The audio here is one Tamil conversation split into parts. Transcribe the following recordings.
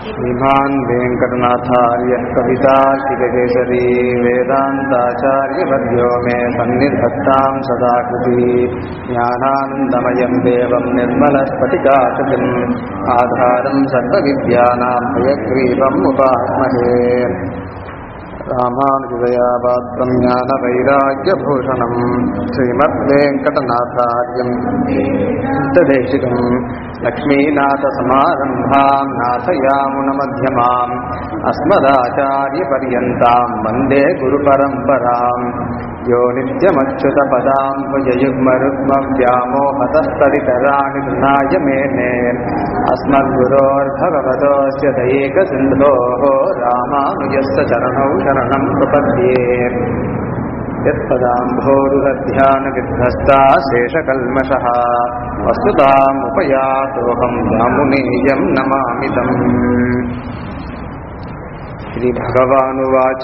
श्रीमान् वेङ्कटनाथार्यः कवितार्किककेसरी वेदान्ताचार्यवर्यो मे सन्निधत्तां सदा कृति ज्ञानानन्दमयं देवं निर्मलस्फटिकाकृतिम् आधारं सर्वविद्यानां भयग्रीवम् उपास्महे रामानुजदयापात्रं ज्ञानवैराग्यभूषणम् श्रीमद्वेङ्कटनाथार्यम् चिन्तदेशिकम् लक्ष्मीनाथसमारम्भाम् नाथयामुनमध्यमाम् अस्मदाचार्यपर्यन्ताम् वन्दे गुरुपरम्पराम् यो नित्यमच्युतपदाम् भुजयुग्मरुग्मव्यामोहतस्तरितराणि गृणाय मेने अस्मद्गुरोर्भगवतोऽस्य दैकसिन्धोः रामानुजस्य चरणौ शरणं प्रपद्ये यत्पदाम्भोरुहध्यानविध्वस्ता शेषकल्मषः वस्तुतामुपयातोऽहं यामुनेयं नमामि तम् श्रीभगवानुवाच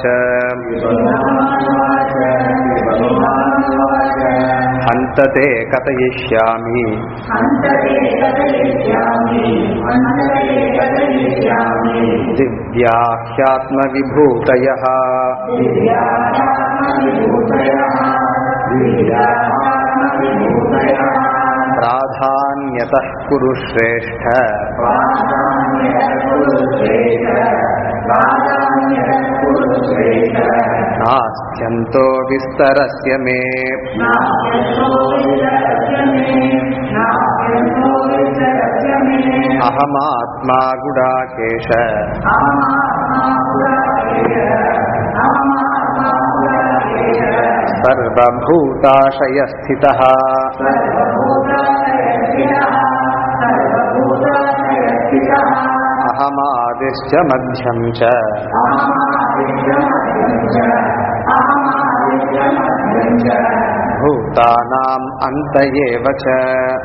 हन्त ते कथयिष्यामि दिव्याह्यात्मविभूतयः प्राधान्यतः कुरु श्रेष्ठ नास्त्यन्तो विस्तरस्य मे अहमात्मा गुडाकेश सर्वभूताशयस्थितः अहमादिश्च मध्यं च भूतानाम् अन्त एव च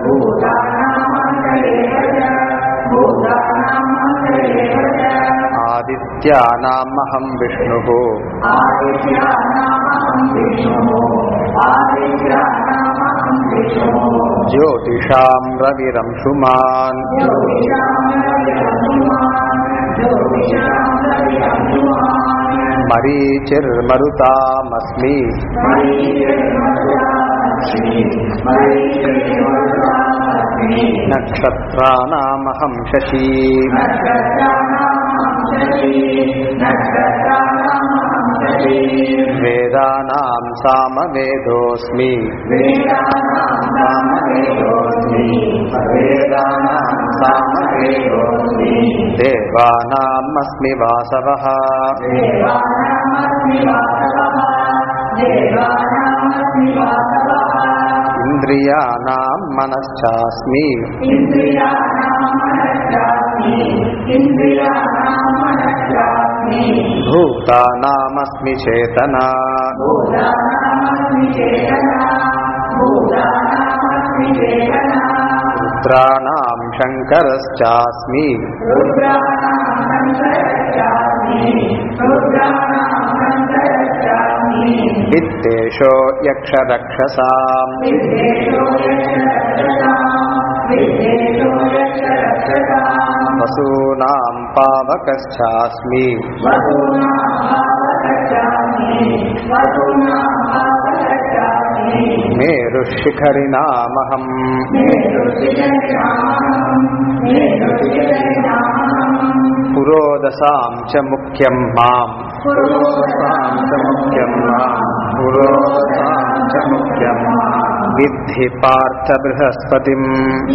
आदित्यानामहं विष्णुः ज्योतिषां रविरंशुमान् मरीचिर्मरुतामस्मि नक्षत्राणामहं शशी वेदानां सामवेदोऽस्मि देवानाम् अस्मि वासवः इन्द्रियाणां मनश्चास्मि भूतानामस्मि चेतना रुद्राणां शङ्करश्चास्मि वित्तेषो यक्षरक्षसाम् वसूनां पावकश्चास्मि मेरुशिखरिणामहम् पुरोदसां च मुख्यं माम् पुरोदसां च मुख्यं माम् पुरोदसां च मुख्यं विद्धि पार्थ बृहस्पतिम्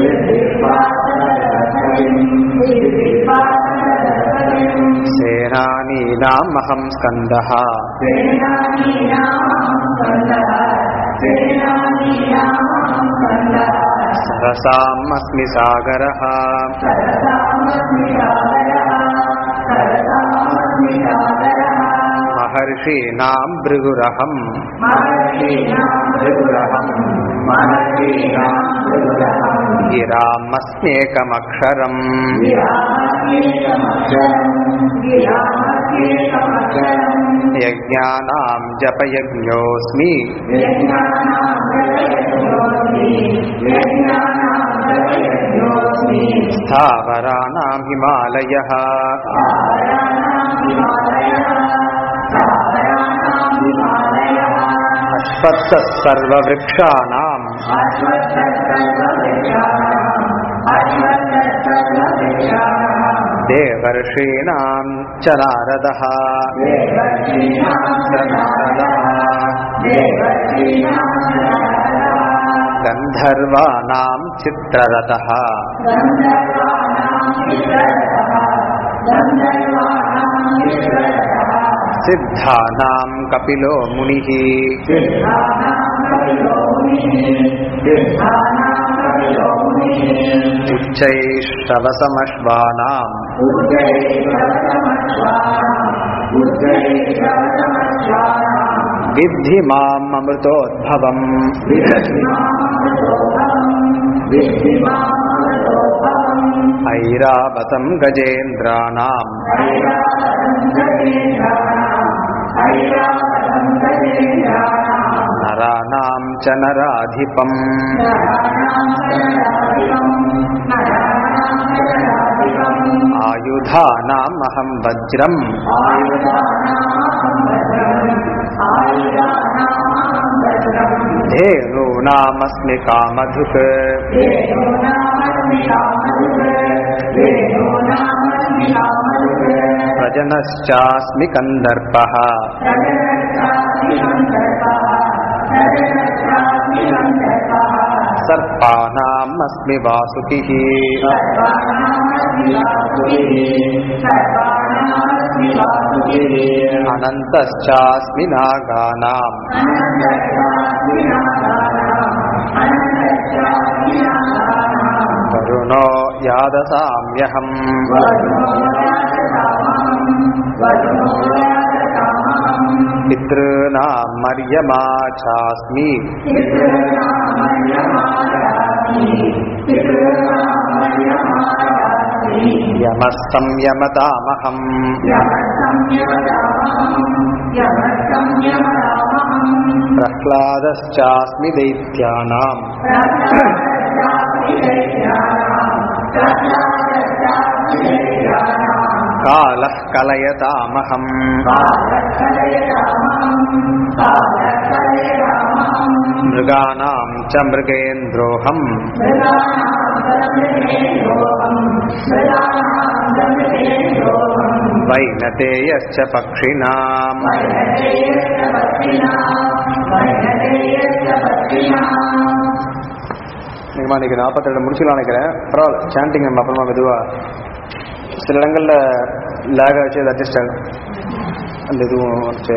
सेनानीनामहं स्कन्दः सरसाम् अस्मि सागरः महर्षीणां भृगुरहम् गिरामस्म्येकमक्षरम् यज्ञानां जपयज्ञोऽस्मि स्थावराणां हिमालयः अश्वत्थः सर्ववृक्षाणाम् देवर्षीणां च नारदः गन्धर्वाणां चित्ररथः सिद्धानां कपिलो मुनिः उच्चैश्रवसमश्वानाम् विद्धि माम् अमृतोद्भवम् ऐरावतं गजेन्द्राणाम् नराणां च नराधिपम् आयुधानाम् अहं वज्रम् धेनूनामस्मि कामधुक् प्रजनश्चास्मि कन्दर्पः सर्पाणाम् अस्मि वासुकिः अनन्तश्चास्मि नागानाम् वरुणो यादसाम्यहम् पितॄणाम् मर्यमा चास्मि यमः संयमतामहम् प्रह्लादश्चास्मि दैत्यानाम् कालः कलयतामहम् मृगाणाम् च मृगेन्द्रोऽहम् वैनतेयश्च पक्षिणाम् நிகமா இன்னைக்கு நாற்பத்தேழு முடிச்சுக்கலாம் நினைக்கிறேன் பரவாயில்ல சாண்டிங் நம்ம அப்புறமா மெதுவா சில இடங்கள்ல லேக் ஆச்சு அது அட்ஜஸ்ட் ஆகும் அந்த இதுவும் வச்சு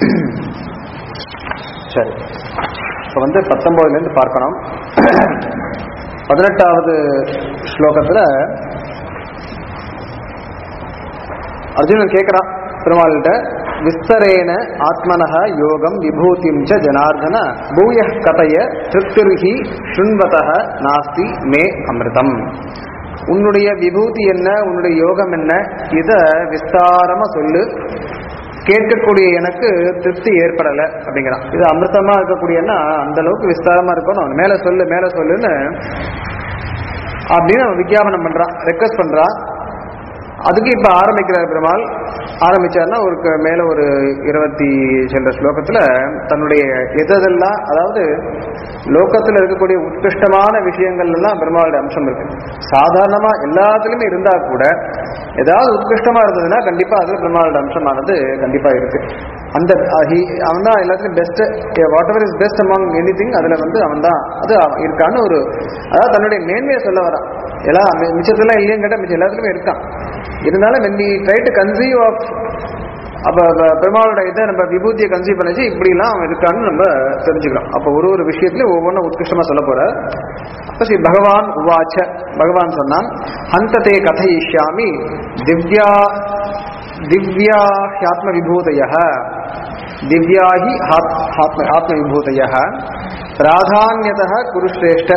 சரி இப்போ வந்து பத்தொம்போதுலேருந்து பார்க்கணும் பதினெட்டாவது ஸ்லோகத்தில் அர்ஜுனன் கேட்குறான் பெருமாள்கிட்ட விஸ்தரேன ஆத்மனः யோகம் விபூதிம் ச ஜனார்தன பூய கதைய திருப்திருகி சுண்வதः நாஸ்தி மே அமிர்தம் உன்னுடைய விபூதி என்ன உன்னுடைய யோகம் என்ன இத விஸ்தாரமா சொல்லு கேட்கக்கூடிய எனக்கு திருப்தி ஏற்படலை அப்படிங்கிறான் இது அமிர்தமா இருக்கக்கூடியன்னா அந்த அளவுக்கு விஸ்தாரமா இருக்கணும் மேல சொல்லு மேல சொல்லுன்னு அப்படின்னு அவன் விஞ்ஞாபனம் பண்றான் ரெக்வஸ்ட் பண்றான் அதுக்கு இப்ப ஆரம்பிக்கிறார் பெருமாள் ஆரம்பிச்சார்னா ஒரு க- மேல ஒரு இருபத்தி சென்ற ஸ்லோகத்துல தன்னுடைய எதெல்லாம் அதாவது லோகத்துல இருக்கக்கூடிய உத்கிருஷ்டமான விஷயங்கள் எல்லாம் பெருமாளுடைய அம்சம் இருக்கு சாதாரணமா எல்லாத்துலயுமே இருந்தா கூட ஏதாவது உத்கிருஷ்டமா இருந்ததுன்னா கண்டிப்பா அதுல பெருமாளுடைய அம்சமானது கண்டிப்பா இருக்கு அந்த அவன் தான் எல்லாத்துலயும் best whatever is best among anything அதுல வந்து அவன் தான் அது அவன் இருக்கான்னு ஒரு அதாவது தன்னுடைய மேன்மையை சொல்ல வரான் எல்லாம் மி- மிச்சத்துலாம் இல்லையும் கேட்டால் மிச்சம் எல்லாத்துலயுமே இருக்கான் இருந்தாலும் when we try to conceive of அப்போ பெருமாளோட இதை நம்ம விபூதியை கன்சீவ் பண்ணிச்சு இப்படிலாம் அவன் இருக்கான்னு நம்ம தெரிஞ்சுக்கலாம் அப்போ ஒரு ஒரு விஷயத்துலையும் ஒவ்வொன்றும் உத்கிருஷ்டமா சொல்ல போற அப்போ ஸ்ரீ பகவான் உவாச்ச பகவான் சொன்னான் ஹந்ததே கதையிஷ்யாமி திவ்யா திவ்யா ஹியாத்ம விபூதய திவ்யா ஹி ஆத்ம ஆத்ம விபூதய பிராதான்யத குருஸ்ரேஷ்ட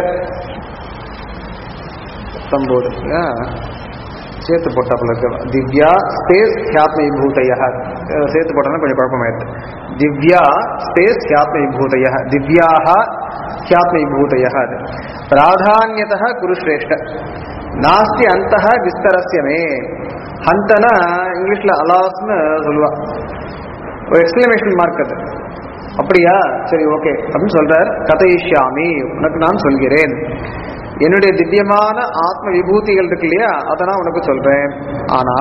சம்போதனையா சேர்த்து போட்டாப்புல இருக்கு திவ்யா ஸ்பேஸ் ஹியாத்ம விபூதய சேர்த்து போட்டோம்னா கொஞ்சம் குழப்பமாயிடுது திவ்யா ஸ்பேஸ் ஹியாத்ம விபூதய திவ்யாக ஹியாத்ம விபூதய அது பிராதான்யத குருஸ்ரேஷ்ட நாஸ்தி அந்தஹ விஸ்தரஸ்யமே ஹந்தனா இங்கிலீஷ்ல அலாஸ்னு சொல்லுவா ஒரு எக்ஸ்பிளமேஷன் மார்க் அது அப்படியா சரி ஓகே அப்படின்னு சொல்றார் கதையிஷ்யாமி உனக்கு நான் சொல்கிறேன் என்னுடைய திவ்யமான ஆத்ம விபூதிகள் இருக்கு இல்லையா அதை நான் உனக்கு சொல்றேன் ஆனா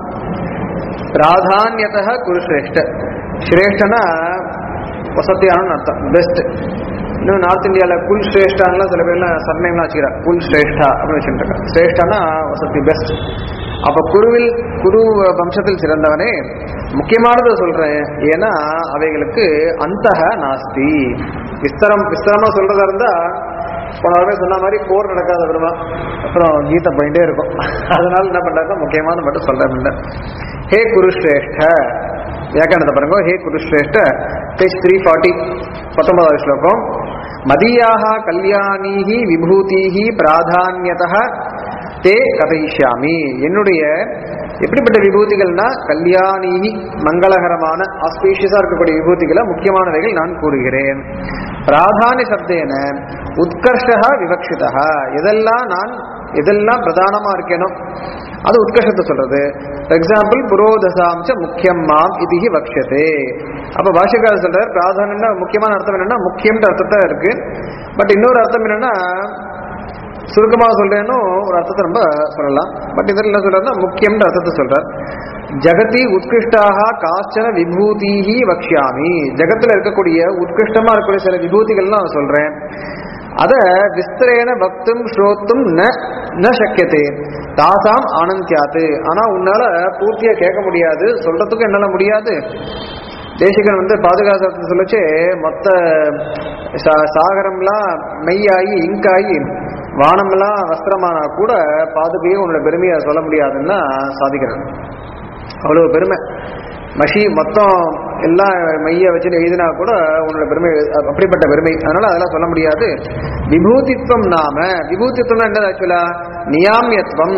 பிராதான்யத குரு சிரேஷ்ட சிரேஷ்டனா வசதியான அர்த்தம் பெஸ்ட் இன்னும் நார்த் இந்தியாவில் குல் ஸ்ரேஷ்டான்லாம் சில பேர்லாம் சர்நேம்லாம் வச்சுக்கிறா குல் ஸ்ரேஷ்டா அப்படின்னு வச்சுட்டு இருக்காங்க ஸ்ரேஷ்டானா வசதி பெஸ்ட் அப்ப குருவில் குரு வம்சத்தில் சிறந்தவனே முக்கியமானதை சொல்றேன் ஏன்னா அவைகளுக்கு அந்தக நாஸ்தி விஸ்தரம் விஸ்தரமா சொல்றதா இருந்தா போன வாரமே சொன்ன மாதிரி போர் நடக்காத வருமா அப்புறம் கீதை போயிட்டே இருக்கும் அதனால என்ன பண்றாங்க முக்கியமானது மட்டும் சொல்றேன் ஹே குருஸ்ரேஷ்ட வியாக்கியானத்தை பாருங்க ஹே குருஸ்ரேஷ்ட பேஜ் த்ரீ ஃபார்ட்டி பத்தொன்பதாவது ஸ்லோகம் மதியாக கல்யாணீஹி விபூதிஹி பிராதான்யதः தே கதையிஷ்யாமி என்னுடைய எப்படிப்பட்ட விபூதிகள்னா கல்யாணிஹி மங்களகரமான ஆஸ்பீஷியஸா இருக்கக்கூடிய விபூதிகளை முக்கியமானவைகள் நான் கூறுகிறேன் பிராதானிய சப்தேன உத்கர்ஷா விவக்ஷிதா எதெல்லாம் நான் எதெல்லாம் பிரதானமா இருக்கேனோ அது உத்கர்ஷத்தை சொல்றது ஃபார் எக்ஸாம்பிள் புரோதசாம்ச முக்கியம் மாம் இது வக்ஷதே அப்ப பாஷக்காரர் சொல்றார் பிராதானியம்னா முக்கியமான அர்த்தம் என்னன்னா முக்கியம்ன்ற அர்த்தத்தை இருக்கு பட் இன்னொரு அர்த்தம் என்னன்னா சுருக்கமாக சொல்றேன்னு ஒரு அர்த்தத்தை ரொம்ப சொல்லலாம் பட் இதில் என்ன சொல்றாருன்னா முக்கியம்ன்ற அர்த்தத்தை சொல்றார் ஜகதி உத்கிருஷ்டாக காச்சன விபூதிஹி வக்ஷாமி ஜகத்துல இருக்கக்கூடிய உத்கிருஷ்டமா இருக்கக்கூடிய சில விபூதிகள்லாம் நான் சொல்றேன் அத விஸ்தரேன பக்தும் ஸ்ரோத்தும் ந ந சக்கியதே தாசாம் ஆனந்தியாத்து ஆனா உன்னால பூர்த்தியா கேட்க முடியாது சொல்றதுக்கும் என்னால முடியாது தேசிகன் வந்து பாதுகாத்து சொல்லச்சு மொத்த சா- சாகரம்லாம் மெய்யாகி இங்காகி வானம்லாம் வஸ்திரமானா கூட பாதுகையே உன்னோட பெருமையை சொல்ல முடியாதுன்னா சாதிக்கிறான் அவ்வளவு பெருமை மஷி மொத்தம் எல்லாம் மைய வச்சுட்டு எழுதினா கூட உன்னோட பெருமை அ- அப்படிப்பட்ட பெருமை அதனால அதெல்லாம் சொல்ல முடியாது விபூதித்வம் நாம விபூதித்வம்னா என்னது ஆக்சுவலா நியாமியத்துவம்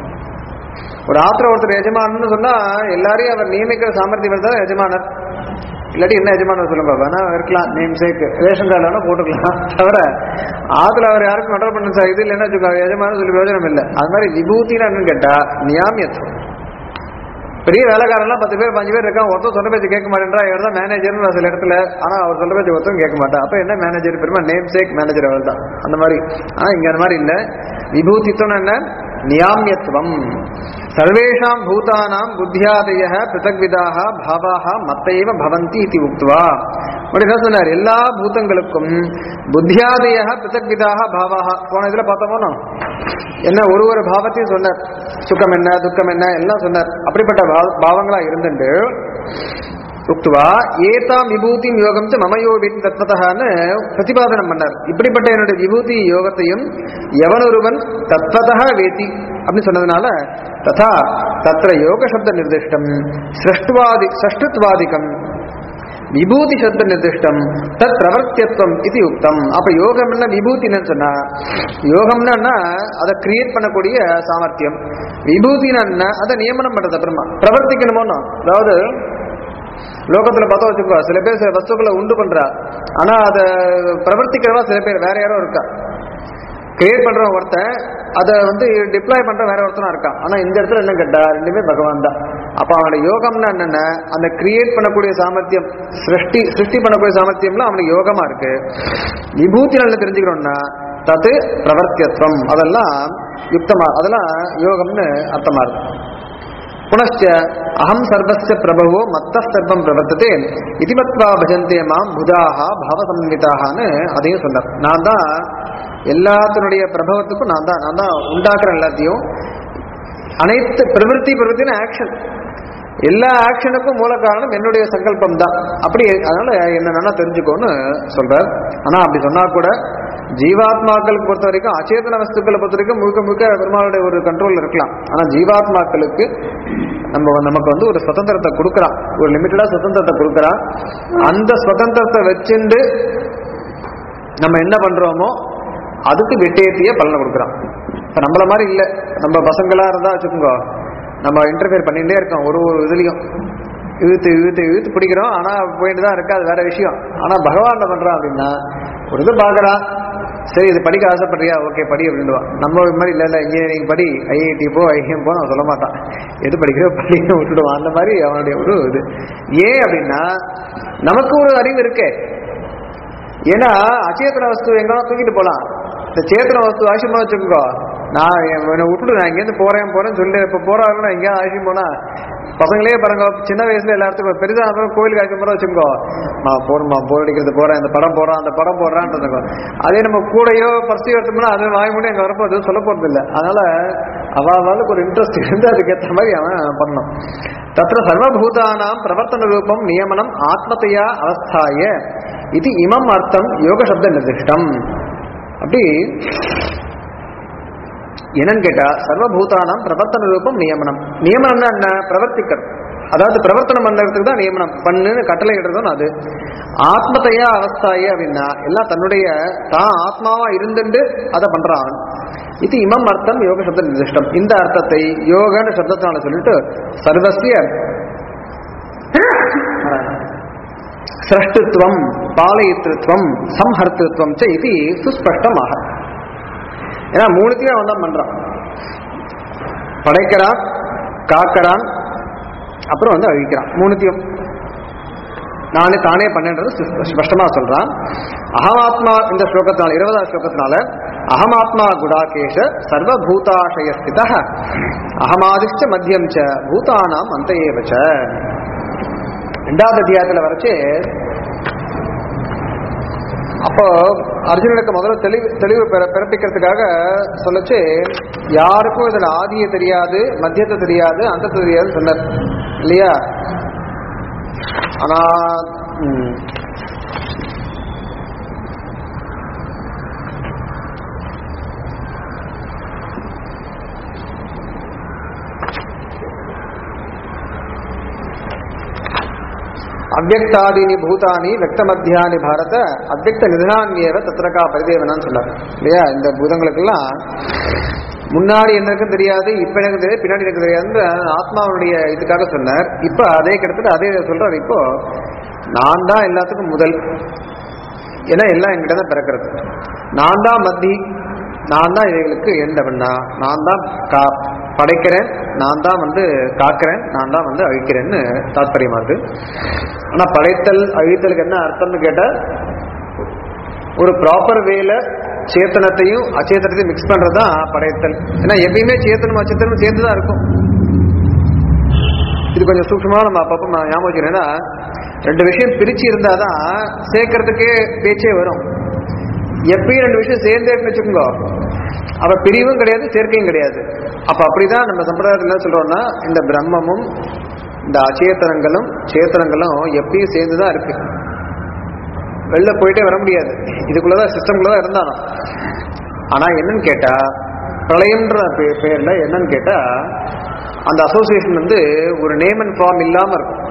ஒரு ஆத்திர ஒருத்தர் எஜமானன்னு சொன்னா எல்லாரையும் அவர் நியமிக்கிற சாமர்த்தியம் தான் எஜமானர் இல்லாட்டி என்ன எஜமானர் சொல்லுங்க வேணா இருக்கலாம் நேம் சேக் ரேஷன் கார்டு வேணா போட்டுக்கலாம் தவிர ஆத்துல அவர் யாருக்கும் கண்ட்ரோல் பண்ண சார் இது இல்லைன்னா வச்சுக்கோங்க எஜமானர் சொல்லி பிரயோஜனம் இல்லை அது மாதிரி விபூத்தின்னு என்னன்னு கேட்டா நியாமியத்துவம் பெரிய வேலைக்காரன்லாம் பத்து பேர் பஞ்சு பேர் இருக்கான் ஒருத்தர் சொல்ற பேச்சு கேட்க மாட்டேன்றா இவர் தான் மேனேஜர்னு சில இடத்துல ஆனா அவர் சொல்ற பேச்சு ஒருத்தரும் கேட்க மாட்டா அப்ப என்ன மேனேஜர் பெருமா நேம் சேக் மேனேஜர் அவர் தான் அந்த மாதிரி ஆனா இங்க அந்த மாதிரி இல்ல விபூதித்துவம் என்ன நியாமியத்துவம் சர்வேஷாம் பூதானாம் புத்தியாதய பிருத்தக்விதாக பாவாக மத்தைவ பவந்தி இது உக்துவா அப்படி என்ன சொன்னார் எல்லா பூதங்களுக்கும் புத்தியாதய பிருத்தக்விதாக பாவாக போன இதுல பார்த்தோமோ என்ன ஒரு ஒரு பாவத்தையும் சொன்னார் சுகம் என்ன துக்கம் என்ன எல்லாம் சொன்னார் அப்படிப்பட்ட பா- பாவங்களா இருந்துட்டு உக்துவா ஏதாம் விபூதி யோகம் ச மமயோ வீட்டு தத்வதான்னு பிரதிபாதனம் பண்ணார் இப்படிப்பட்ட என்னுடைய விபூதி யோகத்தையும் எவனொருவன் தத்வதா வேதி அப்படின்னு சொன்னதுனால ததா தத்ர யோக சப்த நிர்திஷ்டம் சிரஷ்டுவாதி சஷ்டுத்வாதிகம் விபூதி சப்த நிர்திஷ்டம் தத் பிரவர்த்தியத்துவம் இது யுக்தம் அப்ப யோகம்னா விபூதின்னு சொன்னா யோகம்னா அதை கிரியேட் பண்ணக்கூடிய சாமர்த்தியம் விபூதினா அதை நியமனம் பண்றது அப்புறமா பிரவர்த்திக்கணுமோனோ அதாவது லோகத்துல பார்த்தா வச்சுக்கோ சில பேர் சில வஸ்துக்களை உண்டு பண்றா ஆனா அதை பிரவர்த்திக்கிறவா சில பேர் வேற யாரோ இருக்கா கிரியேட் பண்றவன் ஒருத்தன் அதை வந்து டிப்ளாய் பண்ற வேற ஒருத்தனா இருக்கான் ஆனா இந்த இடத்துல என்ன கேட்டா ரெண்டுமே பகவான் தான் அப்ப அவனோட யோகம்னா என்னென்ன அந்த கிரியேட் பண்ணக்கூடிய சாமர்த்தியம் சிருஷ்டி சிருஷ்டி பண்ணக்கூடிய சாமர்த்தியம்லாம் அவனுக்கு யோகமா இருக்கு விபூதி நல்ல தெரிஞ்சுக்கிறோம்னா தது பிரவர்த்தியத்துவம் அதெல்லாம் யுக்தமா அதெல்லாம் யோகம்னு அர்த்தமா இருக்கு புனச்ச அகம் சர்வஸ்ய பிரபவோ மத்த சர்வம் பிரவர்த்ததே இதுமத்வா பஜந்தே மாம் புதாக பாவசம்மிதான்னு அதையும் சொன்னார் நான் தான் எல்லாத்தினுடைய பிரபவத்துக்கும் நான் தான் நான் தான் உண்டாக்குறேன் எல்லாத்தையும் அனைத்து பிரவருத்தி பிரவருத்தின ஆக்ஷன் எல்லா ஆக்ஷனுக்கும் மூல காரணம் என்னுடைய சங்கல்பம் தான் அப்படி அதனால என்ன நல்லா தெரிஞ்சுக்கோன்னு சொல்றார் ஆனா அப்படி சொன்னா கூட ஜீவாத்மாக்களுக்கு பொறுத்த வரைக்கும் அச்சேதன வஸ்துக்களை பொறுத்த வரைக்கும் முழுக்க முழுக்க பெருமாளுடைய ஒரு கண்ட்ரோல் இருக்கலாம் ஆனா ஜீவாத்மாக்களுக்கு நம்ம நமக்கு வந்து ஒரு சுதந்திரத்தை கொடுக்குறான் ஒரு லிமிட்டடா சுதந்திரத்தை கொடுக்குறான் அந்த சுதந்திரத்தை வச்சுண்டு நம்ம என்ன பண்றோமோ அதுக்கு வெட்டேத்திய பலனை கொடுக்குறான் இப்ப நம்மள மாதிரி இல்ல நம்ம பசங்களா இருந்தா வச்சுக்கோங்க நம்ம இன்டர்ஃபியர் பண்ணிட்டே இருக்கோம் ஒரு ஒரு இதுலயும் இழுத்து இழுத்து இழுத்து பிடிக்கிறோம் ஆனா போயிட்டு தான் இருக்கு அது வேற விஷயம் ஆனா பகவான் என்ன பண்றான் அப்படின்னா ஒரு இது பாக்குறான் சரி இது படிக்க ஆசைப்படுறியா ஓகே படி அப்படின்டுவான் நம்ம இது மாதிரி இல்லை இல்லை இன்ஜினியரிங் படி ஐஐடி போ ஐஎம் போ அவன் சொல்ல மாட்டான் எது படிக்கிறோ படிக்க விட்டுடுவான் அந்த மாதிரி அவனுடைய ஒரு இது ஏன் அப்படின்னா நமக்கு ஒரு அறிவு இருக்கே ஏன்னா அச்சேதன வஸ்து எங்கன்னா தூக்கிட்டு போலாம் இந்த சேத்தன வஸ்து ஆசியமா வச்சுக்கோ நான் என்னை விட்டுடு நான் இங்கேருந்து போறேன் போறேன்னு சொல்லி இப்போ போறாருன்னா எங்கேயாவது ஆசியம் போனா பசங்களே பாருங்க சின்ன வயசுல எல்லாத்துக்கும் பெருசா அப்புறம் கோயிலுக்கு ஆசியம் போற வச்சுக்கோ நான் போறேன்மா போர் அடிக்கிறது போறேன் இந்த படம் போறான் அந்த படம் போடுறான்னு அதே நம்ம கூடையோ பர்சியோ எடுத்தோம்னா அது வாய் மூடி அங்கே வரப்போ எதுவும் சொல்ல போறது இல்லை அதனால அவளுக்கு ஒரு இன்ட்ரெஸ்ட் இருந்து அதுக்கேற்ற மாதிரி அவன் பண்ணணும் தத்திர சர்வபூதானாம் பிரவர்த்தன ரூபம் நியமனம் ஆத்மத்தையா அவஸ்தாய இது இமம் அர்த்தம் யோக சப்த நிர்திஷ்டம் அப்படி என்னன்னு கேட்டா சர்வபூதானாம் பிரவர்த்தன ரூபம் நியமனம் நியமனம்னா என்ன பிரவர்த்திக்கிறது அதாவது பிரவர்த்தனம் பண்றதுக்கு தான் நியமனம் பண்ணுன்னு கட்டளை இடுறதும் அது ஆத்மத்தையா அவஸ்தாய அப்படின்னா எல்லாம் தன்னுடைய தான் ஆத்மாவா இருந்துட்டு அதை பண்றான் இது இமம் அர்த்தம் யோக சப்த நிர்திஷ்டம் இந்த அர்த்தத்தை யோகன்னு சப்தத்தினால சொல்லிட்டு சர்வசிய சிரஷ்டித்வம் பாலயித்திருத்வம் சம்ஹர்த்திருத்வம் ச இது சுஸ்பஷ்டமாக ஏன்னா மூணுத்தையும் அவன் தான் பண்றான் படைக்கிறான் காக்கிறான் அப்புறம் வந்து அழிக்கிறான் மூணுத்தையும் நானே தானே பண்ணன்றது சு- ஸ்பஷ்டமா சொல்றான் அகமாத்மா இந்த ஸ்லோகத்தினால இருபதாம் ஸ்லோகத்தினால அகமாத்மா குடாகேஷ சர்வபூதாசய ஸ்தித அகமாதிஷ்ட மத்தியம் ச பூதானாம் அந்த ஏவச்ச ரெண்டாவது அத்தியாயத்துல வரைச்சு அப்போ அர்ஜுனனுக்கு முதல்ல தெளிவு தெளிவு பெற பிறப்பிக்கிறதுக்காக சொல்லச்சு யாருக்கும் இதுல ஆதியை தெரியாது மத்தியத்தை தெரியாது அந்த தெரியாதுன்னு சொன்னார் இல்லையா ஆனா ம், அவ்வக்தாதீனி பூதானி வெக்தமத்தியானி பாரத அவ்வக்த நிதனான்யேவ தத்ரகா பரிதேவனான்னு சொன்னார் இல்லையா இந்த பூதங்களுக்கெல்லாம் முன்னாடி என்ன இருக்குன்னு தெரியாது இப்ப எனக்கு தெரியாது பின்னாடி எனக்கு தெரியாது ஆத்மாவுடைய இதுக்காக சொன்னார் இப்ப அதே கிட்டத்தட்ட அதே சொல்றாரு இப்போ நான் தான் எல்லாத்துக்கும் முதல் ஏன்னா எல்லாம் என்கிட்ட தான் பிறக்கிறது நான் தான் மத்தி நான் தான் இவைகளுக்கு எண்டவண்ணா நான் தான் கா படைக்கிறேன் நான் தான் வந்து காக்கிறேன் நான் தான் வந்து அழிக்கிறேன்னு தாத்பரியமா இருக்கு ஆனா படைத்தல் அழித்தலுக்கு என்ன அர்த்தம்னு கேட்டா ஒரு ப்ராப்பர் வேல சேத்தனத்தையும் அச்சேத்தனத்தையும் மிக்ஸ் பண்றதுதான் படைத்தல் ஏன்னா எப்பயுமே சேத்தனம் அச்சேத்தனம் சேர்ந்து தான் இருக்கும் இது கொஞ்சம் சூக்ஷமா நம்ம அப்பப்போ நான் ஞாபகம் வச்சுக்கிறேன். ஏன்னா ரெண்டு விஷயம் பிரிச்சு இருந்தாதான் சேர்க்கறதுக்கே பேச்சே வரும் எப்பயும் ரெண்டு விஷயம் சேர்ந்தே இருக்குன்னு வச்சுக்கோங்க அப்ப பிரிவும் கிடையாது சேர்க்கையும் கிடையாது அப்ப அப்படிதான் நம்ம சம்பிரதாயத்தில் என்ன சொல்றோம்னா இந்த பிரம்மமும் இந்த அச்சேத்தனங்களும் சேத்தனங்களும் எப்பயும் சேர்ந்துதான் இருக்கு வெளில போயிட்டே வர முடியாது இதுக்குள்ளதான் சிஸ்டம்குள்ளதான் இருந்தாலும் ஆனா என்னன்னு கேட்டா பிரளயம்ன்ற பே- பேர்ல என்னன்னு கேட்டா அந்த அசோசியேஷன் வந்து ஒரு நேம் அண்ட் ஃபார்ம் இல்லாம இருக்கும்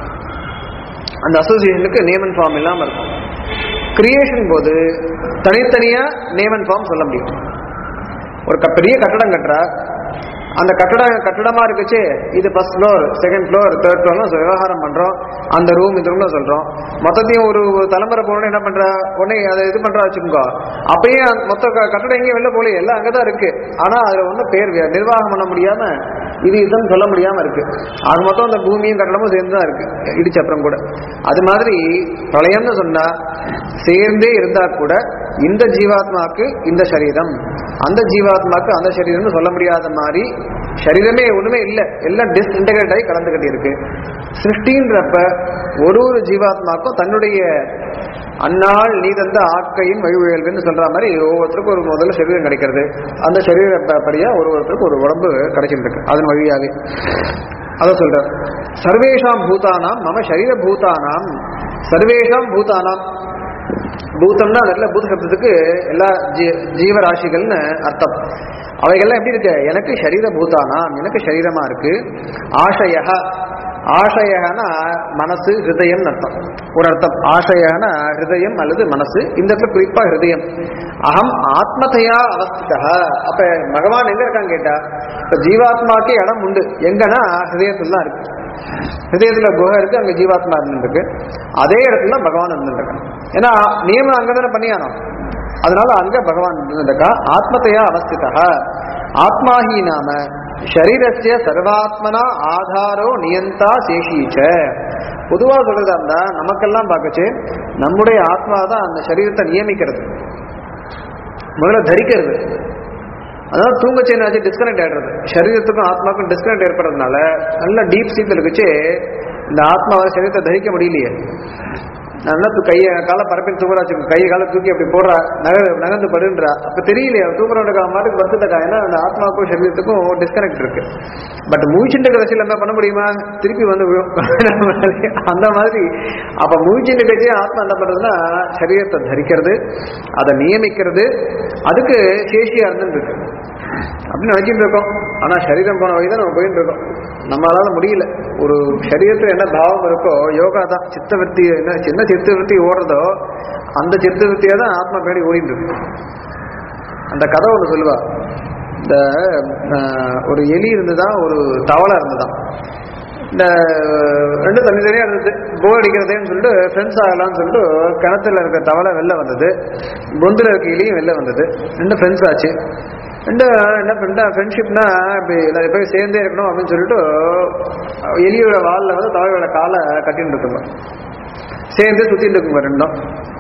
அந்த அசோசியேஷனுக்கு நேம் அண்ட் ஃபார்ம் இல்லாம இருக்கும் கிரியேஷன் போது தனித்தனியா நேம் அண்ட் ஃபார்ம் சொல்ல முடியும் ஒரு க- பெரிய கட்டடம் கட்டுறா அந்த கட்டடம் கட்டடமா இருக்குச்சு இது first floor second floor third ஃப்ளோர்லாம் விவகாரம் பண்றோம் அந்த ரூம் இந்த ரூம்ல சொல்றோம் மொத்தத்தையும் ஒரு ஒரு தலைமுறை போனோட என்ன பண்றா உடனே அதை இது பண்றா வச்சுக்கோங்க அப்பயே அந்த மொத்த க- கட்டடம் எங்கேயும் வெளில போல எல்லாம் அங்கதான் இருக்கு ஆனா அதுல ஒன்றும் பேர் வே- நிர்வாகம் பண்ண முடியாம இது இதுன்னு சொல்ல முடியாம இருக்கு அது மொத்தம் அந்த பூமியும் கட்டடமும் சேர்ந்து தான் இருக்கு இடிச்ச அப்புறம் கூட அது மாதிரி பிரளயம்னு சொன்னா சேர்ந்தே இருந்தா கூட இந்த ஜீவாத்மாக்கு இந்த சரீரம் அந்த ஜீவாத்மாக்கு அந்த சரீரம்னு சொல்ல முடியாத மாதிரி சரீரமே ஒண்ணுமே இல்லை எல்லாம் டிஸ்இன்டகிரேட் ஆகி கலந்துகிட்டு இருக்கு சிருஷ்டின்றப்ப ஒரு ஒரு ஜீவாத்மாக்கும் தன்னுடைய அந்நாள் நீ தந்த ஆக்கையின் வழிவுயல்வுன்னு சொல்ற மாதிரி ஒவ்வொருத்தருக்கும் ஒரு முதல்ல சரீரம் கிடைக்கிறது அந்த சரீர ப- படியா ஒரு ஒருத்தருக்கு ஒரு உடம்பு கிடைச்சிட்டு இருக்கு அதன் வழியாவே அத சொல்ற சர்வேஷாம் பூதானாம் மம சரீர பூதானாம் சர்வேஷாம் பூதானாம் பூதம்னா நல்ல பூத சப்தத்துக்கு எல்லா ஜீ- ஜீவராசிகள்னு அர்த்தம் அவைகள்லாம் எப்படி இருக்கு எனக்கு சரீர பூதானாம் எனக்கு சரீரமா இருக்கு ஆசைய ஆசையனா மனசு ஹிருதயம் அர்த்தம் ஒரு அர்த்தம் ஆசையனா ஹிருதயம் அல்லது மனசு இந்த இடத்துல குறிப்பா ஹிருதயம் அகம் ஆத்மதையா அவஸ்திதா அப்ப பகவான் எங்க இருக்கான்னு கேட்டா இப்ப ஜீவாத்மாக்கே இடம் உண்டு எங்கன்னா ஹிருதயத்துல தான் இருக்கு ஹிருதயத்துல குகை இருக்கு அங்க ஜீவாத்மா இருந்துருக்கு அதே இடத்துல தான் பகவான் இருந்துருக்கான் ஏன்னா நியமனம் அங்கதானே பண்ணியானோம் அதனால அங்க பகவான் இருந்திருக்கா ஆத்மத்தையா அவஸ்திதா ஆத்மாஹி நாம ஷரீரஸ்ய சர்வாத்மனா ஆதாரோ நியந்தா சேஷீச்ச பொதுவா சொல்றதா இருந்தா நமக்கெல்லாம் பார்க்கச்சு நம்முடைய ஆத்மா தான் அந்த சரீரத்தை நியமிக்கிறது முதல்ல தரிக்கிறது அதாவது தூங்கச்சே என்னாச்சு டிஸ்கனெக்ட் ஆயிடுறது சரீரத்துக்கும் ஆத்மாக்கும் டிஸ்கனெக்ட் ஏற்படுறதுனால நல்ல டீப் ஸ்லீப்ல இருக்குச்சு இந்த ஆத்மாவை சரீரத்தை தரிக்க முடியலையே நல்லா தூ கையை காலை பரப்பின் தூங்குறா வச்சுக்கோ கையை காலை தூக்கி அப்படி போடுறா நக நகர்ந்து படுன்றா அப்ப தெரியலையே தூங்குறவனுக்கு அவன் மாட்டுக்கு படுத்துட்டக்கா ஏன்னா அந்த ஆத்மாவுக்கும் சரீரத்துக்கும் டிஸ்கனெக்ட் இருக்கு பட் முழிச்சுட்டு கடைசியில் என்ன பண்ண முடியுமா திருப்பி வந்து விழும். அந்த மாதிரி அப்ப முழிச்சுட்டு கட்சி ஆத்மா என்ன பண்றதுன்னா சரீரத்தை தரிக்கிறது அதை நியமிக்கிறது அதுக்கு சேஷியா இருந்துருக்கு அப்படின்னு நினைச்சிட்டு இருக்கோம் ஆனா சரீரம் போன வழி தான் நம்ம போயிட்டு இருக்கோம் நம்மளால முடியல ஒரு சரீரத்துல என்ன பாவம் இருக்கோ யோகா தான் சித்தவருத்தி என்ன சின்ன சித்தவருத்தி ஓடுறதோ அந்த சித்தவருத்தியா தான் ஆத்மா பேடி ஓடிட்டு இருக்கு அந்த கதை ஒன்று சொல்லுவா இந்த அஹ், ஒரு எலி இருந்துதான் ஒரு தவளை இருந்துதான் இந்த ரெண்டு தனித்தனியா இருந்தது போர் அடிக்கிறதேன்னு சொல்லிட்டு ஃப்ரெண்ட்ஸ் ஆகலாம்னு சொல்லிட்டு கிணத்துல இருக்க தவளை வெளில வந்தது பொந்துல இருக்க எலியும் வெளில வந்தது ரெண்டு ஃப்ரெண்ட்ஸ் ஆச்சு ரெண்டு என்ன ஃப்ரெண்டா ஃப்ரெண்ட்ஷிப்னா இப்படி நிறைய பேர் சேர்ந்தே இருக்கணும் அப்படின்னு சொல்லிட்டு எலியோட வாலில் வந்து தவளையோட காலை கட்டின்னு இருக்குங்க சேர்ந்து சுத்திட்டு இருக்குங்க ரெண்டும்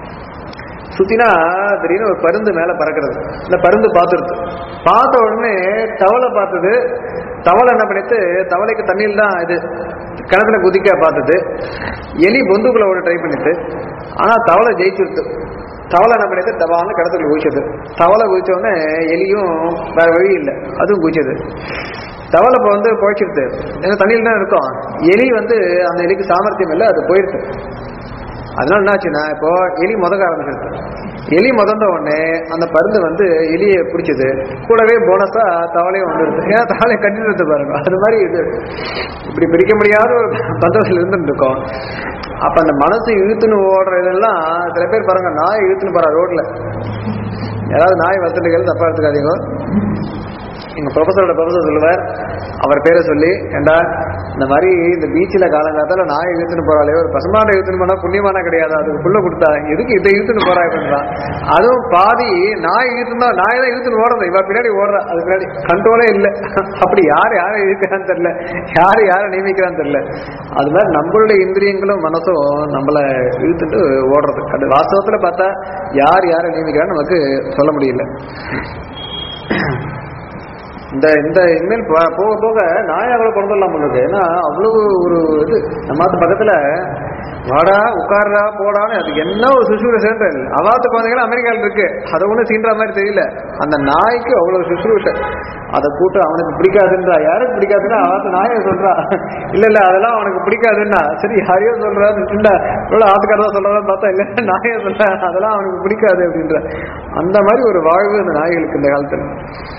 சுத்தினா திடீர்னு ஒரு பருந்து மேல பறக்கிறது இந்த பருந்து பார்த்துருது பார்த்த உடனே தவளை பார்த்தது தவளை என்ன பண்ணிட்டு தவளைக்கு தண்ணியில் தான் இது கிணத்துல குதிக்க பார்த்தது எலி பொந்துக்குள்ள ஓட ட்ரை பண்ணிட்டு ஆனா தவளை ஜெயிச்சுடுது தவளை என்ன பண்ணிட்டு தவான்னு கிணத்துக்குள்ள குதிச்சது தவளை குதிச்ச உடனே எலியும் வேற வழி இல்லை அதுவும் குதிச்சது தவளை இப்போ வந்து போயிடுச்சு ஏன்னா தண்ணியில் தான் இருக்கும் எலி வந்து அந்த எலிக்கு சாமர்த்தியம் இல்லை அது போயிடுது அதனால என்னாச்சுன்னா இப்போ எலி முதக்க ஆரம்பிச்சிருது எலி முதந்த உடனே அந்த பருந்து வந்து எலியை பிடிச்சது கூடவே போனஸா தவளையும் வந்துருது ஏன்னா தவளையை கட்டிட்டு பாருங்க அது மாதிரி இது இப்படி பிரிக்க முடியாத ஒரு பந்தத்தில் இருந்துட்டு இருக்கோம் அப்ப அந்த மனசு இழுத்துன்னு ஓடுற இதெல்லாம் சில பேர் பாருங்க நாய் இழுத்துன்னு போறா ரோட்ல யாராவது நாய் வளர்த்துட்டு தப்பா எடுத்துக்காதீங்க எங்க ப்ரொஃபஸரோட ப்ரொஃபஸர் சொல்லுவார் அவர் பேரை சொல்லி ஏண்டா இந்த மாதிரி இந்த பீச்சில் காலங்காத்தால நாய் இழுத்துன்னு போறாளே ஒரு பசுமாட்டை இழுத்துன்னு போனா புண்ணியமானா கிடையாது அதுக்கு புள்ள கொடுத்தா எதுக்கு இதை இழுத்துன்னு போறா அப்படின்றான் அதுவும் பாதி நாய் இழுத்துனா நாய் தான் இழுத்துன்னு ஓடுறது இவ பின்னாடி ஓடுறா அது பின்னாடி கண்ட்ரோலே இல்லை அப்படி யார் யாரை இழுக்கிறான்னு தெரியல யார் யாரை நியமிக்கிறான்னு தெரியல அது மாதிரி நம்மளுடைய இந்திரியங்களும் மனசும் நம்மளை இழுத்துட்டு ஓடுறது அது வாஸ்தவத்துல பார்த்தா யார் யாரை நியமிக்கிறான்னு நமக்கு சொல்ல முடியல இந்த இந்த இனிமேல் ப- போக போக நாயாவில் பிறந்துடலாம் பண்ணுது ஏன்னா அவ்வளவு ஒரு இது நம்ம பக்கத்துல வாடா உட்கார்றா போடான்னு அதுக்கு என்ன ஒரு சுசுரூஷன் அவாத்து குழந்தைகள் அமெரிக்காவில் இருக்கு அதை ஒன்றும் சீன்ற மாதிரி தெரியல அந்த நாய்க்கு அவ்வளவு சுசுரூஷன் அதை கூட்டு அவனுக்கு பிடிக்காதுன்றா யாருக்கு பிடிக்காதுன்னா அவாத்து நாயை சொல்றா இல்ல இல்ல அதெல்லாம் அவனுக்கு பிடிக்காதுன்னா சரி யாரையோ சொல்றான்னு இவ்வளவு ஆத்துக்காரதான் சொல்றதான் பார்த்தா இல்ல நாயை சொல்ற அதெல்லாம் அவனுக்கு பிடிக்காது அப்படின்ற அந்த மாதிரி ஒரு வாழ்வு அந்த நாய்களுக்கு இந்த காலத்துல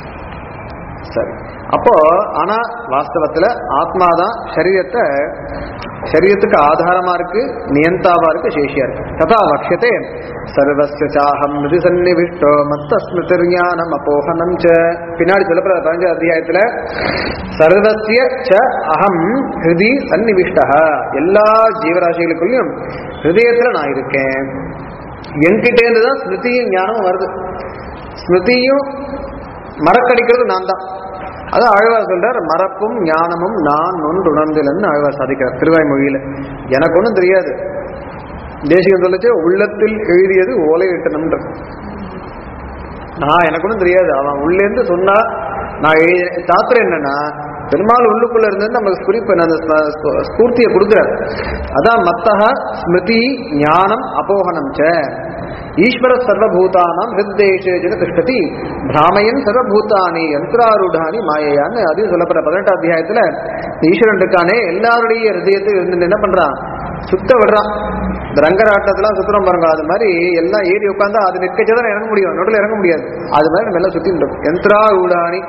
சரி அப்போ ஆனா வாஸ்தவத்துல ஆத்மாதான் சரீரத்தை சரீரத்துக்கு ஆதாரமா இருக்கு நியந்தாவா இருக்கு சேஷியா இருக்கு ததா வக்ஷதே சர்வஸ்ய சாஹம் நிதி சந்நிவிஷ்டோ மத்த ஸ்மிருதிர் ஞானம் அப்போகனம் ச பின்னாடி சொல்லப்படுற பதினஞ்சாம் அத்தியாயத்துல சர்வஸ்ய ச அகம் ஹிருதி சந்நிவிஷ்டா எல்லா ஜீவராசிகளுக்குள்ளயும் ஹிருதயத்துல நான் இருக்கேன் என்கிட்டேருந்து தான் ஸ்மிருதியும் ஞானமும் வருது ஸ்மிருதியும் மறக்கடிக்கிறது நான் தான் அதான் ஆழ்வார் சொல்றார் மறப்பும் ஞானமும் நான் ஒன்று உணர்ந்திலன்னு ஆழ்வார் சாதிக்கிறார் திருவாய்மொழியில எனக்கு ஒன்றும் தெரியாது தேசியம் சொல்லிச்சு உள்ளத்தில் எழுதியது ஓலையிட்டனம்ன்ற நான் எனக்கு ஒன்றும் தெரியாது அவன் உள்ளேருந்து சொன்னா நான் எழுதி தாத்திரம் என்னன்னா பெருமாள் உள்ளுக்குள்ள இருந்து நமக்கு குறிப்பு அந்த ஸ்ப- ஸ்ப- ஸ்பூர்த்தியை கொடுக்குறார் அதான் மத்தக ஸ்மிருதி ஞானம் அபோகனம் ச ஈஸ்வர சர்வபூதானாம் ஹிருத்தேஷே ஜன திஷ்டதி பிராமயன் சர்வபூதானி யந்திராரூடானி மாயையான்னு அதையும் சொல்லப்படுற பதினெட்டாம் அத்தியாயத்துல இந்த ஈஸ்வரன் இருக்கானே எல்லாருடைய ஹிருதயத்தை இருந்து என்ன பண்றான் சுத்த விடுறான் இந்த ரங்கராட்டத்தெல்லாம் சுத்துறோம் பாருங்க அது மாதிரி எல்லாம் ஏறி உட்காந்தா அது நிற்கச்சதான் இறங்க முடியும் நடுவில் இறங்க முடியாது அது மாதிரி நம்ம எல்லாம் சுத்திட்டு இருக்கோம் யந்திராரூடானி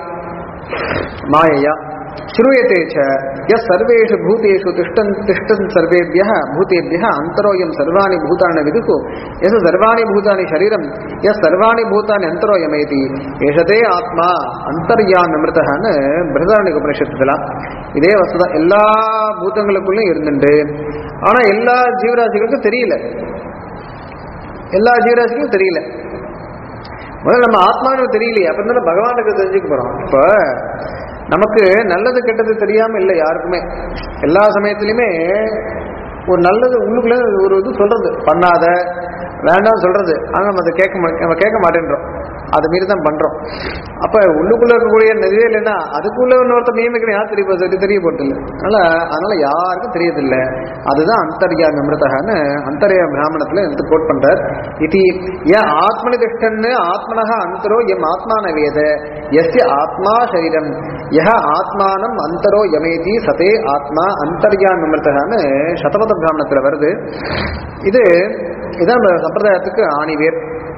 மாயையா श्रूयते च यः सर्वेषु भूतेषु तिष्ठन् तिष्ठन् सर्वेभ्यः भूतेभ्यः अन्तरोऽयं सर्वाणि भूतानि विदुः यस्य सर्वाणि भूतानि शरीरं यः सर्वाणि भूतानि अन्तरोऽयमेति एष ते ஆத்மா அந்தர்யாமிருத்தன்னு பிரதாரணிக உபனிஷத்துல இதே வசதம் எல்லா பூதங்களுக்குள்ளும் இருந்துட்டு ஆனா எல்லா ஜீவராசிகளுக்கும் தெரியல எல்லா ஜீவராசிக்கும் தெரியல முதல்ல நம்ம ஆத்மான்னு தெரியலையே அப்ப இருந்தாலும் பகவானுக்கு தெரிஞ்சுக்க போறோம் இப்போ நமக்கு நல்லது கெட்டது தெரியாம இல்லை யாருக்குமே எல்லா சமயத்திலுமே ஒரு நல்லது உள்ளுக்குள்ள ஒரு இது சொல்றது பண்ணாத வேண்டாம் சொல்றது ஆனா நம்ம அதை கேட்க மா- நம்ம கேட்க மாட்டேன்றோம் அதை மீறி தான் பண்றோம் அப்ப உள்ளுக்குள்ள இருக்கக்கூடிய நிறைய இல்லைன்னா அதுக்குள்ள இன்னொருத்தர் நியமிக்கணும் யார் தெரிய போகுது தெரிய போறது இல்லை அதனால அதனால யாருக்கும் தெரியதில்ல அதுதான் அந்தர்யா நிமிரதகன்னு அந்தர்ய பிராமணத்துல எடுத்து கோட் பண்றார் இது ய ஆத்மனி திஷ்டன்னு ஆத்மனக அந்தரோ எம் ஆத்மான வேத எஸ்ய ஆத்மா சரீரம் யஹ ஆத்மானம் அந்தரோ யமேதி சதே ஆத்மா அந்தர்யா நிமிரதகன்னு சதபத பிராமணத்துல வருது இது இதான் நம்ம சம்பிரதாயத்துக்கு ஆணிவேர்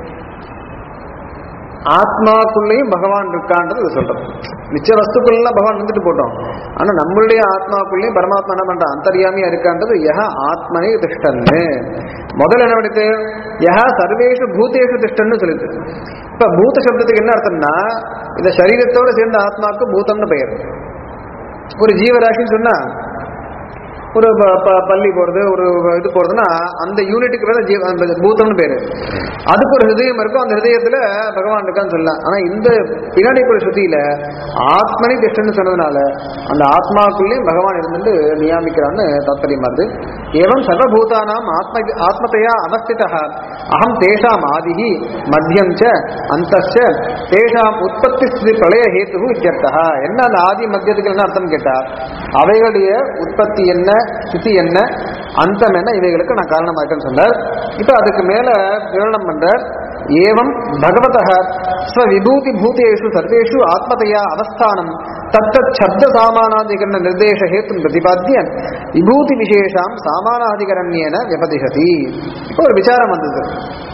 ஆத்மாக்குள்ளேயும் பகவான் இருக்கான்றது இது சொல்றது மிச்ச வஸ்துக்கள்லாம் பகவான் வந்துட்டு போட்டோம் ஆனா நம்மளுடைய ஆத்மாக்குள்ளேயும் பரமாத்மா என்ன பண்றான் அந்தர்யாமியா இருக்கான்றது யஹ ஆத்மனே திஷ்டன்னு முதல்ல என்ன பண்ணிட்டு யஹ சர்வேஷு பூதேஷு திஷ்டன்னு சொல்லுது இப்ப பூத சப்தத்துக்கு என்ன அர்த்தம்னா இந்த சரீரத்தோட சேர்ந்த ஆத்மாவுக்கு பூதம்னு பெயர் ஒரு ஜீவராசின்னு சொன்னா ஒரு ப- ப- பள்ளி போறது ஒரு இது போறதுன்னா அந்த யூனிட்டுக்கு பேர் ஜீவ அந்த பூதம்னு பேரு அதுக்கு ஒரு ஹிருதயம் இருக்கும் அந்த ஹிருதயத்துல பகவான் இருக்கான்னு சொல்லலாம் ஆனா இந்த பின்னாடி ஒரு ஸ்ருதியில ஆத்மனி திஷ்டன்னு சொன்னதுனால அந்த ஆத்மாக்குள்ளேயும் பகவான் இருந்துட்டு நியாமிக்கிறான்னு தாத்பரியமா இருக்கு ஏவம் சர்வபூதானாம் ஆத்ம ஆத்மதையா அவஸ்திதா அகம் தேஷாம் ஆதிஹி மத்தியம் ச அந்தச்ச தேஷாம் உற்பத்தி ஸ்திதி பிரளய ஹேத்து இத்தியர்த்தா என்ன அந்த ஆதி மத்தியத்துக்கு என்ன அர்த்தம் கேட்டா அவைகளுடைய உற்பத்தி என்ன ஸ்திதி என்ன அந்தம் என்ன இவைகளுக்கு நான் காரணமா இருக்கேன்னு சொன்னார் இப்ப அதுக்கு மேல விவரணம் பண்றார் ஏவம் பகவத ஸ்வவிபூதி பூதேஷு சர்வேஷு ஆத்மதையா அவஸ்தானம் தத்தத் சப்த சாமானாதிகரண நிர்தேச ஹேத்தும் பிரதிபாத்திய விபூதி விசேஷாம் சாமானாதிகரண்யேன விபதிஷதி இப்போ ஒரு விசாரம் வந்தது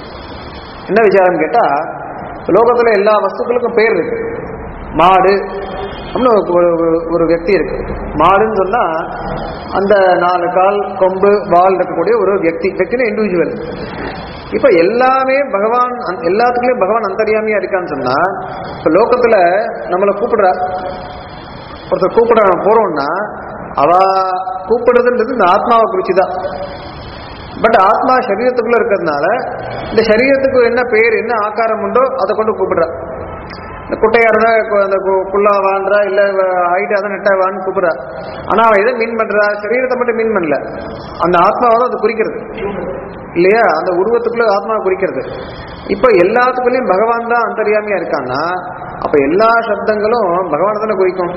என்ன விசாரம் கேட்டா லோகத்துல எல்லா வஸ்துக்களுக்கும் பேர் இருக்கு மாடு அப்படின்னு ஒரு- ஒரு ஒரு- ஒரு వ్యక్తి இருக்கு மாடுன்னு சொன்னா அந்த நாலு கால் கொம்பு வால் இருக்கக்கூடிய ஒரு వ్యక్తి వ్యక్తిனா இண்டிவிஜுவல் இப்ப எல்லாமே பகவான் அந்த- எல்லாத்துக்குள்ளயும் பகவான் அந்தரியாமியா இருக்கான்னு சொன்னா இப்ப லோகத்துல நம்மளை கூப்பிடுறா ஒருத்தர் கூப்பிட போறோம்னா அவ கூப்பிடுறதுன்றது இந்த ஆத்மாவை குறிச்சுதான் பட் ஆத்மா சரீரத்துக்குள்ள இருக்கிறதுனால இந்த சரீரத்துக்கு என்ன பேர் என்ன ஆகாரம் உண்டோ அதை கொண்டு கூப்பிடுறா இந்த குட்டையா இருந்தா கு- அந்த கு- குள்ளா வாழ்றா இல்ல ஹைட்டா தான் நெட்டா வான்னு கூப்பிடுறா ஆனா அவ எதை மீன் பண்றா சரீரத்தை மட்டும் மீன் பண்ணல அந்த ஆத்மாவை தான் அது குறிக்கிறது இல்லையா அந்த உருவத்துக்குள்ள ஆத்மாவை குறிக்கிறது இப்ப எல்லாத்துக்குள்ளயும் பகவான் தான் அந்தரியாமையா இருக்கான்னா அப்ப எல்லா சப்தங்களும் பகவான் தானே குறிக்கும்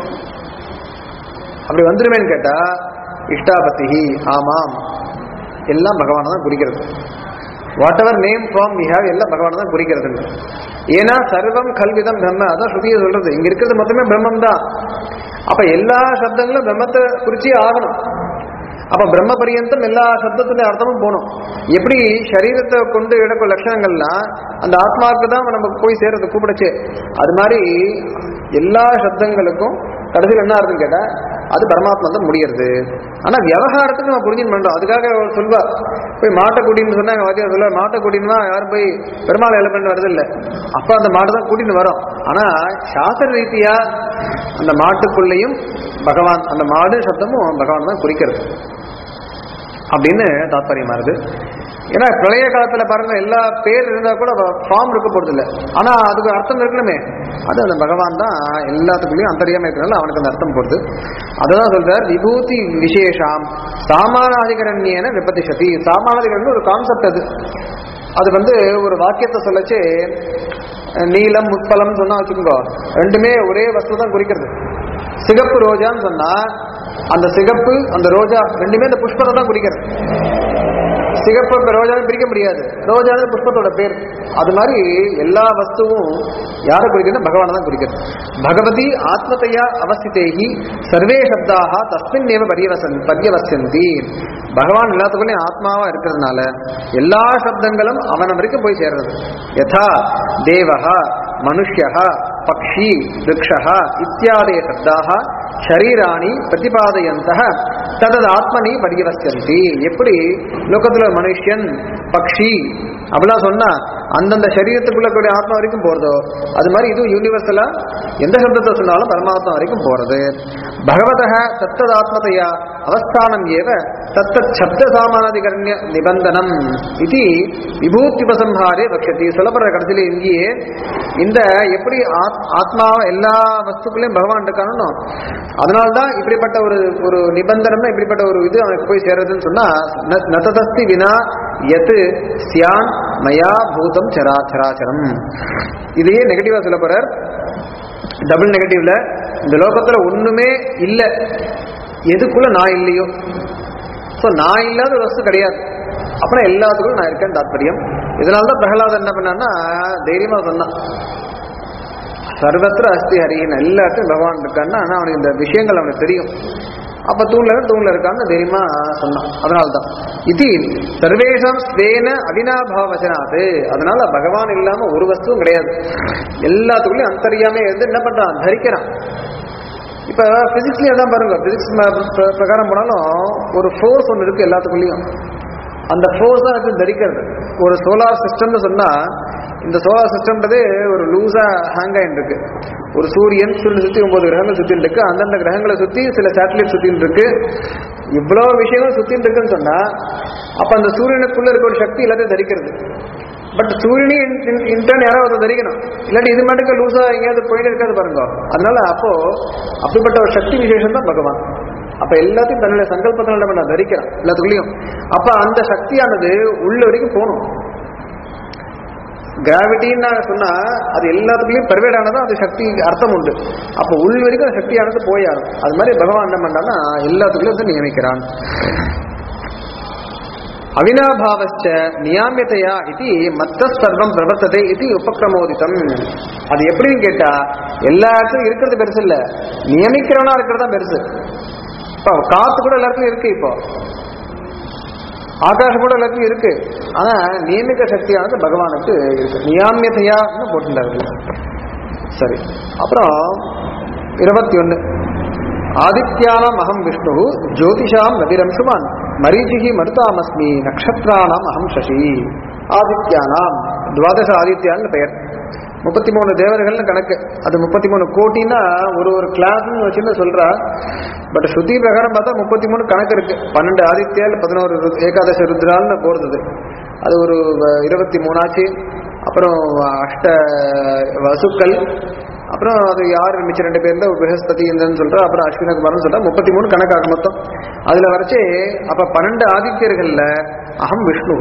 அப்படி வந்துருமேன்னு கேட்டா இஷ்டாபத்திஹி ஆமாம் எல்லாம் பகவானை தான் குறிக்கிறது whatever name form we have எல்லாம் பகவானை தான் குறிக்கிறது ஏன்னா சர்வம் கல்விதம் பிரம்ம அதான் ஸ்ருதியை சொல்றது இங்க இருக்கிறது மொத்தமே பிரம்மம் தான் அப்ப எல்லா சப்தங்களும் பிரம்மத்தை குறிச்சே ஆகணும் அப்ப பிரம்ம பரியந்தம் எல்லா சப்தத்துடைய அர்த்தமும் போகணும் எப்படி சரீரத்தை கொண்டு எடுக்கும் லட்சணங்கள்லாம் அந்த ஆத்மாவுக்கு தான் நம்ம போய் சேர்றது கூப்பிடுச்சு அது மாதிரி எல்லா சப்தங்களுக்கும் கடைசியில் என்ன அர்த்தம் கேட்டா அது பரமாத்மா தான் முடியறது ஆனா விவகாரத்துக்கு நம்ம புரிஞ்சுன்னு பண்றோம் அதுக்காக அவர் சொல்வா போய் மாட்டை கூட்டின்னு சொன்னாங்க வாத்தியார் சொல்ல மாட்டை கூட்டின்னு யாரும் போய் பெருமாள் எலப்பண்ணு வருது இல்ல அப்ப அந்த மாட்டை தான் கூட்டின்னு வரோம் ஆனா சாஸ்திர ரீதியா அந்த மாட்டுக்குள்ளேயும் பகவான் அந்த மாடு சப்தமும் பகவான் தான் குறிக்கிறது அப்படின்னு தாத்பரியமா இருக்கு ஏன்னா பிரளய காலத்துல பாருங்க எல்லா பேர் இருந்தா கூட ஃபார்ம் இருக்க போறது இல்ல ஆனா அதுக்கு அர்த்தம் இருக்கணுமே அது அந்த பகவான் தான் எல்லாத்துக்குள்ளயும் அந்தரியாம இருக்கிறனால அவனுக்கு அந்த அர்த்தம் போடுது அதுதான் சொல்றார் விபூதி விசேஷாம் சாமானாதிகரண்யன விபதிஷதி சாமானாதிகரன் ஒரு கான்செப்ட் அது அது வந்து ஒரு வாக்கியத்தை சொல்லச்சு நீலம் முற்பலம் சொன்னா வச்சுக்கோங்க ரெண்டுமே ஒரே வஸ்து தான் குறிக்கிறது சிகப்பு ரோஜான்னு சொன்னா அந்த சிகப்பு அந்த ரோஜா ரெண்டுமே அந்த புஷ்பத்தை தான் குறிக்கிறது சிகப்பு இப்ப ரோஜாவை பிரிக்க முடியாது ரோஜாவே புஷ்பத்தோட பேர் அது மாதிரி எல்லா வஸ்துவும் யாரை குறிக்கிறது பகவானை தான் குறிக்கிறது பகவதி ஆத்மதையா அவஸ்திதேகி சர்வே சப்தாக தஸ்மின் ஏவ பரியவசன் பரியவசந்தி பகவான் எல்லாத்துக்குள்ளேயும் ஆத்மாவா இருக்கிறதுனால எல்லா சப்தங்களும் அவன் வரைக்கும் போய் சேர்றது யதா தேவஹ மனுஷ்யः பக்ஷி விரக்ஷः இத்தியாதய சப்தாக ஷரீராணி பிரதிபாதயந்தः ததது ஆத்மனி பரியவசியந்தி எப்படி லோகத்துல ஒரு மனுஷன் பக்ஷி அப்படிலாம் சொன்னா அந்தந்த சரீரத்துக்குள்ள கூடிய ஆத்மா வரைக்கும் போறதோ அது மாதிரி இது யூனிவர்சலா எந்த சப்தத்தை சொன்னாலும் பரமாத்மா வரைக்கும் போறது பகவதः தத்ததாத்மதையா அவஸ்தானம் ஏவ தத்தத் சப்த சாமானாதிகரண்ய நிபந்தனம் இது விபூத்யுபசம்ஹாரே பக்ஷதி சொல்லப்படுற கடைசியில இங்கேயே இந்த எப்படி ஆத்- ஆத்மாவை எல்லா வஸ்துக்களையும் பகவான் இருக்கானோ அதனால்தான் இப்படிப்பட்ட ஒரு ஒரு நிபந்தனம்னா இப்படிப்பட்ட ஒரு இது அவனுக்கு போய் சேருதுன்னு சொன்னா ந- நததஸ்தி வினா எது சியான் மயா பூதம் சரா சராச்சரம் இதையே நெகட்டிவா சொல்ல போறார் டபுள் நெகட்டிவ்ல இந்த லோகத்துல ஒண்ணுமே இல்ல எதுக்குள்ள நான் இல்லையோ ஸோ நான் இல்லாத ஒரு வஸ்து கிடையாது அப்புறம் எல்லாத்துக்கும் நான் இருக்கேன் தாத்பரியம் இதனால தான் பிரகலாதன் என்ன பண்ணான்னா தைரியமா சொன்னான் சர்வத்திர அஸ்தி ஹரின்னு எல்லாத்தையும் பகவான் இருக்கான்னா ஆனா அவனுக்கு இந்த விஷயங்கள் அவனுக்கு தெரியும் அப்ப தூண்ல இருந்து தூண்ல இருக்கான்னு தைரியமா சொன்னான் அதனால தான் இது சர்வேஷாம் ஸ்வேன அவினாபாவசனாது அதனால பகவான் இல்லாம ஒரு வஸ்துவும் கிடையாது எல்லாத்துக்குள்ளயும் அந்தரியாமே இருந்து என்ன பண்றான் தரிக்கிறான் இப்ப பிசிக்ஸ்லயே தான் பாருங்க பிசிக்ஸ் பிரகாரம் போனாலும் ஒரு ஃபோர்ஸ் ஒன்று இருக்கு எல்லாத்துக்குள்ளேயும் அந்த ஃபோர்ஸ் தான் அது தரிக்கிறது ஒரு சோலார் சிஸ்டம்னு சொன்னா இந்த சோலார் சிஸ்டம்ன்றது ஒரு லூஸா ஹேங் ஆயிட்டு இருக்கு ஒரு சூரியன் சூரியன் சுத்தி ஒன்பது கிரகங்கள் சுத்தின்னு இருக்கு அந்தந்த கிரகங்களை சுத்தி சில சேட்டலைட் சுத்தின்னு இருக்கு இவ்வளவு விஷயங்கள் சுத்தின்னு இருக்குன்னு சொன்னா அப்ப அந்த சூரியனுக்குள்ள இருக்க ஒரு சக்தி எல்லாத்தையும் தரிக்கிறது பட் சூரியனையும் இன்டர்ன் யாராவது ஒருத்தர் தரிக்கணும் இல்லாட்டி இது மட்டும் லூஸா எங்கேயாவது போயிட்டு இருக்காது பாருங்க அதனால அப்போ அப்படிப்பட்ட ஒரு சக்தி விசேஷம் தான் பகவான் அப்ப எல்லாத்தையும் தன்னுடைய சங்கல்பத்தினால பண்ண தரிக்கிறான் எல்லாத்துக்குள்ளயும் அப்ப அந்த சக்தியானது உள்ள வரைக்கும் போகணும் கிராவிட்டின்னு சொன்னா அது எல்லாத்துக்குள்ளயும் பெர்வேட் ஆனதும் அது சக்தி அர்த்தம் உண்டு அப்ப உள் வரைக்கும் அந்த சக்தியானது போயாரும் அது மாதிரி பகவான் என்ன பண்றான்னா எல்லாத்துக்குள்ளயும் வந்து நியமிக்கிறான் அவினாபாவச்ச நியாமியதையா இது மத்த சர்வம் பிரவர்த்ததை இது உபக்கிரமோதிதம் அது எப்படின்னு கேட்டா எல்லா இடத்துலயும் இருக்கிறது பெருசு இல்ல நியமிக்கிறவனா இருக்கிறது தான் பெருசு இப்போ காத்து கூட எல்லாத்துலயும் இருக்கு இப்போ ஆகாசம் கூட எல்லாத்துலயும் இருக்கு ஆனா நியமிக்க சக்தியானது பகவானுக்கு இருக்கு நியாமியதையான்னு போட்டுட்டாரு சரி அப்புறம் இருபத்தி ஒன்னு ஆதித்யானாம் அகம் விஷ்ணு ஜோதிஷாம் நதிரம்சுமான் மரீச்சிகி மருதாமஸ்மி நக்ஷத்ராணாம் அகம் சசி ஆதித்யானாம் துவாதச ஆதித்யான்னு பெயர் முப்பத்தி மூணு தேவர்கள்னு கணக்கு அது முப்பத்தி மூணு கோட்டின்னா ஒரு ஒரு கிளாஸ்னு வச்சுன்னு சொல்றா பட் ஸ்ருதி பிரகாரம் பார்த்தா முப்பத்தி மூணு கணக்கு இருக்கு பன்னெண்டு ஆதித்யால் பதினோரு ரு- ஏகாதச ருத்ரால்னு போறது அது ஒரு வ- இருபத்தி மூணாச்சு அப்புறம் அஷ்ட வசுக்கள் அப்புறம் அது யார் மிச்சம் ரெண்டு பேர்ல பிரகஸ்பதி இந்திரன் சொல்றா அப்புறம் அஸ்வின குமார்னு சொல்றா முப்பத்தி மூணு கணக்காக மொத்தம் அதுல வரைச்சு அப்ப பன்னெண்டு ஆதித்யர்கள்ல அகம் விஷ்ணு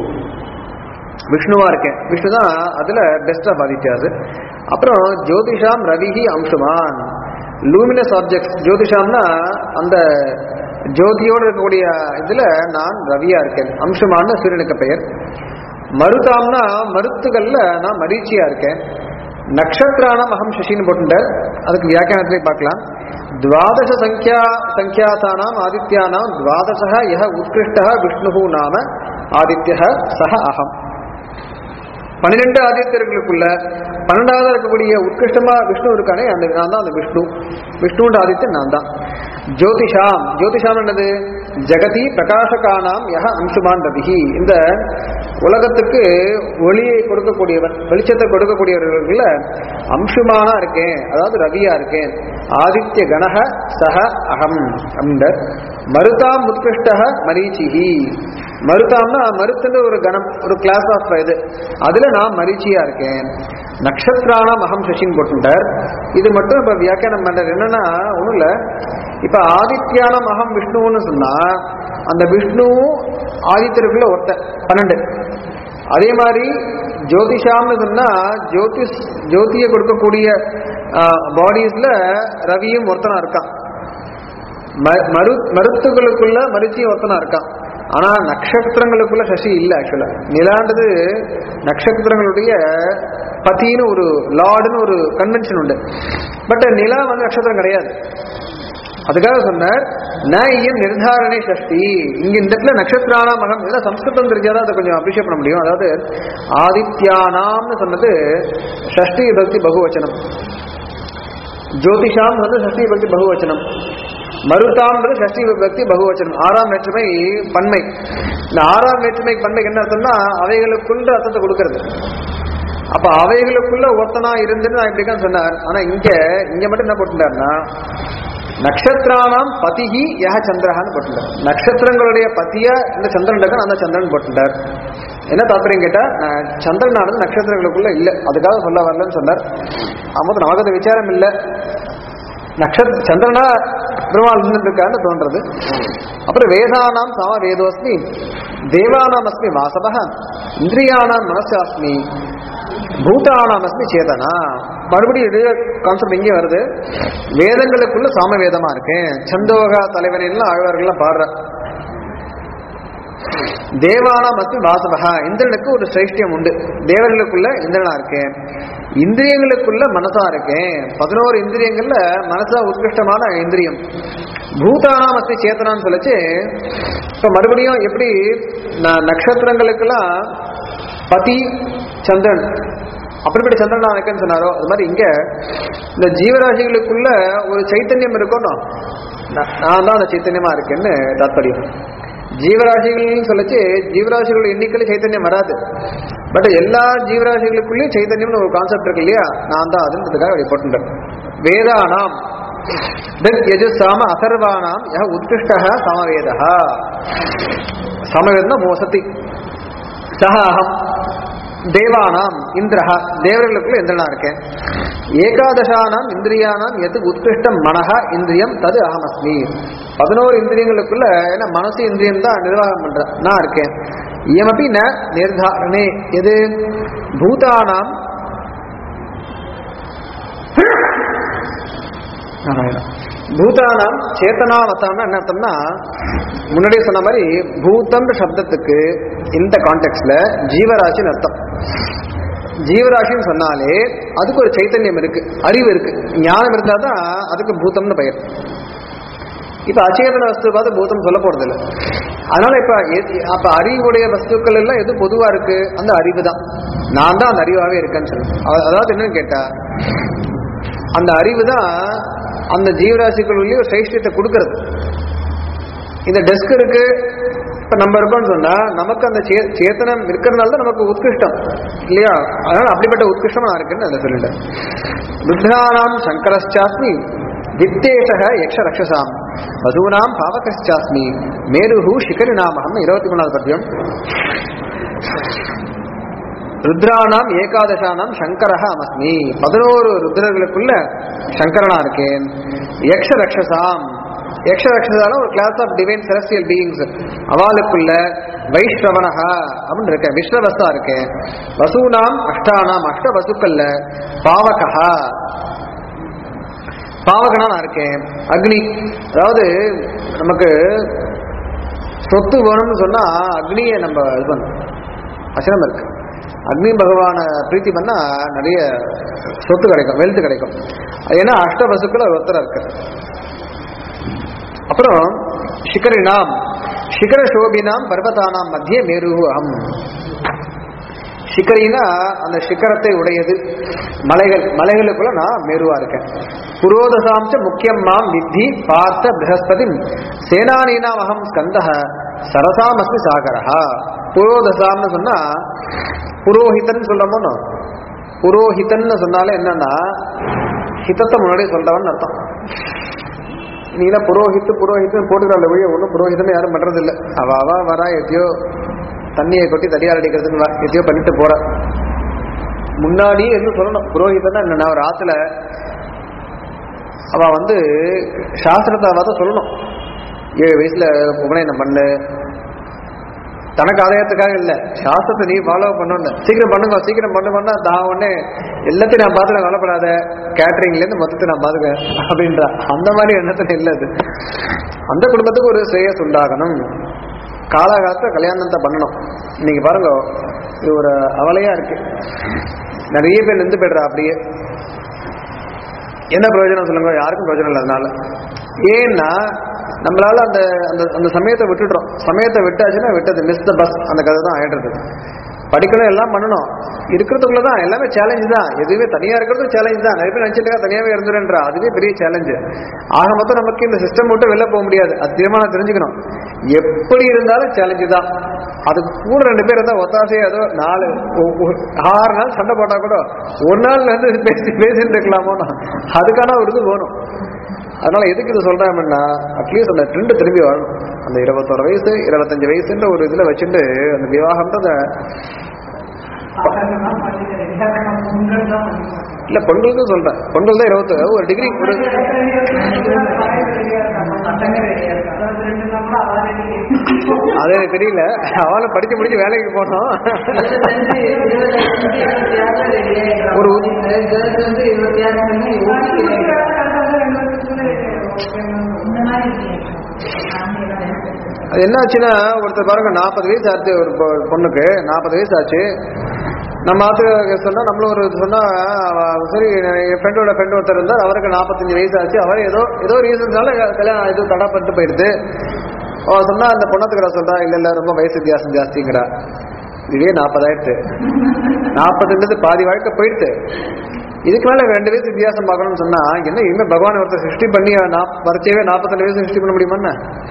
விஷ்ணுவா இருக்கேன் விஷ்ணு தான் அதுல பெஸ்ட் ஆஃப் ஆதித்யாஸ் அப்புறம் ஜோதிஷாம் ரவிஹி அம்சுமான் லூமினஸ் ஆப்ஜெக்ட்ஸ் ஜோதிஷாம்னா அந்த ஜோதியோடு இருக்கக்கூடிய இதுல நான் ரவியா இருக்கேன் அம்சுமான்னு சூரியனுக்கு பெயர் மருதாம்னா மருத்துகள்ல நான் மரீச்சியா இருக்கேன் நக்ஷத்ராணம் அகம் சசின்னு போட்டுட்டார் அதுக்கு வியாக்கியானத்திலே பார்க்கலாம் துவாதச சங்கியா சங்கியாசானாம் ஆதித்யானாம் துவாதச யஹ உத்கிருஷ்ட விஷ்ணு நாம ஆதித்ய சஹ அகம் பன்னிரெண்டு ஆதித்யர்களுக்குள்ள பன்னெண்டாவது இருக்கக்கூடிய உத்கிருஷ்டமா விஷ்ணு இருக்கானே அந்த நான் தான் அந்த விஷ்ணு விஷ்ணுன்ற ஆதித்யன் நான் தான் ஜோதிஷாம் ஜோதிஷாம் என்னது ஜெகதி பிரகாசகானாம் யஹ அம்சுமான் ரவிஹி இந்த உலகத்துக்கு ஒளியை கொடுக்கக்கூடியவன் வெளிச்சத்தை கொடுக்கக்கூடியவர்கள்ல அம்சுமானா இருக்கேன் அதாவது ரவியா இருக்கேன் ஆதித்ய கணக சஹ அகம் அந்த மருதாம் உத்கிருஷ்ட மரீச்சிஹி மருதாம்னா மருத்துன்னு ஒரு கணம் ஒரு கிளாஸ் ஆஃப் இது அதுல நான் மரீச்சியா இருக்கேன் நக்ஷத்ராணம் அகம் சசின் போட்டுட்டார் இது மட்டும் இப்ப வியாக்கியானம் பண்றது என்னன்னா ஒண்ணும் இல்ல இப்ப ஆதித்யானம் அகம் விஷ்ணுன்னு சொன்னா அந்த விஷ்ணுவும் ஆதித்யருக்குள்ள ஒருத்தன் பன்னெண்டு அதே மாதிரி ஜோதிஷாம்னு சொன்னா ஜோதிஷ் ஜோதியை கொடுக்கக்கூடிய பாடிஸ்ல ரவியும் ஒருத்தனா இருக்கான் ம- மரு மருத்துகளுக்குள்ள மருச்சியும் ஒருத்தனா இருக்கான் ஆனா நட்சத்திரங்களுக்குள்ள சசி இல்ல ஆக்சுவலா நிலாண்டது நட்சத்திரங்களுடைய பத்தின்னு ஒரு லார்டுன்னு ஒரு கன்வென்ஷன் உண்டு பட் நிலா வந்து நட்சத்திரம் கிடையாது அதுக்காக சொன்னார் ந இயம் நிர்தாரணை சஷ்டி இங்க இந்த இடத்துல நட்சத்திரானா மகம் இதெல்லாம் சம்ஸ்கிருதம் தெரிஞ்சாதான் அதை கொஞ்சம் அப்ரிஷியேட் பண்ண முடியும் அதாவது ஆதித்யானாம்னு சொன்னது ஷஷ்டி பக்தி பகுவச்சனம் ஜோதிஷாம் வந்து ஷஷ்டி பக்தி பகுவச்சனம் மருதாம்ன்றது ஷஷ்டி பக்தி பகுவச்சனம் ஆறாம் வேற்றுமை பன்மை இந்த ஆறாம் வேற்றுமை பன்மைக்கு என்ன அர்த்தம்னா அவைகளுக்குள்ள அர்த்தத்தை கொடுக்கறது அப்ப அவைகளுக்குள்ள ஒருத்தனா இருந்துன்னு நான் இப்படிதான் சொன்னார் ஆனா இங்க இங்க மட்டும் என்ன போட்டுட்டாருன்னா நக்ஷத்திரானாம் பதிகி யஹ சந்திரஹான்னு போட்டுட்டார் நட்சத்திரங்களுடைய பதியா இந்த சந்திரன் இருக்கான் அந்த சந்திரன் போட்டுட்டார் என்ன தாற்பயம் கேட்டா நான் சந்திரனானது நட்சத்திரங்களுக்குள்ள இல்ல அதுக்காக சொல்ல வரலன்னு சொன்னார் ஆமாம் நமக்கு அது விசாரம் இல்லை நட்சத்திர சந்திரனா பெருமாள் இருக்கான்னு தோன்றது அப்புறம் வேதானாம் சம வேதோஸ்மி தேவானாம் அஸ்மி வாசவ இந்திரியானாம் மனசாஸ்மி பூதானாம் அஸ்மி சேதனா மறுபடியும் இதே கான்செப்ட் இங்கே வருது வேதங்களுக்குள்ள சாம வேதமா இருக்கேன் சந்தோகா தலைவனிலாம் ஆழ்வார்கள்லாம் பாடுற தேவானாம் அஸ்மி வாசவகா இந்திரனுக்கு ஒரு சிரேஷ்டியம் உண்டு தேவர்களுக்குள்ள இந்திரனா இருக்கேன் இந்திரியங்களுக்குள்ள மனசா இருக்கேன் பதினோரு இந்திரியங்கள்ல மனசா உத்கிருஷ்டமான இந்திரியம் பூதானாம் அஸ்மி சேத்தனான்னு சொல்லிச்சு இப்ப மறுபடியும் எப்படி ந- நட்சத்திரங்களுக்கெல்லாம் பதி சந்திரன் அப்படிப்பட்ட சந்திரன் நான் இருக்கேன்னு சொன்னாரோ அது மாதிரி இங்க இந்த ஜீவராசிகளுக்குள்ள ஒரு சைத்தன்யம் இருக்கணும் நான் நான் தான் அந்த சைத்தன்யமா இருக்கேன்னு தாத்பரியம் ஜீவராசிகள்னு சொல்லிச்சு ஜீவராசிகளோட எண்ணிக்கையில சைத்தன்யம் வராது பட் எல்லா ஜீவராசிகளுக்குள்ளேயும் சைத்தன்யம்னு ஒரு கான்செப்ட் இருக்கு இல்லையா நான் தான் அதுன்றதுக்காக அப்படி போட்டுட்டேன் வேதானாம் திக் யஜுசாம அதர்வானாம் யஹ உத்கிருஷ்டः சமவேதः சமவேதம்னா மோசத்தி சஹ அகம் தேவானாம் இந்திரஹ தேவர்களுக்குள்ள இந்திரனா இருக்கேன் ஏகாதசானாம் இந்திரியானாம் எது உத்கிருஷ்டம் மனஹ இந்திரியம் தது அகமஸ்மி பதினோரு இந்திரியங்களுக்குள்ள ஏன்னா மனசு இந்திரியம் தான் நிர்வாகம் பண்ற நான் இருக்கேன் இயமபி ந நிர்தாரணே எது பூதானாம் நாராயணா பூதானாம் சேத்தனாவத்தான என்ன அர்த்தம்னா முன்னாடியே சொன்ன மாதிரி பூதம் சப்தத்துக்கு இந்த கான்டெக்ட்ல ஜீவராசின்னு அர்த்தம் ஜீவராசின்னு சொன்னாலே அதுக்கு ஒரு சைத்தன்யம் இருக்கு அறிவு இருக்கு ஞானம் இருந்தா தான் அதுக்கு பூதம்னு பெயர் இப்ப அச்சேதன வஸ்து பார்த்து பூதம் சொல்ல போறது இல்லை அதனால இப்ப எது- அப்ப அறிவுடைய வஸ்துக்கள் எல்லாம் எது பொதுவா இருக்கு அந்த அறிவு தான் நான் தான் அந்த அறிவாவே இருக்கேன்னு சொல்லு அ- அதாவது என்னன்னு கேட்டா அந்த அறிவு தான் அந்த ஜீவராசிகளுள்ளே ஒரு சைஷ்டியத்தை கொடுக்கறது இந்த டெஸ்க் இருக்கு இப்ப நம்ம இருக்கோம்னு சொன்னா நமக்கு அந்த சே- சேத்தனம் இருக்கிறதுனால தான் நமக்கு உத்கிருஷ்டம் இல்லையா அதனால அப்படிப்பட்ட உத்கிருஷ்டமா நான் இருக்குன்னு அதை சொல்லிட்டேன் ருத்ரானாம் சங்கரஸ்சாஸ்மி வித்தேசக யக்ஷ ரக்ஷசாம் வசூனாம் பாவகஸ்சாஸ்மி மேருஹு சிகரி நாமகம் இருபத்தி மூணாவது பத்தியம் ருத்ரானாம் ஏகாதசானாம் சங்கரஹ அமஸ்மி பதினோரு ருத்ரர்களுக்குள்ள சங்கரனா இருக்கேன் யக்ஷ ரக்ஷசாம் யக்ஷ ரக்ஷசால ஒரு class of divine celestial beings அவளுக்குள்ள வைஷ்ணவனஹா அப்படின்னு இருக்கேன் விஸ்வவஸ்தா இருக்கேன் வசூனாம் அஷ்டானாம் அஷ்ட வசுக்கள்ல பாவகா பாவகனா நான் இருக்கேன் அக்னி அதாவது நமக்கு சொத்து வேணும்னு சொன்னா அக்னியை நம்ம இது பண்ணணும் அசனம் இருக்கு அக்னி பகவான பிரீத்தி பண்ணா நிறைய சொத்து கிடைக்கும் வெல்த் கிடைக்கும் ஏன்னா அஷ்ட வசுக்கள் ஒரு ஒருத்தர் இருக்கு அப்புறம் சிகரினாம் சிகர சோபினாம் பர்வதானாம் மத்திய மேரு அகம் சிகரினா அந்த சிகரத்தை உடையது மலைகள் மலைகளுக்குள்ள நான் மேருவா இருக்கேன் புரோதசாம்ச முக்கியம் மாம் வித்தி பார்த்த பிரகஸ்பதி சேனானீனாம் அகம் ஸ்கந்தः சரசாம் அஸ்மி சாகரஹா புரோதசாம்னு சொன்னா புரோஹிதன் சொல்றோமோ புரோஹிதன்னு சொன்னாலே என்னன்னா ஹிதத்தை முன்னாடியே சொல்றவன் அர்த்தம் நீனா புரோஹித்து புரோஹித்தன் போட்டுக்கிறாள் ஒழிய ஒன்றும் புரோஹிதம் யாரும் பண்றது இல்ல அவ அவ வரா எதையோ தண்ணியை கொட்டி தடியால் அடிக்கிறதுக்கு வா, எதையோ பண்ணிட்டு போற முன்னாடியே என்ன சொல்லணும் புரோஹிதன்னா என்னன்னா ஒரு ஆத்துல அவ வந்து சாஸ்திரத்தை அவ தான் சொல்லணும் ஏழு வயசுல உபநயனம் பண்ணு தனக்கு ஆதாயத்துக்காக இல்ல சாஸ்திரத்தை நீ ஃபாலோ பண்ணணும் சீக்கிரம் பண்ணுங்க சீக்கிரம் பண்ணுங்கன்னா தான் உடனே எல்லாத்தையும் நான் பார்த்து நான் கவலைப்படாத கேட்டரிங்ல இருந்து மொத்தத்தை நான் பாத்துக்க அப்படின்றா அந்த மாதிரி எண்ணத்துல இல்ல அது அந்த குடும்பத்துக்கு ஒரு ஸ்ரேயஸ் உண்டாகணும் காலாகாலத்துல கல்யாணத்தை பண்ணணும் இன்னைக்கு பாருங்க இது ஒரு அவலையா இருக்கு நிறைய பேர் நின்று போயிடுறா அப்படியே என்ன பிரயோஜனம் சொல்லுங்க யாருக்கும் பிரயோஜனம் இல்லை அதனால ஏன்னா நம்மளால அந்த அந்த அந்த சமயத்தை விட்டுடுறோம் சமயத்தை விட்டாச்சுன்னா விட்டது மிஸ் த பஸ் அந்த கதை தான் ஆயிடுறது படிக்கணும் எல்லாம் பண்ணணும் இருக்கிறதுக்குள்ள தான் எல்லாமே சேலஞ்சு தான் எதுவுமே தனியா இருக்கிறது சேலஞ்ச் தான் நிறைய பேர் நினைச்சிட்டு தனியாவே இருந்துருன்றா அதுவே பெரிய சேலஞ்சு ஆக மொத்தம் நமக்கு இந்த சிஸ்டம் விட்டு வெளில போக முடியாது அது தீர்மானம் தெரிஞ்சுக்கணும் எப்படி இருந்தாலும் சேலஞ்சு தான் அது கூட ரெண்டு பேர் இருந்தா ஒத்தாசையா ஏதோ நாலு ஒ- ஒ- ஆறு நாள் சண்டை போட்டா கூட ஒரு நாள் வந்து பேசி பேசிட்டு இருக்கலாமோ அதுக்கான ஒரு இது வேணும் அதனால எதுக்கு இது சொல்றேன் அப்படின்னா அட்லீஸ்ட் அந்த ட்ரெண்ட் திரும்பி வரணும் அந்த இருபத்தோரு வயசு இருபத்தஞ்சு வயசுன்ற ஒரு இதுல வச்சுட்டு அந்த விவாகம்ன்றத இல்ல பெண்களுக்கு சொல்றேன் பெண்கள் தான் இருபத்தி ஒரு டிகிரி ஒரு அது எனக்கு தெரியல அவளை படிச்சு முடிச்சு வேலைக்கு போனோம் ஒரு அது என்ன ஆச்சுன்னா ஒருத்தர் பாருங்க நாற்பது வயசு ஆச்சு ஒரு பொ- பொண்ணுக்கு நாற்பது வயசு ஆச்சு நம்ம ஆத்து சொன்னா நம்மளும் ஒரு இது சொன்னா அவ- சரி என் ஃப்ரெண்டோட ஃப்ரெண்ட் ஒருத்தர் இருந்தார் அவருக்கு நாற்பத்தஞ்சு வயசு ஆச்சு அவர் ஏதோ ஏதோ ரீசன்னால கல்யாணம் இது தடை பண்ணிட்டு போயிடுது அவ சொன்னா அந்த பொண்ணத்துக்கு நான் சொல்றா இல்ல இல்ல ரொம்ப வயசு வித்தியாசம் ஜாஸ்திங்கிறா இதே நாற்பதாயிரத்து நாற்பதுன்றது பாதி வாழ்க்கை போயிடுது இதுக்கு மேல ரெண்டு வயசு வித்தியாசம் பார்க்கணும்னு சொன்னா என்ன இனிமே பகவான் ஒருத்தர் சிருஷ்டி பண்ணி நாப்- வரைச்சவே நாற்பத்தஞ்சு வயசு சிருஷ்டி பண்ண முடியுமா என்ன?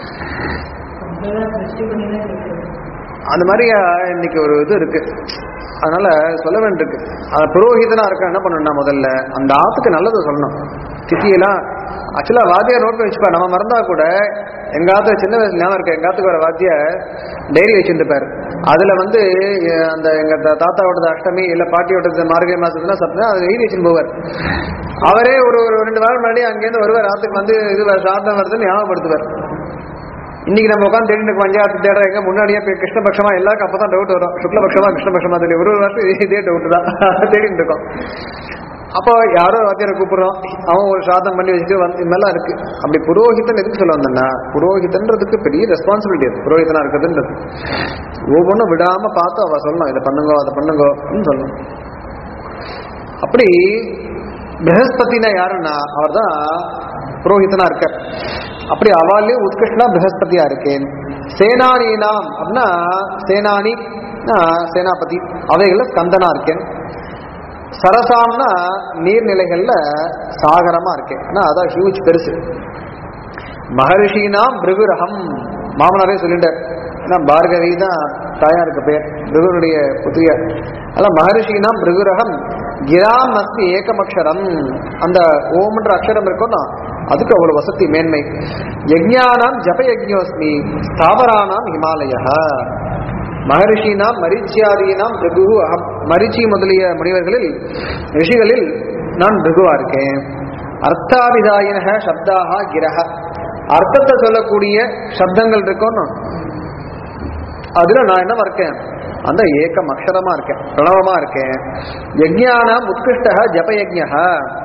அந்த மாதிரி அஹ், இன்னைக்கு ஒரு இது இருக்கு அதனால சொல்ல வேண்டியிருக்கு அது புரோஹிதனா இருக்க என்ன பண்ணணும்னா முதல்ல அந்த ஆத்துக்கு நல்லது சொல்லணும் திதியெல்லாம் ஆக்சுவலா வாத்தியார் நோட் பண்ணி வச்சுப்பா நம்ம மறந்தா கூட எங்க ஆத்துல சின்ன வயசுல ஞாபகம் இருக்கு எங்க ஆத்துக்கு வர வாத்தியார் டைரி வச்சிருந்துப்பாரு அதுல வந்து அஹ், அந்த எங்க தா- தாத்தாவோடது அஷ்டமி இல்ல பாட்டியோடது மார்கழி மாசத்துல சப்தம் அது எழுதி வச்சுன்னு போவார் அவரே ஒரு ஒரு ரெண்டு வாரம் முன்னாடி அங்கேருந்து வருவார் ஆத்துக்கு வந்து இது சாதம் வருதுன்னு ஞாபகப்படுத்துவார் இன்னைக்கு நம்ம உட்காந்து தேடிட்டு பஞ்சாயத்து தேடுற எங்க முன்னாடியே போய் கிருஷ்ணபக்ஷமா எல்லாருக்கும் அப்பதான் டவுட் வரும் சுக்லபக்ஷமா கிருஷ்ணபக்ஷமா தெரியும் ஒரு ஒரு வருஷம் இதே டவுட் தான் தேடிட்டு இருக்கோம் அப்போ யாரோ வாத்தியாரை கூப்பிடுறோம் அவன் ஒரு சாதம் பண்ணி வச்சுட்டு வந்து இதெல்லாம் இருக்கு அப்படி புரோஹிதன் எதுக்கு சொல்ல வந்தேன்னா புரோஹிதன்றதுக்கு பெரிய ரெஸ்பான்சிபிலிட்டி அது புரோஹிதனா இருக்கிறதுன்றது ஒவ்வொன்றும் விடாம பார்த்து அவ சொல்லணும் இதை பண்ணுங்க அதை பண்ணுங்க அப்படின்னு சொல்லணும் அப்படி பிரகஸ்பதினா யாருன்னா அவர் தான் புரோஹிதனா இருக்கார் அப்படி அவாலே உத்கிருஷ்ணா பிரகஸ்பதியா இருக்கேன் சேனானீனாம் அப்படின்னா சேனானி சேனாபதி அவைகள்ல ஸ்கந்தனா இருக்கேன் சரசாம்னா நீர்நிலைகள்ல சாகரமா இருக்கேன் ஆனா அதான் ஹியூஜ் பெருசு மகரிஷினாம் பிருகுரகம் மாமனாரே சொல்லிட்டார் ஏன்னா பார்கவி தான் தாயாருக்கு பேர் பிருகுனுடைய புத்திரியார் அதான் மகரிஷினாம் பிருகுரகம் கிராம் அஸ்தி ஏகமக்ஷரம் அந்த ஓம்ன்ற அக்ஷரம் இருக்கும்னா அதுக்கு அவ்வளவு வசதி மேன்மை யஜ்ஞானாம் ஜப யஜ்ஞோஸ்மி ஸ்தாவரானாம் ஹிமாலய மகரிஷினாம் மரிச்சியாதீனாம் பிருகு அகம் மரிச்சி முதலிய முனிவர்களில் ரிஷிகளில் நான் பிருகுவா இருக்கேன் அர்த்தாவிதாயின சப்தாக கிரக அர்த்தத்தை சொல்லக்கூடிய சப்தங்கள் இருக்கணும் அதுல நான் என்ன இருக்கேன் அந்த ஏக்கம் அக்ஷரமா இருக்கேன் பிரணவமா இருக்கேன் யஜ்ஞானாம் உத்கிருஷ்ட ஜப யஜ்ஞ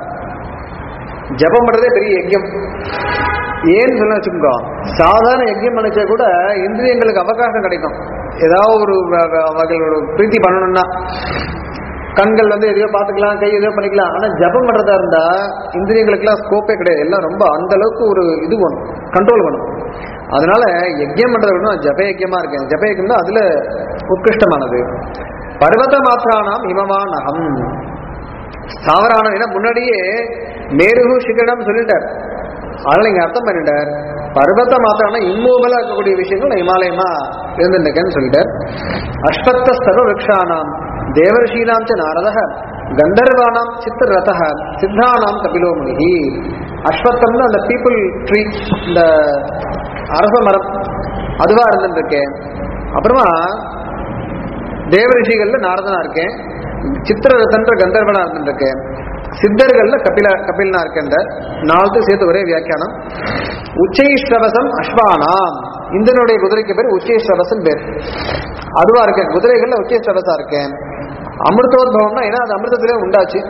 ஜபம் பண்றதே பெரிய யஜ்யம் ஏன்னு சொல்ல வச்சுக்கோ சாதாரண யஜ்யம் நினைச்சா கூட இந்திரியங்களுக்கு அவகாசம் கிடைக்கும் ஏதாவது ஒரு வ- வ- அவர்களோட பிரீத்தி பண்ணணும்னா கண்கள் வந்து எதையோ பார்த்துக்கலாம் கை எதையோ பண்ணிக்கலாம் ஆனா ஜபம் பண்றதா இருந்தா இந்திரியங்களுக்குலாம் ஸ்கோப்பே கிடையாது எல்லாம் ரொம்ப அந்த அளவுக்கு ஒரு இது வேணும் கண்ட்ரோல் வேணும் அதனால யஜ்யம் பண்றத விட நான் ஜப யஜ்யமா இருக்கேன் ஜப யஜ்யம் தான் அதுல உத்கிருஷ்டமானது பர்வத மாத்திரானாம் ஹிமவான் அகம் ஸ்தாவரானம் ஏன்னா முன்னாடியே மேருகு சிகரம் சொல்லிட்டார் அதனால இங்க அர்த்தம் பண்ணிட்டார் பர்வத மாத்திரம் இம்மூவலா இருக்கக்கூடிய விஷயங்கள் நான் இமாலயமா இருந்துருக்கேன்னு சொல்லிட்டார் அஸ்வத்த சர்வ விரக்ஷானாம் தேவர்ஷீனாம் ச நாரதः கந்தர்வானாம் சித்திரதः சித்தானாம் கபிலோ முனிகி அஸ்வத்தம்னு அந்த பீப்புள் ட்ரீ இந்த அரச மரம் அதுவா இருந்துருக்கேன் அப்புறமா தேவரிஷிகள்ல நாரதனா இருக்கேன் சித்திரரதன்ற கந்தர்வனா இருந்துருக்கேன் சித்தர்கள்ல கபில கபிலனா இருக்கேன் நாலுக்கு சேர்த்து ஒரே வியாக்கியானம் உச்சைஸ்ரவசம் அஸ்வானாம் இந்திரனுடைய குதிரைக்கு பேர் உச்சைஸ்ரவசம் பேர் அதுவா இருக்கேன் குதிரைகள்ல உச்சைஸ்ரவசா இருக்கேன் அமிர்தோத்பவம்னா ஏன்னா அது அமிர்தத்திலே உண்டாச்சு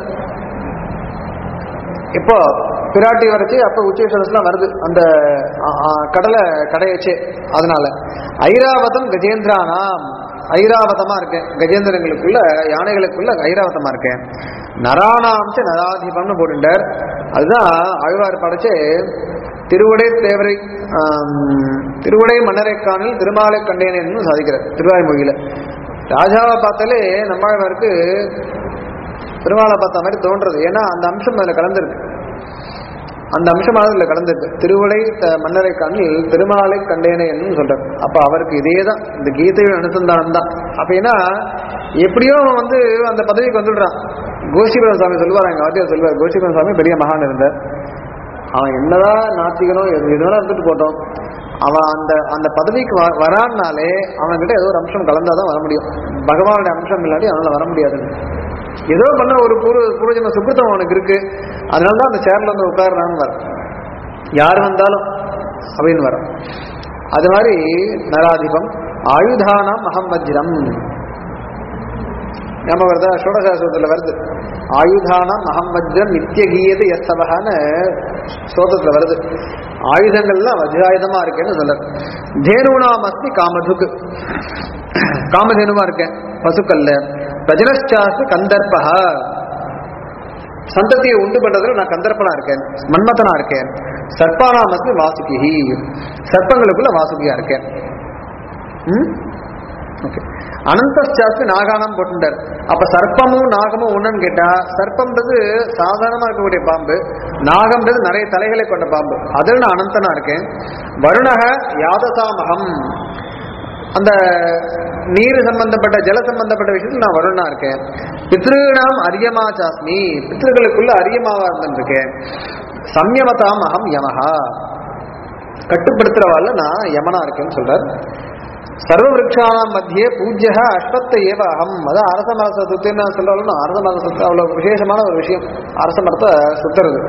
இப்போ பிராட்டி வரைச்சு அப்ப உச்சேஸ்வரஸ்லாம் வருது அந்த ஆ, ஆ, கடலை கடையச்சே அதனால ஐராவதம் கஜேந்திரானாம் ஐராவதமா இருக்கேன் கஜேந்திரங்களுக்குள்ள யானைகளுக்குள்ள ஐராவதமா இருக்கேன் நராணாம் ச நராதிபம்னு போட்டுட்டார் அதுதான் ஆழ்வார் படைச்சு திருவுடை தேவரை ஆம், திருவுடை மன்னரைக்கானில் திருமாலை கண்டேனேன்னு சாதிக்கிறார் திருவாய்மொழியில ராஜாவை பார்த்தாலே நம்மாழ்வாருக்கு பெருமாளை பார்த்த மாதிரி தோன்றது ஏன்னா அந்த அம்சம் அதில் கலந்துருக்கு அந்த அம்சமானது இதுல கலந்துருக்கு திருவுடை த- மன்னரை கண்ணில் திருமாலை கண்டேனேன்னு சொல்றாரு அப்ப அவருக்கு இதே தான் இந்த கீதையின் அனுசந்தானம் தான் அப்ப ஏன்னா எப்படியோ அவன் வந்து அந்த பதவிக்கு வந்துடுறான் கோஷிபுரம் சாமி சொல்லுவார் எங்க வாத்தியார் சொல்லுவார் கோஷிபுரம் சாமி பெரிய மகான் இருந்தார் அவன் என்னதான் நாத்திகனோ எது எதுனாலும் இருந்துட்டு போட்டோம் அவன் அந்த அந்த பதவிக்கு வ- வரான்னாலே அவன்கிட்ட ஏதோ ஒரு அம்சம் கலந்தாதான் வர முடியும் பகவானுடைய அம்சம் இல்லாட்டி அவனால வர முடியாதுன்னு ஏதோ பண்ண ஒரு பூர்வ பூர்வஜன சுக்கிருத்தம் அவனுக்கு இருக்கு அதனால தான் அந்த சேர்ல வந்து உட்கார்றான்னு வர யார் வந்தாலும் அப்படின்னு வரும் அது மாதிரி நராதிபம் ஆயுதானாம் அகம் வஜ்ரம் நம்ம வருதா ஷோடசாஸ்திரத்தில் வருது ஆயுதானாம் அகம் வஜ்ரம் நித்திய கீயது எஸ்தவகான்னு ஸ்லோகத்தில் வருது ஆயுதங்கள்லாம் வஜ்ராயுதமா இருக்கேன்னு சொல்றாரு தேனுனாம் அஸ்மி காமதுக்கு காமதேனுமா இருக்கேன் பசுக்கல்ல பிரஜனச்சாஸ்து கந்தர்பா சந்ததியை உண்டு பண்றதுல நான் கந்தர்ப்பனா இருக்கேன் மன்மதனா இருக்கேன் சர்ப்பானாமஸ்மி வாசுகி சர்ப்பங்களுக்குள்ள வாசுகியா இருக்கேன் ம்? ஓகே அனந்தாஸ்து நாகானம் போட்டுட்டார் அப்ப சர்ப்பமும் நாகமும் ஒண்ணுன்னு கேட்டா சர்ப்பம்ன்றது சாதாரணமா இருக்கக்கூடிய பாம்பு நாகம்ன்றது நிறைய தலைகளை கொண்ட பாம்பு அதில் நான் அனந்தனா இருக்கேன் வருணக யாதசாமகம் அந்த நீர் சம்பந்தப்பட்ட ஜல சம்பந்தப்பட்ட விஷயத்துல நான் வருணா இருக்கேன் பித்ருநாம் அரியமா சாஸ்மி பித்ருக்களுக்குள்ள அரியமாவா இருந்திருக்கேன் சம்யமதாம் அகம் யமஹா கட்டுப்படுத்துறவாள் நான் யமனா இருக்கேன்னு சொல்றார் சர்வ விரக்ஷாணாம் மத்தியே பூஜ்ய அஸ்வத்த ஏவ அகம் அதான் அரச மரத்தை சுத்தின்னு சொல்றாலும் அரச மரத்தை சுத்த அவ்வளவு விசேஷமான ஒரு விஷயம் அரச மரத்தை சுத்துறது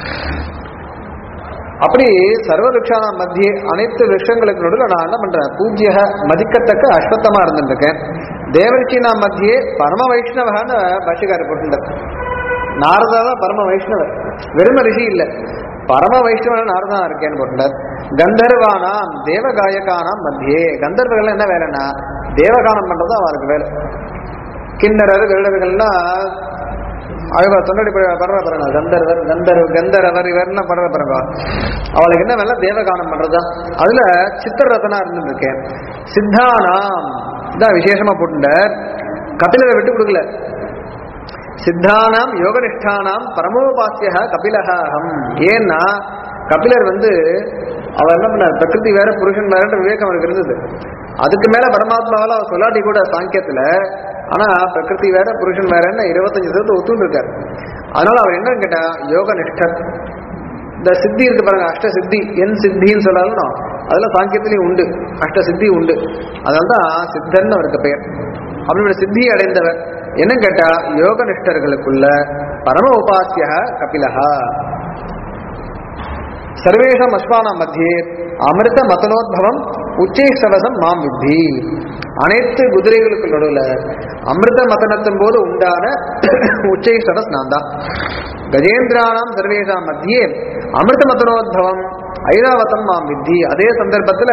அப்படி சர்வ விரக்ஷான மத்தியே அனைத்து விஷயங்களுக்கு நடுவில் நான் என்ன பண்றேன் பூஜ்ய மதிக்கத்தக்க அஸ்வத்தமா இருந்துருக்கேன் தேவரிச்சினா மத்தியே பரம வைஷ்ணவகான்னு பாஷிகாரி போட்டுட்டார் நாரதா தான் பரம வைஷ்ணவர் வெறும ரிஷி இல்ல பரம வைஷ்ணவன் நாரதா இருக்கேன்னு போட்டுட்டார் கந்தர்வானாம் தேவகாயகானாம் மத்தியே கந்தர்வர்கள் என்ன வேலைன்னா தேவகானம் பண்றது அவருக்கு வேலை கிண்ணறர் வெள்ளவர்கள்லாம் அழுவா தொண்டடி படுற பாருங்க கந்தர்வர் கந்தர் கந்தரவர் இவர்லாம் படுற பாருங்க அவளுக்கு என்ன வேலை தேவகானம் பண்றதுதான் அதுல சித்திரரத்தனா இருந்து இருக்கேன் சித்தானாம் இதான் விசேஷமா போட்டுட்டார் கபிலரை விட்டு கொடுக்கல சித்தானாம் யோகனிஷ்டானாம் பரமோபாசிய கபிலஹ அகம் ஏன்னா கபிலர் வந்து அவர் என்ன பண்ணார் பிரகிருதி வேற புருஷன் வேறன்ற விவேகம் அவருக்கு இருந்தது அதுக்கு மேல பரமாத்மாவால அவர் சொல்லாட்டி கூட சாங்கியத்துல ஆனா பிரகிருதி வேற புருஷன் வேறன்னு இருபத்தஞ்சு சதவீதம் ஒத்துண்டு இருக்காரு அதனால அவர் என்னன்னு கேட்டா யோக நிஷ்டர் இந்த சித்தி இருக்கு பாருங்க அஷ்ட சித்தி என் சித்தின்னு சொல்லாலும் அதெல்லாம் சாங்கியத்திலையும் உண்டு அஷ்ட சித்தி உண்டு அதனால்தான் சித்தன் அவருக்கு பெயர் அப்படியோட சித்தியை அடைந்தவர் என்ன கேட்டா யோக நிஷ்டர்களுக்குள்ள பரம உபாசிய கபிலஹா சர்வேஷாம் அஸ்மானாம் மத்தியே அமிர்த மதனோத்பவம் உச்சைசவசம் மாம் வித்தி அனைத்து குதிரைகளுக்கு நடுவில் அமிர்த மதனத்தின் போது உண்டான உச்சைசவஸ் நான் தான் கஜேந்திரானாம் சர்வேஷாம் மத்தியே அமிர்த மதனோத்பவம் ஐராவதம் மாம் வித்தி அதே சந்தர்ப்பத்தில்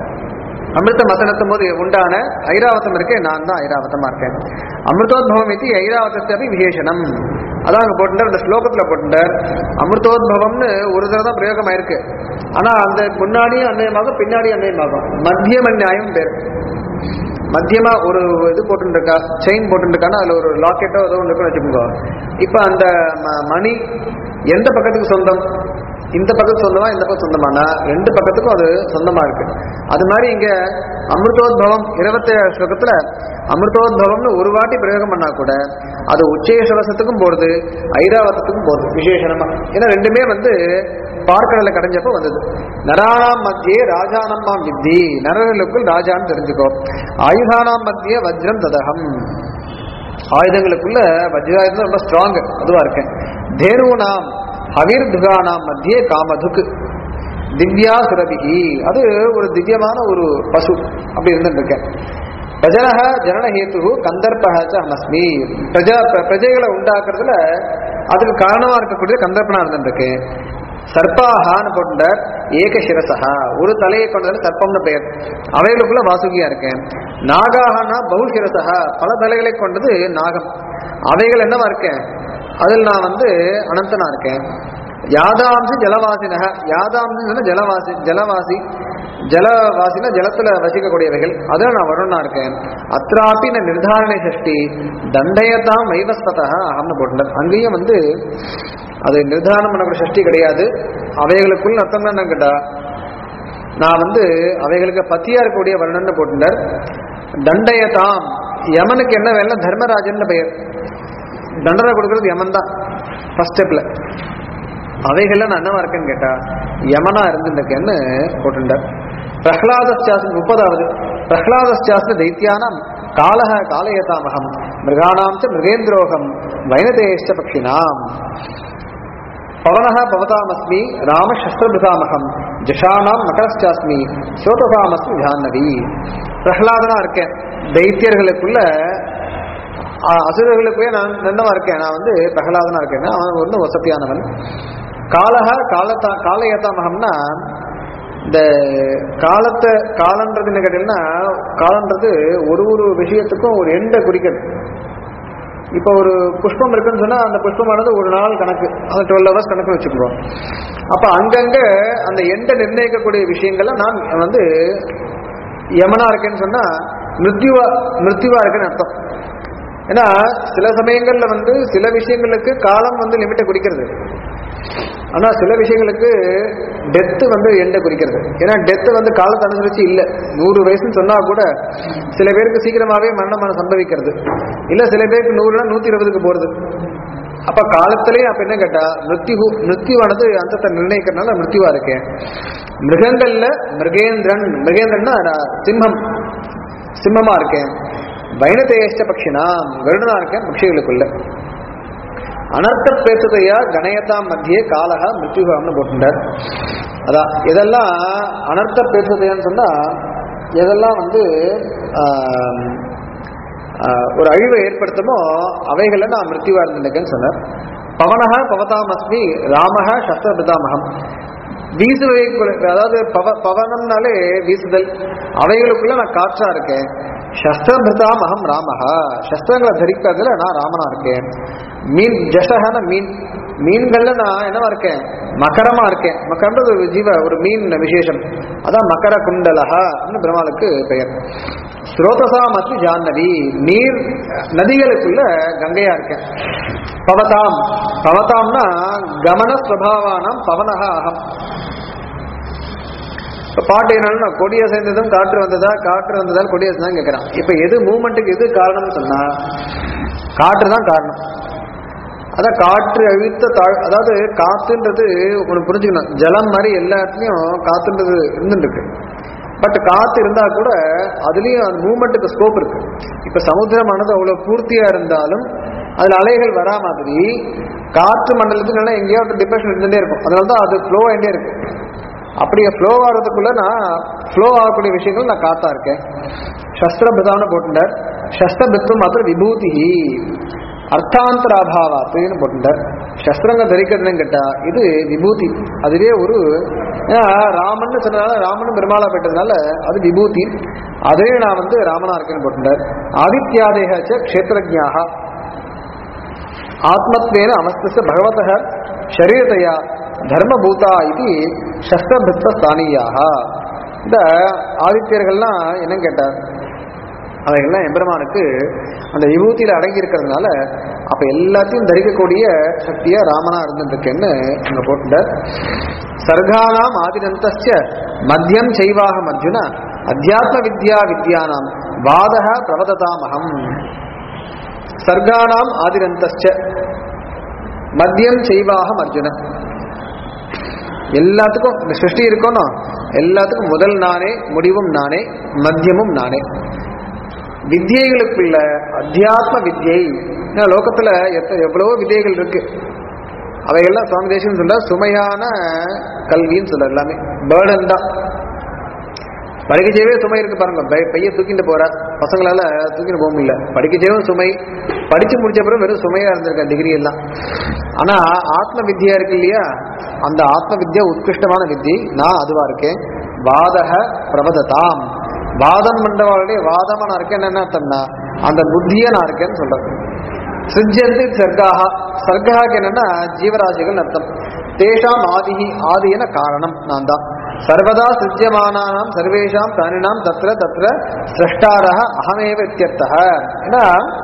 அமிர்த மசனத்தும் போது உண்டான ஐராவதம் இருக்கே நான் தான் ஐராவதமா இருக்கேன் அமிர்தோத்பவம் இது ஐராவதத்தை அப்படி விசேஷனம் அதான் அங்க போட்டுட்டார் அந்த ஸ்லோகத்துல போட்டுட்டார் அமிர்தோத்பவம்னு ஒரு தடவை தான் பிரயோகம் ஆயிருக்கு ஆனா அந்த முன்னாடியும் அந்நயமாகும் பின்னாடியும் அந்நயமாகும் மத்தியம் அந்நியாயம் பேர் மத்தியமா ஒரு இது போட்டுருக்கா செயின் போட்டுருக்கானா அதுல ஒரு லாக்கெட்டோ ஏதோ ஒன்று இருக்குன்னு வச்சுக்கோங்க இப்ப அந்த ம- மணி எந்த பக்கத்துக்கு சொந்தம் இந்த பக்கத்துக்கு சொந்தமா இந்த பக்கம் சொந்தமானா ரெண்டு பக்கத்துக்கும் அது சொந்தமா இருக்கு அது மாதிரி இங்க அமிர்தோத்பவம் இருபத்தேழு ஸ்லோகத்துல அமிர்தோத்பவம்னு ஒரு வாட்டி பிரயோகம் பண்ணா கூட அது உச்சேஸ்வரசத்துக்கும் போறது ஐராவதத்துக்கும் போறது விசேஷனமா ஏன்னா ரெண்டுமே வந்து பார்க்கடல கடைஞ்சப்போ வந்தது நராணாம் மத்தியே ராஜானம்மாம் வித்தி நரர்களுக்குள் ராஜான்னு தெரிஞ்சுக்கோ ஆயுதானாம் மத்தியே வஜ்ரம் ததகம் ஆயுதங்களுக்குள்ள வஜ்ராயுதம் ரொம்ப ஸ்ட்ராங் அதுவா இருக்கேன் தேனுனாம் ஹவீர் துகானாம் மத்தியே காமதுக்கு திவ்யா சுரபிகி அது ஒரு திவ்யமான ஒரு பசு அப்படி இருந்துட்டு இருக்கேன் பிரஜனக ஜனனஹேத்து கந்தர்பக அமஸ்மி பிரஜா பிர- பிரஜைகளை உண்டாக்குறதுல அதுக்கு காரணமா இருக்கக்கூடிய கந்தர்ப்பனா இருந்துருக்கு சர்ப்பாகான்னு போட்டார் ஏகசிரசா ஒரு தலையை கொண்டதுல சர்ப்பம்னு பெயர் அவைகளுக்குள்ள வாசுகியா இருக்கேன் நாகாகனா பகுசிரசா பல தலைகளை கொண்டது நாகம் அவைகள் என்னவா இருக்கேன் அதில் நான் வந்து அனந்தனா இருக்கேன் யாதாம்சி ஜலவாசினக யாதாம்சி சொன்னா ஜலவாசி ஜலவாசி ஜலவாசினா ஜலத்துல வசிக்கக்கூடியவைகள் அதில் நான் வருணனா இருக்கேன் அத்ராப்பி ந நிர்தாரணை சஷ்டி தண்டயதாம் மைவஸ்பதா அகம்னு போட்டுனர் அங்கேயும் வந்து அது நிர்தாரணம் பண்ணக்கூடிய சஷ்டி கிடையாது அவைகளுக்குள்ள அர்த்தம் என்ன கேட்டா நான் வந்து அவைகளுக்கு பத்தியா இருக்கக்கூடிய வருணன்னு போட்டுனர் தண்டயதாம் யமனுக்கு என்ன வேலை தர்மராஜன் பெயர் தண்டனை கொடுக்கறது யமன் தான் ஃபர்ஸ்ட் ஸ்டெப்ல அவைகள்லாம் நான் என்னவா இருக்கேன்னு கேட்டா யமனா இருந்துருக்கேன்னு போட்டுட்டார் பிரஹ்லாதாஸ்து முப்பதாவது பிரஹ்லாதாஸ்து தைத்தியானம் காலக காலயதாமகம் மிருகாணாம் ச மிருகேந்திரோகம் வைனதேஷ்ட பக்ஷினாம் பவனः பவதாமஸ்மி ராம சஸ்திரபிதாமகம் ஜஷானாம் மகரஸ்டாஸ்மி சோததாமஸ்மி ஜான்னவி பிரஹ்லாதனா இருக்கேன் தைத்தியர்களுக்குள்ள ஆ, அசுரர்களுக்குள்ளே நான் நன்னவா இருக்கேன் நான் வந்து பிரகலாதனா இருக்கேன் அவன் வந்து வசதியானவன் காலக காலத்தா காலயதாமகம்னா இந்த காலத்தை காலன்றது என்ன கேட்டீங்கன்னா காலன்றது ஒரு ஒரு விஷயத்துக்கும் ஒரு எண்டை குறிக்கிறது இப்போ ஒரு புஷ்பம் இருக்குன்னு சொன்னா அந்த புஷ்பமானது ஒரு நாள் கணக்கு அந்த டுவெல் ஹவர்ஸ் கணக்கு வச்சுக்கிறோம் அப்ப அங்கங்க அந்த எண்டை நிர்ணயிக்கக்கூடிய விஷயங்கள்ல நான் வந்து யமனா இருக்கேன்னு சொன்னா மிருத்யுவா மிருத்யுவா இருக்குன்னு அர்த்தம் ஏன்னா சில சமயங்கள்ல வந்து சில விஷயங்களுக்கு காலம் வந்து லிமிட்டை குறிக்கிறது ஆனா சில விஷயங்களுக்கு டெத்து வந்து எண்டை குறிக்கிறது ஏன்னா டெத்து வந்து காலத்தை அனுசரிச்சு இல்ல நூறு வயசுன்னு சொன்னா கூட சில பேருக்கு சீக்கிரமாவே மரணமான சம்பவிக்கிறது இல்ல சில பேருக்கு நூறுனா நூத்தி இருபதுக்கு போறது அப்ப காலத்திலேயே அப்ப என்ன கேட்டா மிருத்யு மிருத்யுவானது அந்தத்தை நிர்ணயிக்கிறதுனால மிருத்யுவா இருக்கேன் மிருகங்கள்ல மிருகேந்திரன் மிருகேந்திரன்னா நான் சிம்மம் சிம்மமா இருக்கேன் வைனதேஷ்ட பக்ஷினாம் கருடனா இருக்கேன் பக்ஷிகளுக்குள்ள அனர்த்த பேசுதையா கணயதாம் மத்தியே காலக மிருத்யுகாம்னு போட்டுட்டார் அதான் இதெல்லாம் அனர்த்த பேசுதையான்னு சொன்னா எதெல்லாம் வந்து ஆம், ஆஹ், ஒரு அழிவை ஏற்படுத்துமோ அவைகளை நான் மிருத்யுவா இருந்திருக்கேன்னு சொன்னார் பவனக பவதாமஸ்மி ராமக சஸ்திர பிதாமகம் வீசுவை அதாவது பவ பவனம்னாலே வீசுதல் அவைகளுக்குள்ள நான் காற்றா இருக்கேன் சஸ்திரபிரதாம் அகம் ராமஹா சஸ்திரங்களை தரிக்கிறதுல நான் ராமனா இருக்கேன் மீன் ஜஷகன மீன் மீன்கள்ல நான் என்னவா இருக்கேன் மகரமா இருக்கேன் மகரம்ன்றது ஒரு ஜீவ ஒரு மீன் விசேஷம் அதான் மகர குண்டலஹா பெருமாளுக்கு பெயர் ஸ்ரோதசா மற்றும் ஜான்னவி நீர் நதிகளுக்குள்ள கங்கையா இருக்கேன் பவதாம் பவதாம்னா கமன ஸ்வபாவானாம் பவனஹா அகம் இப்ப பாட்டு என்னன்னா கொடிய சேர்ந்ததும் காற்று வந்ததா காற்று வந்ததால் கொடிய சேர்ந்தா கேட்கறான் இப்ப எது மூமெண்ட்டுக்கு எது காரணம்னு சொன்னா காற்று தான் காரணம் அதான் காற்று அழுத்த தாழ் அதாவது காத்துன்றது உங்களுக்கு புரிஞ்சுக்கணும் ஜலம் மாதிரி எல்லா இடத்துலயும் காத்துன்றது இருந்துருக்கு பட் காத்து இருந்தா கூட அதுலயும் அந்த மூமெண்ட்டுக்கு ஸ்கோப் இருக்கு இப்ப சமுத்திரமானது அவ்வளவு பூர்த்தியா இருந்தாலும் அதுல அலைகள் வரா மாதிரி காற்று மண்டலத்துக்கு நல்லா எங்கேயோ ஒரு டிப்ரெஷன் இருந்துட்டே இருக்கும் அதனால தான் அது ஃப்ளோ ஆகிட்டே இருக்கு அப்படியே ஃப்ளோ ஆகிறதுக்குள்ள நான் ஃப்ளோ ஆகக்கூடிய விஷயங்கள் நான் காத்தா இருக்கேன் சஸ்திரபிதான்னு போட்டுட்டார் சஸ்திரபித்துவம் மாத்திரம் விபூதி அர்த்தாந்தராபாவாத்துன்னு போட்டுட்டார் சஸ்திரங்க தரிக்கிறதுன்னு கேட்டா இது விபூதி அதுவே ஒரு ஏன்னா ராமன் சொன்னதால ராமன் பெருமாளா பெற்றதுனால அது விபூதி அதே நான் வந்து ராமனா இருக்கேன்னு போட்டுட்டார் ஆதித்யாதேக கஷேத்திரஜாக ஆத்மத்வேன அவஸ்திச்ச பகவத சரீரத்தையா தர்மபூதா இது சஸ்திரபித்த ஸ்தானியாக இந்த ஆதித்யர்கள்லாம் என்ன கேட்டார் அவைகள்லாம் எம்பெருமானுக்கு அந்த விபூதியில அடங்கி இருக்கிறதுனால அப்ப எல்லாத்தையும் தரிக்கக்கூடிய சக்தியா ராமனா இருந்துருக்கேன்னு அங்க போட்டுட்டார் சர்கானாம் ஆதினந்தஸ்ய மத்தியம் செய்வாகம் அர்ஜுன அத்தியாத்ம வித்யா வித்யானாம் வாதக பிரவததாமகம் சர்கானாம் ஆதிரந்தஸ்ச மத்தியம் செய்வாகம் அர்ஜுன எல்லாத்துக்கும் இந்த சிருஷ்டி இருக்கணும் எல்லாத்துக்கும் முதல் நானே முடிவும் நானே மத்தியமும் நானே வித்தியைகளுக்குள்ள அத்தியாத்ம வித்யை ஏன்னா லோகத்துல எத்த எவ்வளவோ வித்தியைகள் இருக்கு அவையெல்லாம் சுவாமி தேசம் சொல்ல சுமையான கல்வின்னு சொல்ல எல்லாமே பேர்டன் தான் படிக்கச்சேவே சுமை இருக்கு பாருங்க பை- பைய தூக்கிட்டு போற பசங்களால தூக்கிட்டு போக முடியல படிக்கச்சேவும் சுமை படிச்சு முடிச்ச பிறகு வெறும் சுமையா இருந்திருக்க டிகிரி எல்லாம் ஆனா ஆத்ம வித்யா இருக்கு இல்லையா அந்த ஆத்ம வித்யா உத்கிருஷ்டமான வித்தி நான் அதுவா இருக்கேன் வாதக பிரபததாம் வாதம் பண்றவாளுடைய வாதமா நான் இருக்கேன் என்ன அர்த்தம்னா அந்த புத்தியை நான் இருக்கேன்னு சொல்றது சிஜ்ஜந்தி சர்க்காக சர்க்காக்கு என்னன்னா ஜீவராசிகள் அர்த்தம் தேஷாம் ஆதி ஆதியன காரணம் நான் தான் சர்வதா சிருஜ்யமானானாம் சர்வேஷாம் பிராணினாம் தத்ர தத்ர சிரஷ்டாரக அகமேவ இத்தியர்த்தக ஏன்னா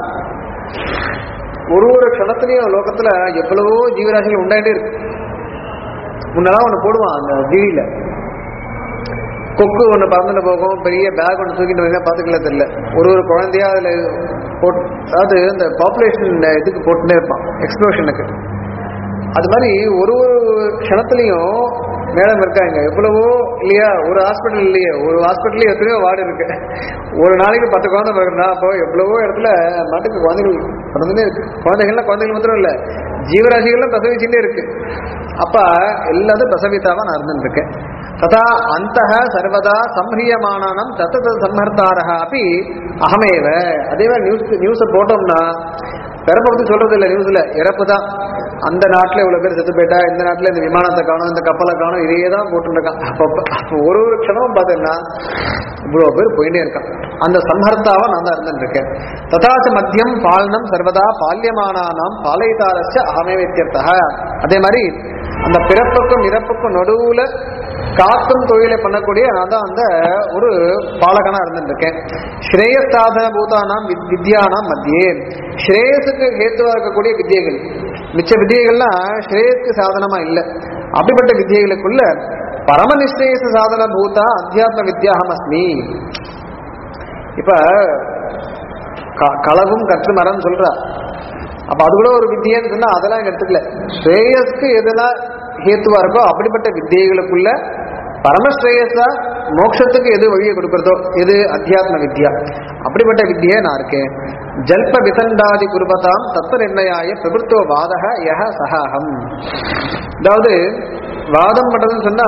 ஒரு ஒரு க்ஷணத்திலையும் லோகத்துல எவ்வளவோ ஜீவராசிகள் உண்டாயிட்டே இருக்கு முன்னெல்லாம் ஒன்று போடுவான் அந்த டிவியில கொக்கு ஒன்று பறந்துட்டு போகும் பெரிய பேக் ஒன்று தூக்கிட்டு போய் பார்த்துக்கல தெரியல ஒரு ஒரு குழந்தையா அதில் போட் அதாவது இந்த பாப்புலேஷன் இதுக்கு போட்டுட்டே இருப்பான் எக்ஸ்ப்ளோஷனுக்கு அது மாதிரி ஒரு ஒரு க்ஷணத்துலயும் மேடம் இருக்காங்க எவ்வளவோ இல்லையா ஒரு ஹாஸ்பிட்டல் இல்லையே ஒரு ஹாஸ்பிட்டல்ல எத்தனையோ வார்டு இருக்கு ஒரு நாளைக்கு பத்து குழந்தை பிறகுனா அப்போ எவ்வளவோ இடத்துல நாட்டுக்கு குழந்தைகள் பிறந்துனே இருக்கு குழந்தைகள்லாம் குழந்தைகள் மாத்திரம் இல்ல ஜீவராசிகள்லாம் பிரசவிச்சுட்டே இருக்கு அப்ப எல்லாத்தையும் பிரசவித்தாவா நான் இருந்துருக்கேன் ததா அந்த சர்வதா சம்ஹியமானம் தத்த தத் சம்ஹர்த்தாரக அப்படி அகமேவ அதே மாதிரி நியூஸ் நியூஸை போட்டோம்னா பிறப்பை பத்தி சொல்றது இல்லை நியூஸ்ல இறப்பு தான் அந்த நாட்டுல இவ்வளவு பேர் செத்து போயிட்டா இந்த நாட்டுல இந்த விமானத்தை காணும் இந்த கப்பலை காணும் இதையே தான் போட்டுருக்கான் அப்ப அப்ப ஒரு ஒரு க்ஷணமும் பார்த்தீங்கன்னா இவ்வளவு பேர் போயிட்டே இருக்கான் அந்த சம்ஹர்த்தாவா நான் தான் இருந்துட்டு இருக்கேன் ததாச்ச மத்தியம் பாலனம் சர்வதா பால்யமானானாம் பாலயிதாரஸ்ய அகமே வித்தியர்த்தக அதே மாதிரி அந்த பிறப்புக்கும் இறப்புக்கும் நடுவுல காக்கும் தொழிலை பண்ணக்கூடிய நான் தான் அந்த ஒரு பாலகனா இருந்துட்டு இருக்கேன் ஸ்ரேய சாதன பூதானாம் வித்- வித்யானாம் மத்தியே ஸ்ரேயஸுக்கு ஹேத்துவா இருக்கக்கூடிய வித்தியைகள் மிச்ச வித்தியைகள்லாம் ஸ்ரேயஸ்க்கு சாதனமா இல்லை அப்படிப்பட்ட வித்தியைகளுக்குள்ள பரம நிஷ்டேயச சாதன பூதா அத்தியாத்ம வித்யாகம் அஸ்மி இப்ப க- களவும் கற்று மரம் சொல்றா அப்ப அது கூட ஒரு வித்தியன்னு சொன்னா அதெல்லாம் இங்க எடுத்துக்கல ஸ்ரேயஸ்க்கு எதெல்லாம் ஹேத்துவா இருக்கோ அப்படிப்பட்ட வித்தியைகளுக்குள்ள பரமஸ்ரேயஸா மோட்சத்துக்கு எது வழியை கொடுக்கறதோ எது அத்தியாத்ம வித்யா அப்படிப்பட்ட வித்தியை நான் இருக்கேன் ஜல்ப விசண்டாதி குருபதாம் தத்துவ நிர்ணயாய பிரபுத்துவ வாதக யஹ சகாஹம் அதாவது வாதம் பண்றதுன்னு சொன்னா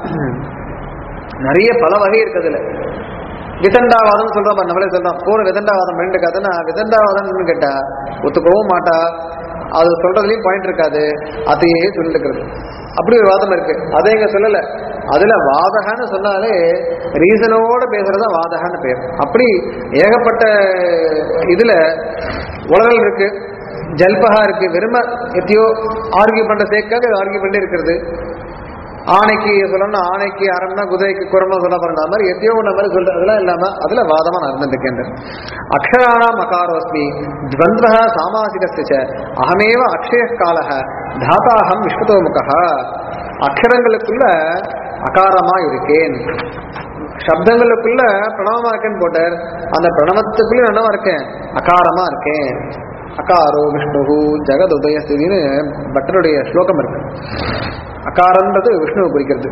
நிறைய பல வகை இருக்குதுல விதண்டாவாதம் சொல்றோம் நம்மளே சொல்றோம் போற விதண்டாவாதம் ரெண்டு கதைன்னா விதண்டாவாதம்னு கேட்டா ஒத்துக்கவும் மாட்டா அது சொல்றதுலயும் பாயிண்ட் இருக்காது அதையே சொல்லிட்டு இருக்கிறது அப்படி ஒரு வாதம் இருக்கு அதை இங்க சொல்லல அதுல வாதகன்னு சொன்னாலே ரீசனோட பேசுறதா வாதகன்னு பேர் அப்படி ஏகப்பட்ட இதுல உலகம் இருக்கு ஜல்பகா இருக்கு வெறும எத்தையோ ஆர்கியூ பண்ற சேர்க்காக ஆர்கியூ பண்ணி இருக்கிறது ஆணைக்கு சொல்லணும்னா ஆணைக்கு அறம்னா குதிரைக்கு குரமா சொல்ல பாருங்க அது மாதிரி எத்தையோ ஒண்ணு மாதிரி சொல்றது அதெல்லாம் இல்லாம அதுல வாதமா நான் இருந்திருக்கேன் அக்ஷராணாம் அகாரோஸ்மி துவந்தக சாமாசிகஸ்ய அகமேவ அக்ஷய காலக தாத்தாகம் விஸ்வதோமுகா அக்ஷரங்களுக்குள்ள அகாரமா இருக்கேன் சப்தங்களுக்குள்ள பிரணவமா இருக்கேன்னு போட்டார் அந்த பிரணவத்துக்குள்ள என்னவா இருக்கேன் அகாரமா இருக்கேன் அகாரோ விஷ்ணு ஜெகத் உதயஸ்தின்னு பட்டருடைய ஸ்லோகம் இருக்கு அகாரன்றது விஷ்ணுவை குறிக்கிறது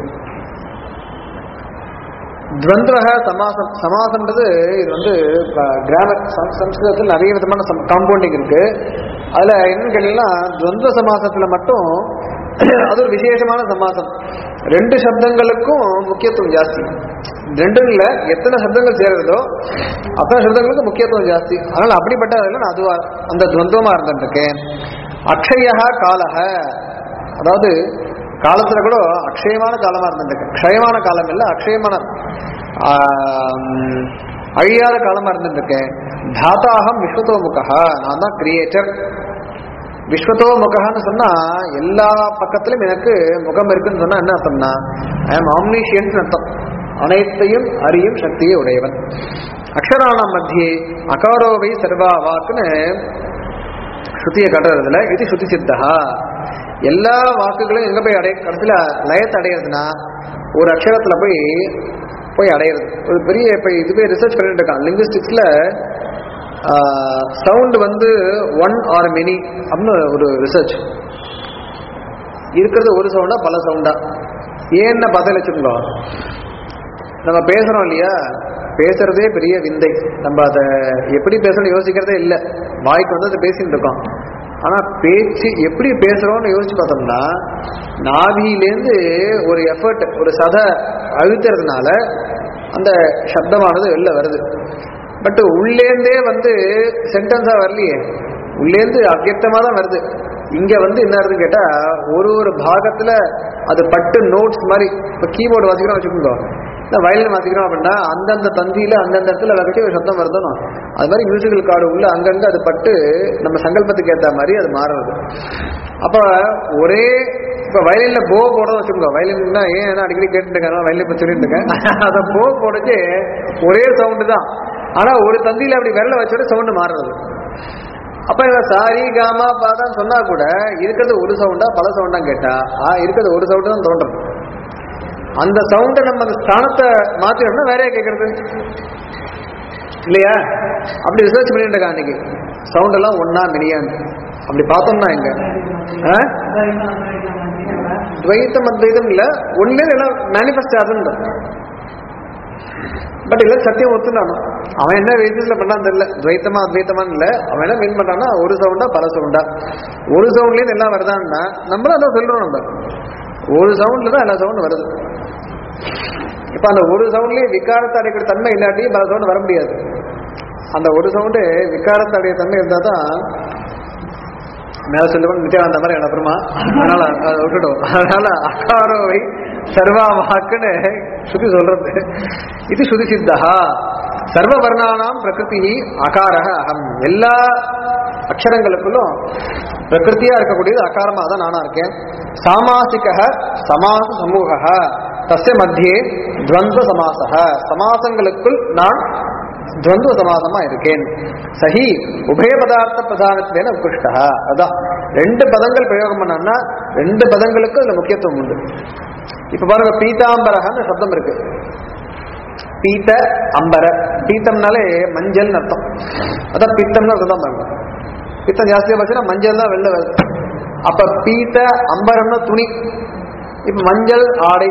துவந்தக சமாசம் சமாசம்ன்றது இது வந்து கிராமர் சம்ஸ்கிருதத்தில் நிறைய விதமான காம்பவுண்டிங் இருக்கு அதுல என்னன்னு கேட்டீங்கன்னா துவந்த சமாசத்துல மட்டும் அது ஒரு விசேஷமான சமாசம் ரெண்டு சப்தங்களுக்கும் முக்கியத்துவம் ஜாஸ்தி ரெண்டும் இல்ல எத்தனை சப்தங்கள் சேருதோ அத்தனை சப்தங்களுக்கு முக்கியத்துவம் ஜாஸ்தி அதனால அப்படிப்பட்ட அதுல நான் அதுவா அந்த துவந்தமா இருந்துருக்கேன் அக்ஷயா காலக அதாவது காலத்துல கூட அக்ஷயமான காலமா இருந்துருக்கு க்ஷயமான காலம் இல்ல அக்ஷயமான ஆம், அழியாத காலமா இருந்துருக்கேன் தாத்தாகம் விஸ்வதோமுகா நான் தான் கிரியேட்டர் விஸ்வதோமுகன்னு சொன்னா எல்லா பக்கத்திலும் எனக்கு முகம் இருக்குன்னு சொன்னா என்ன அர்த்தம்னா ஐ எம் ஆம்னிஷியன்ட் அர்த்தம் அனைத்தையும் அறியும் சக்தியை உடையவன் அக்ஷராணம் மத்தியே அகாரோவை சர்வா வாக்குன்னு ஸ்ருதியை கட்டுறதுல இது ஸ்ருதி சித்தா எல்லா வாக்குகளும் எங்க போய் அடைய கடைசியில லயத்தை அடையிறதுன்னா ஒரு அக்ஷரத்துல போய் போய் அடையிறது ஒரு பெரிய இப்ப இதுவே ரிசர்ச் பண்ணிட்டு இருக்கான் லிங்குஸ்டிக்ஸ்ல சவுண்ட் வந்து ஒன் ஆர் மெனி அப்படின்னு ஒரு ரிசர்ச் இருக்கிறது ஒரு சவுண்டா பல சவுண்டா ஏன்னு பதில் வச்சுருந்தோம் நம்ம பேசுறோம் இல்லையா பேசுறதே பெரிய விந்தை நம்ம அதை எப்படி பேசணும் யோசிக்கிறதே இல்லை வாய்க்கு வந்து அதை பேசிட்டு இருக்கோம் ஆனா பேச்சு எப்படி பேசுறோம்னு யோசிச்சு பார்த்தோம்னா நாபியிலேருந்து ஒரு எஃபர்ட் ஒரு சத அழுத்துறதுனால அந்த சப்தமானது வெளில வருது பட் உள்ளேந்தே வந்து சென்டென்ஸா வரலையே உள்ளேந்து அவ்யக்தமா தான் வருது இங்க வந்து என்ன வருதுன்னு கேட்டா ஒரு ஒரு பாகத்துல அது பட்டு நோட்ஸ் மாதிரி இப்ப கீபோர்டு வாசிக்கிறோம் வச்சுக்கோங்க இந்த வயலின் வாசிக்கிறோம் அப்படின்னா அந்தந்த தந்தியில அந்தந்த இடத்துல வகைக்கு ஒரு சப்தம் வருதணும் அது மாதிரி மியூசிக்கல் கார்டு உள்ள அங்கங்க அது பட்டு நம்ம சங்கல்பத்துக்கு ஏத்த மாதிரி அது மாறுறது அப்ப ஒரே இப்ப வயலின்ல போ போட வச்சுக்கோங்க வயலின்னா ஏன் ஏன்னா அடிக்கடி கேட்டுட்டு இருக்கேன் வயலின் பத்தி சொல்லிட்டு இருக்கேன் அதை போ போடச்சு ஒரே சவுண்டு தான் ஆனா ஒரு தந்தியில அப்படி விரல வச்சோட சவுண்டு மாறுறது அப்ப இவ சாரி காமா பாதான் சொன்னா கூட இருக்கிறது ஒரு சவுண்டா பல சவுண்டா கேட்டா ஆ இருக்கிறது ஒரு சவுண்டு தான் தோன்றது அந்த சவுண்டை நம்ம அந்த ஸ்தானத்தை மாத்தினோம்னா வேறையா கேட்கறது இல்லையா அப்படி ரிசர்ச் பண்ணிட்டு இருக்கா அன்னைக்கு சவுண்ட் எல்லாம் ஒன்னா மினியான்னு அப்படி பார்த்தோம்னா எங்க ஆ? துவைத்தம் அத்வைதம் இல்ல ஒண்ணு எல்லாம் மேனிஃபெஸ்ட் ஆகுது பட் இல்ல சத்தியம் ஒத்துனானோ அவன் என்ன வேதியில பண்ணான்னு தெரியல துவைத்தமா அத்வைத்தமான்னு இல்ல அவன் என்ன மீன் பண்றான்னா ஒரு சவுண்டா பல சவுண்டா ஒரு சவுண்ட்ல இருந்து எல்லாம் வருதான்னா நம்மளும் அதான் சொல்றோம் நம்ம ஒரு சவுண்ட்ல தான் எல்லா சவுண்டும் வருது இப்ப அந்த ஒரு சவுண்ட்லயே விகாரத்தை அடைக்கிற தன்மை இல்லாட்டி பல சவுண்ட் வர முடியாது அந்த ஒரு சவுண்டு விகாரத்தை அடைய தன்மை இருந்தா தான் மேல சொல்லுவன் நித்யானந்த மாதிரி எனக்கு அப்புறமா அதனால அதை விட்டுடும் அதனால அகாரோவை சர்வா வாக்குன்னு ஸ்ருதி சொல்றது இது ஸ்ருதி சித்தா சர்வ வர்ணானாம் பிரகிருதி அகாரக அகம் எல்லா அக்ஷரங்களுக்குள்ளும் பிரகிருத்தியா இருக்கக்கூடியது அகாரமா தான் நானா இருக்கேன் சாமாசிக சமாச சமூக தஸ்ய மத்தியே துவந்த சமாசக சமாசங்களுக்குள் நான் துவந்த சமாசமா இருக்கேன் சஹி உபய பதார்த்த பிரதானத்திலேன உத்கிருஷ்டா அதான் ரெண்டு பதங்கள் பிரயோகம் பண்ணா ரெண்டு பதங்களுக்கு அதுல முக்கியத்துவம் உண்டு இப்ப பாருங்க பீதாம்பரகன்னு சப்தம் இருக்கு பீத்த அம்பர பீத்தம்னாலே மஞ்சள்னு அர்த்தம் அதான் பித்தம்னு அர்த்தம் தான் பாருங்க பித்தம் ஜாஸ்தியா போச்சுன்னா மஞ்சள் தான் வெளில வருது அப்ப பீத்த அம்பரம்னா துணி இப்ப மஞ்சள் ஆடை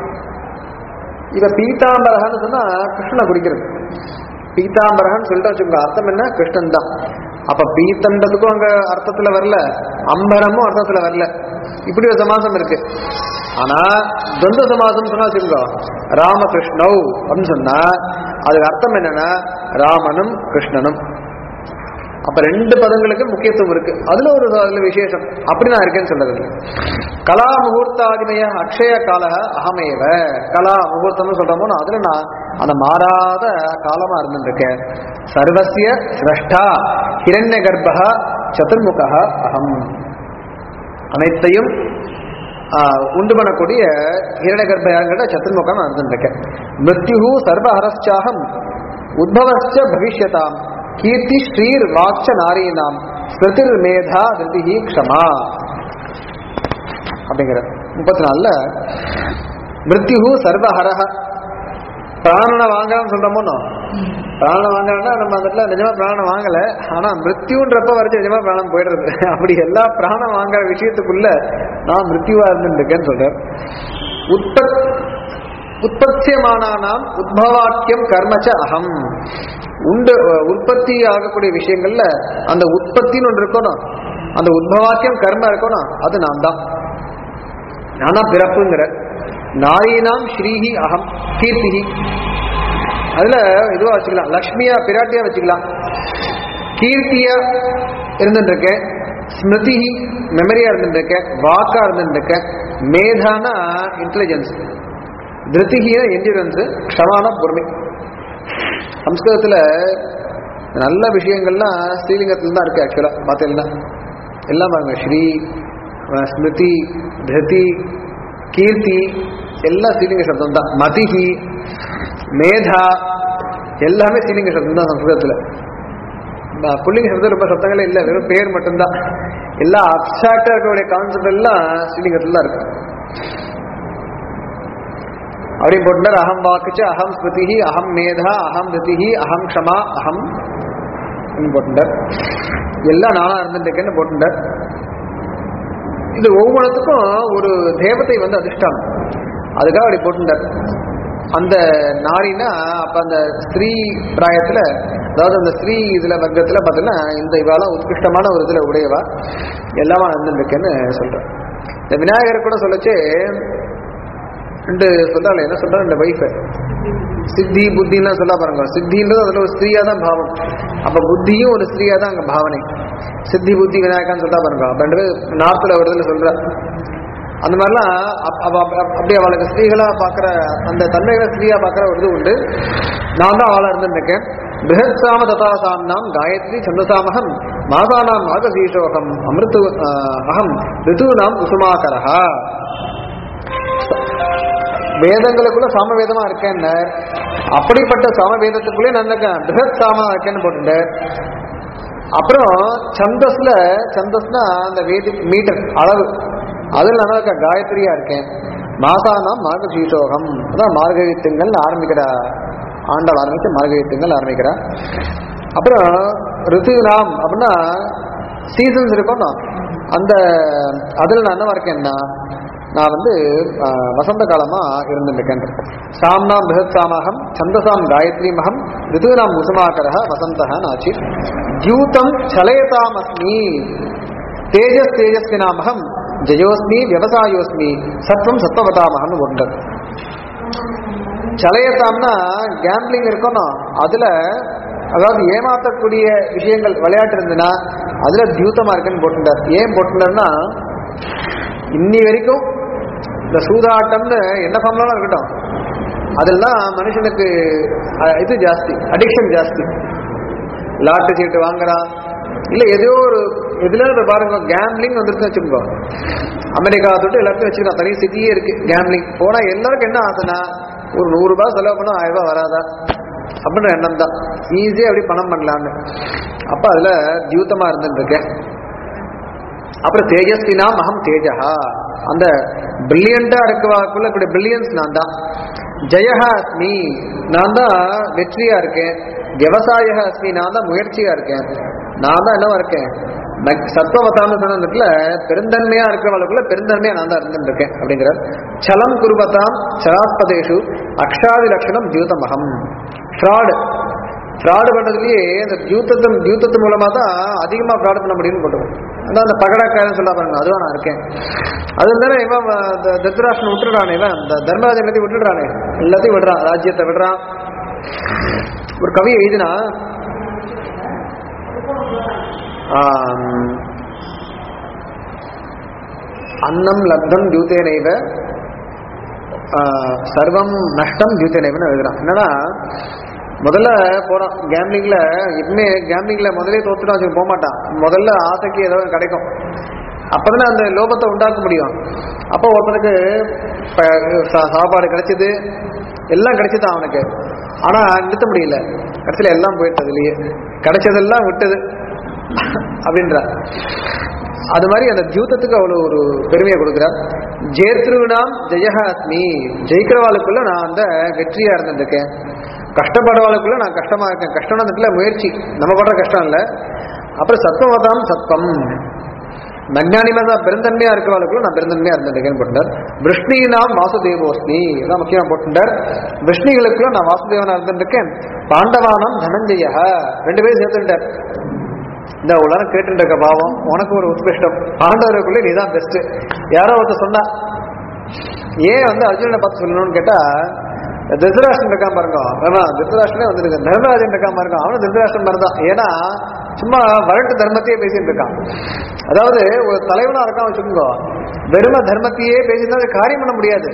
இப்ப பீதாம்பரகன்னு சொன்னா கிருஷ்ணனை குறிக்கிறது பீதாம்பரகன்னு சொல்லிட்டு வச்சுக்கோங்க அர்த்தம் என்ன கிருஷ்ணன் தான் அப்ப பீத்தன்றதுக்கும் அங்க அர்த்தத்துல வரல அம்பரமும் அர்த்தத்துல வரல இப்படி ஒரு சமாசம் இருக்கு ஆனா துவந்த சமாசம் சொன்னா வச்சுக்கோ ராமகிருஷ்ணவ் அப்படின்னு சொன்னா அதுக்கு அர்த்தம் என்னன்னா ராமனும் கிருஷ்ணனும் அப்ப ரெண்டு பதங்களுக்கு முக்கியத்துவம் இருக்கு அதுல ஒரு அதுல விசேஷம் அப்படி நான் இருக்கேன்னு சொல்றது இல்லை. கலா முகூர்த்தாதிமய அக்ஷய கால அகமேவ கலா முகூர்த்தம்னு சொல்றோமோ அதுல நான் அந்த மாறாத காலமா இருந்துருக்கேன் சர்வசிய சிரஷ்டா ஹிரண்ய கர்ப்பா சதுர்முக அகம் அனைத்தையும் ஆஹ், உண்டு பண்ணக்கூடிய ஹிரண்ய கர்ப்பங்கிட்ட சத்துர்முகம் நான் இருந்துருக்கேன் மிருத்யு சர்வஹரஸ்சாகம் உத்பவஸ்ச பவிஷ்யதாம் கீர்த்தி ஸ்ரீர் வாச்ச நாரீனாம் ஸ்மிருதிர் மேதா திருதி க்ஷமா அப்படிங்கிற முப்பத்தி நாலுல மிருத்யு சர்வஹரஹ பிராணனை வாங்கலாம்னு சொல்றோமோ பிராணம் வாங்கலன்னா நம்ம அந்த இடத்துல நிஜமா பிராணம் வாங்கல ஆனா மிருத்யுன்றப்ப வரைக்கும் நிஜமா பிராணம் போயிடுறது அப்படி எல்லா பிராணம் வாங்குற விஷயத்துக்குள்ள நான் மிருத்யுவா இருந்துருக்கேன்னு சொல்றேன் உற்பத் உற்பத்தியமானானாம் உத்பவாக்கியம் கர்மச்ச அகம் உண்டு உற்பத்தி ஆகக்கூடிய விஷயங்கள்ல அந்த உற்பத்தின்னு ஒன்று இருக்கணும் அந்த உத்பவாக்கியம் கர்ம இருக்கணும் அது நான் தான் நானா பிறப்புங்கிற நாரீனாம் ஸ்ரீஹி அகம் கீர்த்திஹி அதுல இதுவா வச்சுக்கலாம் லக்ஷ்மியா பிராட்டியா வச்சுக்கலாம் கீர்த்தியா இருந்துருக்கேன் ஸ்மிருதி மெமரியா இருந்துருக்கேன் வாக்கா இருந்துருக்கேன் மேதானா இன்டெலிஜென்ஸ் திருத்திகின என்டியூரன்ஸ் க்ஷமான பொறுமை சம்ஸ்கிருதத்துல நல்ல விஷயங்கள்லாம் ஸ்ரீலிங்கத்துல தான் இருக்கு ஆக்சுவலா பார்த்தீங்கன்னா எல்லாம் பாருங்க ஸ்ரீ அஹ், ஸ்மிருதி திருதி கீர்த்தி எல்லாம் ஸ்ரீலிங்க சப்தம் தான் மதிஹி மேதா எல்லாமே ஸ்ரீலிங்க சப்தம் தான் சம்ஸ்கிருதத்துல ப- புல்லிங்க சப்தம் ரொம்ப சப்தங்களே இல்லை வெறும் பேர் மட்டும்தான் எல்லா அப்சாக்டா இருக்கக்கூடிய கான்செப்ட் எல்லாம் ஸ்ரீலிங்கத்துல தான் இருக்கு அப்படி போட்டுட்டார் அகம் வாக்குச்சு அகம் ஸ்மிருதி அகம் மேதா அகம் ரிதிஹி அகம் க்ஷமா அகம் அப்படின்னு போட்டுட்டார் எல்லாம் நானா இருந்துருக்கேன்னு போட்டுட்டார் இது ஒவ்வொன்றுத்துக்கும் ஒரு தேவதை வந்து அதிர்ஷ்டம் அதுக்காக அப்படி போட்டுட்டார் அந்த நாரினா அப்ப அந்த ஸ்ரீ பிராயத்துல அதாவது அந்த ஸ்ரீ இதுல வர்க்கத்துல பார்த்தீங்கன்னா இந்த இவாலாம் உத்கிருஷ்டமான ஒரு இதுல உடையவா எல்லாமா இருந்துருக்கேன்னு சொல்றேன் இந்த விநாயகர் கூட சொல்லச்சு ரெண்டு சொல்றாள் என்ன சொல்றா ரெண்டு வைஃப் சித்தி புத்தின்லாம் சொல்ல பாருங்க சித்தின்றது அதுல ஒரு ஸ்திரீயா தான் பாவம் அப்ப புத்தியும் ஒரு ஸ்திரீயா தான் அங்க பாவனை சித்தி புத்தி விநாயகான்னு சொல்றா பாருங்க அப்ப ரெண்டு பேர் நார்த்துல வருதுல சொல்ற அந்த மாதிரிலாம் அப்- அவ- அவ- அப்படி அவளுக்கு ஸ்திரீகளா பாக்குற அந்த தன்மைகளை ஸ்திரீயா பாக்குற ஒரு இது உண்டு நான் தான் அவளா இருந்திருக்கேன் பிருஹத் சாம ததா சாம்னாம் காயத்ரி சந்தசாமகம் மாசானாம் ஆகசீஷோகம் அமிர்து ஆஹ், அகம் ரிதூனாம் குசுமாகரஹா வேதங்களுக்குள்ள சாமவேதமா இருக்கேன் அப்படிப்பட்ட சாமவேதத்துக்குள்ளே நான் இருக்கேன் பிருஹத் சாமா இருக்கேன்னு போட்டுட்டேன் அப்புறம் சந்தஸ்ல சந்தஸ்னா அந்த வேதி மீட்டர் அளவு அதுல நான் இருக்க காயத்ரியா இருக்கேன் மாசானாம் மார்கசீஷோகம் அதான் மார்கழி திங்கள் ஆரம்பிக்கிற ஆண்டல் ஆரம்பிச்சு மார்கழி திங்கள் ஆரம்பிக்கிறா அப்புறம் ரித்துநாம் அப்படின்னா சீசன்ஸ் இருக்கணும் அந்த அதில் நான் என்னவா இருக்கேன்னா நான் வந்து ஆஹ், வசந்த காலமா இருந்துருக்கேன் சாம்னாம் பிருகத் சாமகம் சந்தசாம் காயத்ரி மகம் ரிதுனாம் முசமாக்கரக வசந்தக நாச்சி தியூதம் சலயதாம் அஸ்மி தேஜஸ் தேஜஸ்வி நாமகம் ஜெயோஸ்மி விவசாயோஸ்மி சத்வம் சத்வவதாமகம்னு ஒன்று சலையத்தாம்னா கேம்பிளிங் இருக்கணும் அதுல அதாவது ஏமாத்தக்கூடிய விஷயங்கள் விளையாட்டு இருந்ததுன்னா அதுல தியூத்தமா இருக்குன்னு போட்டுட்டார் ஏன் போட்டுட்டார்னா இன்னி வரைக்கும் இந்த சூதாட்டம்னு என்ன ஃபார்ம்லாம் இருக்கட்டும் அதெல்லாம் மனுஷனுக்கு அஹ், இது ஜாஸ்தி அடிக்ஷன் ஜாஸ்தி லாட்டு சீட்டு வாங்குறான் இல்ல ஏதோ ஒரு இதுல இப்ப பாருங்க கேம்லிங் வந்துருச்சுன்னு வச்சுக்கோ அமெரிக்கா தொட்டு எல்லாத்தையும் வச்சுக்கலாம் தனி சிட்டியே இருக்கு கேம்லிங் போனா எல்லாருக்கும் என்ன ஆகுதுன்னா ஒரு நூறு ரூபாய் செலவு பண்ணா ஆயிரம் ரூபாய் வராதா அப்படின்னு எண்ணம் தான் ஈஸியா அப்படி பணம் பண்ணலான்னு அப்ப அதுல தியூத்தமா இருந்துட்டு இருக்கேன் அப்புறம் தேஜஸ்வினா மகம் தேஜஹா அந்த பிரில்லியண்டா இருக்கவாக்குள்ள இப்படி பிரில்லியன்ஸ் நான் தான் ஜெயஹா அஸ்மி நான் தான் வெற்றியா இருக்கேன் விவசாய அஸ்மி நான் தான் முயற்சியா இருக்கேன் நான் தான் என்னவா இருக்கேன் மக்- சத்வவதான சொன்னதுல பெருந்தன்மையா இருக்கிறவளுக்குள்ள பெருந்தன்மையா நான் தான் இருந்துட்டு இருக்கேன் அப்படிங்கிறார் சலம் குருபதாம் சராஸ்பதேஷு அக்ஷாதி லட்சணம் ஜூதமகம் ஃப்ராடு ஃப்ராடு பண்றதுலயே இந்த தியூத்தத்தின் தியூத்தத்து மூலமா தான் அதிகமா ஃப்ராட் பண்ண முடியும்னு போட்டுருவோம் அதான் அந்த பகடக்காரன் சொல்ல பாருங்க அதுவா நான் இருக்கேன் அது தானே இவன் த- தத்ராஷ்டன் விட்டுடுறானே இவன் இந்த தர்மராஜன் எல்லாத்தையும் விட்டுடுறானே எல்லாத்தையும் விடுறான் ராஜ்யத்தை விடுறான் ஒரு கவி எழுதினா ஆம், அன்னம் லப்தம் தியூத்தேனைவ ஆஹ், சர்வம் நஷ்டம் தியூத்தேனைவன்னு எழுதுறான் என்னன்னா முதல்ல போறான் கேம்லிங்ல எப்பவுமே கேம்லிங்ல முதலே தோத்துட்டு வச்சு போக மாட்டான் முதல்ல ஆசைக்கு ஏதோ ஒண்ணு கிடைக்கும் அப்பதானே அந்த லோபத்தை உண்டாக்க முடியும் அப்போ ஒருத்தனுக்கு ப- சா- சாப்பாடு கிடைச்சது எல்லாம் கிடைச்சதான் அவனுக்கு ஆனா நிறுத்த முடியல கடைசியில எல்லாம் போயிட்டு அதுலயே கிடைச்சதெல்லாம் விட்டது அப்படின்ற அது மாதிரி அந்த தியூத்தத்துக்கு அவ்வளவு ஒரு பெருமையை கொடுக்குறார் ஜேத்ருனாம் ஜெயஹ அஸ்மி ஜெயிக்கிறவாளுக்குள்ள நான் அந்த வெற்றியா இருந்திருக்கேன் கஷ்டப்படுறவாளுக்குள்ள நான் கஷ்டமா இருக்கேன் கஷ்டம்னு முயற்சி நம்ம படுற கஷ்டம் இல்ல அப்புறம் சத்வமதாம் சத்வம் நஞ்ஞானிமா தான் பெருந்தன்மையா இருக்கிறவளுக்குள்ள நான் பெருந்தன்மையா இருந்திருக்கேன்னு போட்டார் விஷ்ணினாம் வாசுதேவோஸ்மி இதான் முக்கியமா போட்டுட்டார் விஷ்ணிகளுக்குள்ள நான் வாசுதேவனா இருந்திருக்கேன் பாண்டவானம் தனஞ்சய ரெண்டு பேரும் சேர்த்துட்டார் இந்த உலகம் கேட்டு இருக்க பாவம் உனக்கு ஒரு உத்கிருஷ்டம் பாண்டவருக்குள்ளே நீ தான் பெஸ்ட் யாரோ ஒருத்தர் சொன்னா ஏன் வந்து அர்ஜுனனை பார்த்து சொல்லணும்னு கேட்டா திருதராஷ்டன் இருக்கான் பாருங்க அதான் திருதராஷ்டனே வந்துருக்கு தர்மராஜன் இருக்கான் பாருங்க அவனும் திருதராஷ்டன் மாதிரி தான் ஏன்னா சும்மா வரட்டு தர்மத்தையே பேசிட்டு இருக்கான் அதாவது ஒரு தலைவனா இருக்கான் வச்சுக்கோங்க வெறும தர்மத்தையே பேசினா அது காரியம் பண்ண முடியாது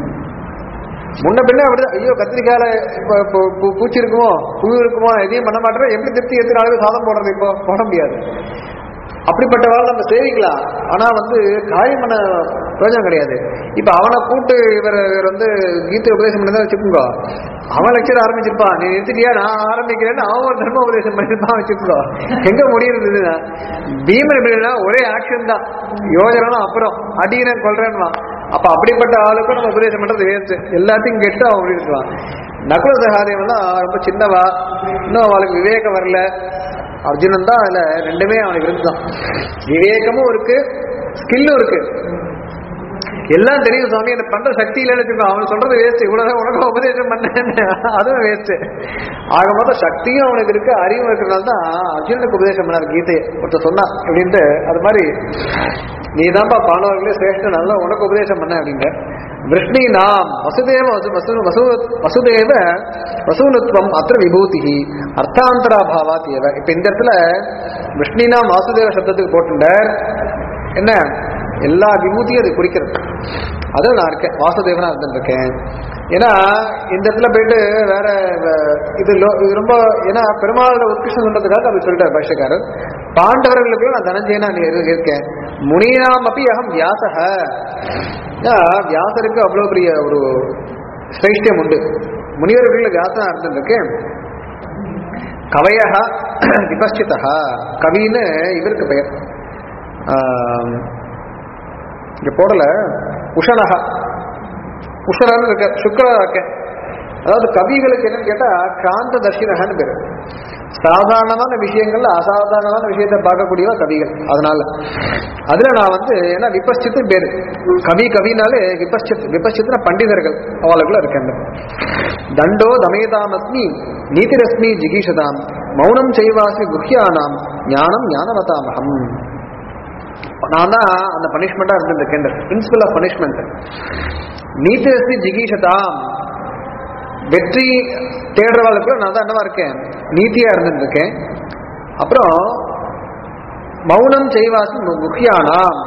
முன்ன பின்ன அப்படிதான் ஐயோ கத்திரிக்காயில இப்ப இப்போ பூ- பூச்சி இருக்குமோ புழு இருக்குமோ எதையும் பண்ண மாட்டேன் எப்படி திருப்தி எத்தனை அளவுக்கு சாதம் போடுறது இப்போ போட முடியாது அப்படிப்பட்டவாள் நம்ம சேவிக்கலாம் ஆனா வந்து காரியம் பண்ண பிரயோஜனம் கிடையாது இப்ப அவனை கூட்டு இவர் இவர் வந்து கீதை உபதேசம் பண்ணி வச்சுக்கோங்க அவன் லெக்சர் ஆரம்பிச்சிருப்பான் நீ நிறுத்திட்டியா நான் ஆரம்பிக்கிறேன்னு அவன் ஒரு தர்ம உபதேசம் பண்ணிருப்பான் வச்சுக்கோ எங்க முடியுறது பீமன் எப்படின்னா ஒரே ஆக்ஷன் தான் யோஜனை அப்புறம் அடிக்கிறேன் கொள்றேன்வான் அப்ப அப்படிப்பட்ட ஆளுக்கும் நம்ம உபதேசம் பண்றது வேஸ்ட் எல்லாத்தையும் கெட்டு அவன் அப்படி இருக்கான் நகுல சகாதேவெல்லாம் ரொம்ப சின்னவா இன்னும் அவளுக்கு விவேகம் வரல அர்ஜுனன் தான் அதுல ரெண்டுமே அவனுக்கு இருந்தான் விவேகமும் இருக்கு ஸ்கில்லும் இருக்கு எல்லாம் தெரியும் சுவாமி எனக்கு பண்ற சக்தி இல்லைன்னு வச்சுக்கோ அவன் சொல்றது வேஸ்ட் இவ்வளவுதான் உனக்கு உபதேசம் பண்ணேன்னு அதுவும் வேஸ்ட் ஆக மொத்தம் சக்தியும் அவனுக்கு இருக்கு அறிவும் இருக்கிறனால தான் அர்ஜுனனுக்கு உபதேசம் பண்ணார் கீதையை ஒருத்தர் சொன்னான் அப்படின்ட்டு அது மாதிரி நீ தான்ப்பா பாண்டவர்களே சிரேஷ்ட நல்லா உனக்கு உபதேசம் பண்ண அப்படிங்க விஷ்ணி நாம் வசுதேவ வசு வசு வசு வசுதேவ வசூனுத்வம் அத்திர விபூதி அர்த்தாந்தராபாவாத் ஏவ இப்ப இந்த இடத்துல விஷ்ணினாம் வாசுதேவ சப்தத்துக்கு போட்டுட்டார் என்ன எல்லா விபூதியும் அது குறிக்கிறது அதுவும் நான் இருக்கேன் வாசுதேவனா இருந்துருக்கேன் ஏன்னா இந்த இடத்துல போயிட்டு வேற வ- இது லோ- இது ரொம்ப ஏன்னா பெருமாளோட உத்கிருஷ்ணம் சொல்றதுக்காக அப்படி சொல்லிட்டார் பாஷ்யக்காரர் பாண்டவர்களுக்கு நான் தனஞ்சயனா நீ இரு- இருக்கேன் முனினாம் அப்படி அகம் வியாசக ஏன்னா, வியாசருக்கு அவ்வளவு பெரிய ஒரு சிரேஷ்டியம் உண்டு முனிவர்கள் வியாசனா இருந்திருக்கேன் கவயக விபஸ்சிதா கவின்னு இவருக்கு பெயர் ஆம், இங்க போடல உஷனக உஷனன்னு இருக்க சுக்கரா இருக்க அதாவது கவிகளுக்கு என்னன்னு கேட்டா கிராந்த தர்ஷினகன்னு பேரு சாதாரணமான விஷயங்கள்ல அசாதாரணமான விஷயத்தை பார்க்கக்கூடியவ கவிகள் அதனால அதுல நான் வந்து ஏன்னா விபஸ்சித்து பேரு கவி கவினாலே விபஸ்சித் விபஸ்சித்னா பண்டிதர்கள் அவளுக்குள்ள இருக்கேன் தண்டோ தமேதாமஸ்மி நீதிரஸ்மி ஜிகீஷதாம் மௌனம் செய்வாசி குஹ்யானாம் ஞானம் ஞானவதாமகம் நான் தான் அந்த பனிஷ்மெண்டா இருந்திருக்கேன் பிரின்சிபல் ஆஃப் பனிஷ்மெண்ட் நீதிரஸ்மி ஜிகீஷதாம் வெற்றி தேடுறவாளுக்கு நான் தான் என்னவா இருக்கேன் நீதியா இருந்திருக்கேன் அப்புறம் மௌனம் செய்வாசி முக்கியானாம்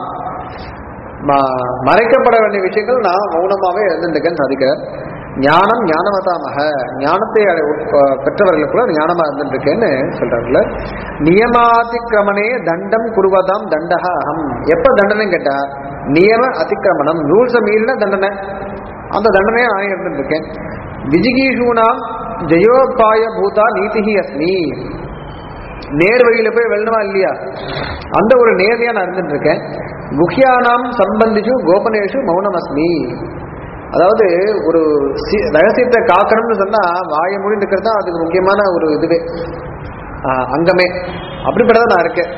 ம- மறைக்கப்பட வேண்டிய விஷயங்கள் நான் மௌனமாவே இருந்திருக்கேன் சாதிக்கிறார் ஞானம் ஞானவதாமக ஞானத்தை அடை- அஹ் பெற்றவர்களுக்குள்ள ஞானமா இருந்திருக்கேன்னு சொல்றாருல நியமாதிக்கிரமணே தண்டம் குருவதாம் தண்டக அகம் எப்ப தண்டனை கேட்டா நியம அதிக்கிரமணம் ரூல்ஸை மீறின தண்டனை அந்த தண்டனையை நான் இருந்திருக்கேன் விஜிகீஷூனாம் ஜெயோபாய பூதா நீதிஹி அஸ்மி நேர் வழியில போய் வெல்லணுமா இல்லையா அந்த ஒரு நேர்மையா நான் இருந்துட்டு இருக்கேன் குஹ்யானாம் சம்பந்திஷு கோபனேஷு மௌனம் அஸ்மி அதாவது ஒரு சி- ரகசியத்தை காக்கணும்னு சொன்னா வாயை மூடி இருக்கிறது தான் அதுக்கு முக்கியமான ஒரு இதுவே ஆஹ், அங்கமே அப்படிப்பட்டதான் நான் இருக்கேன்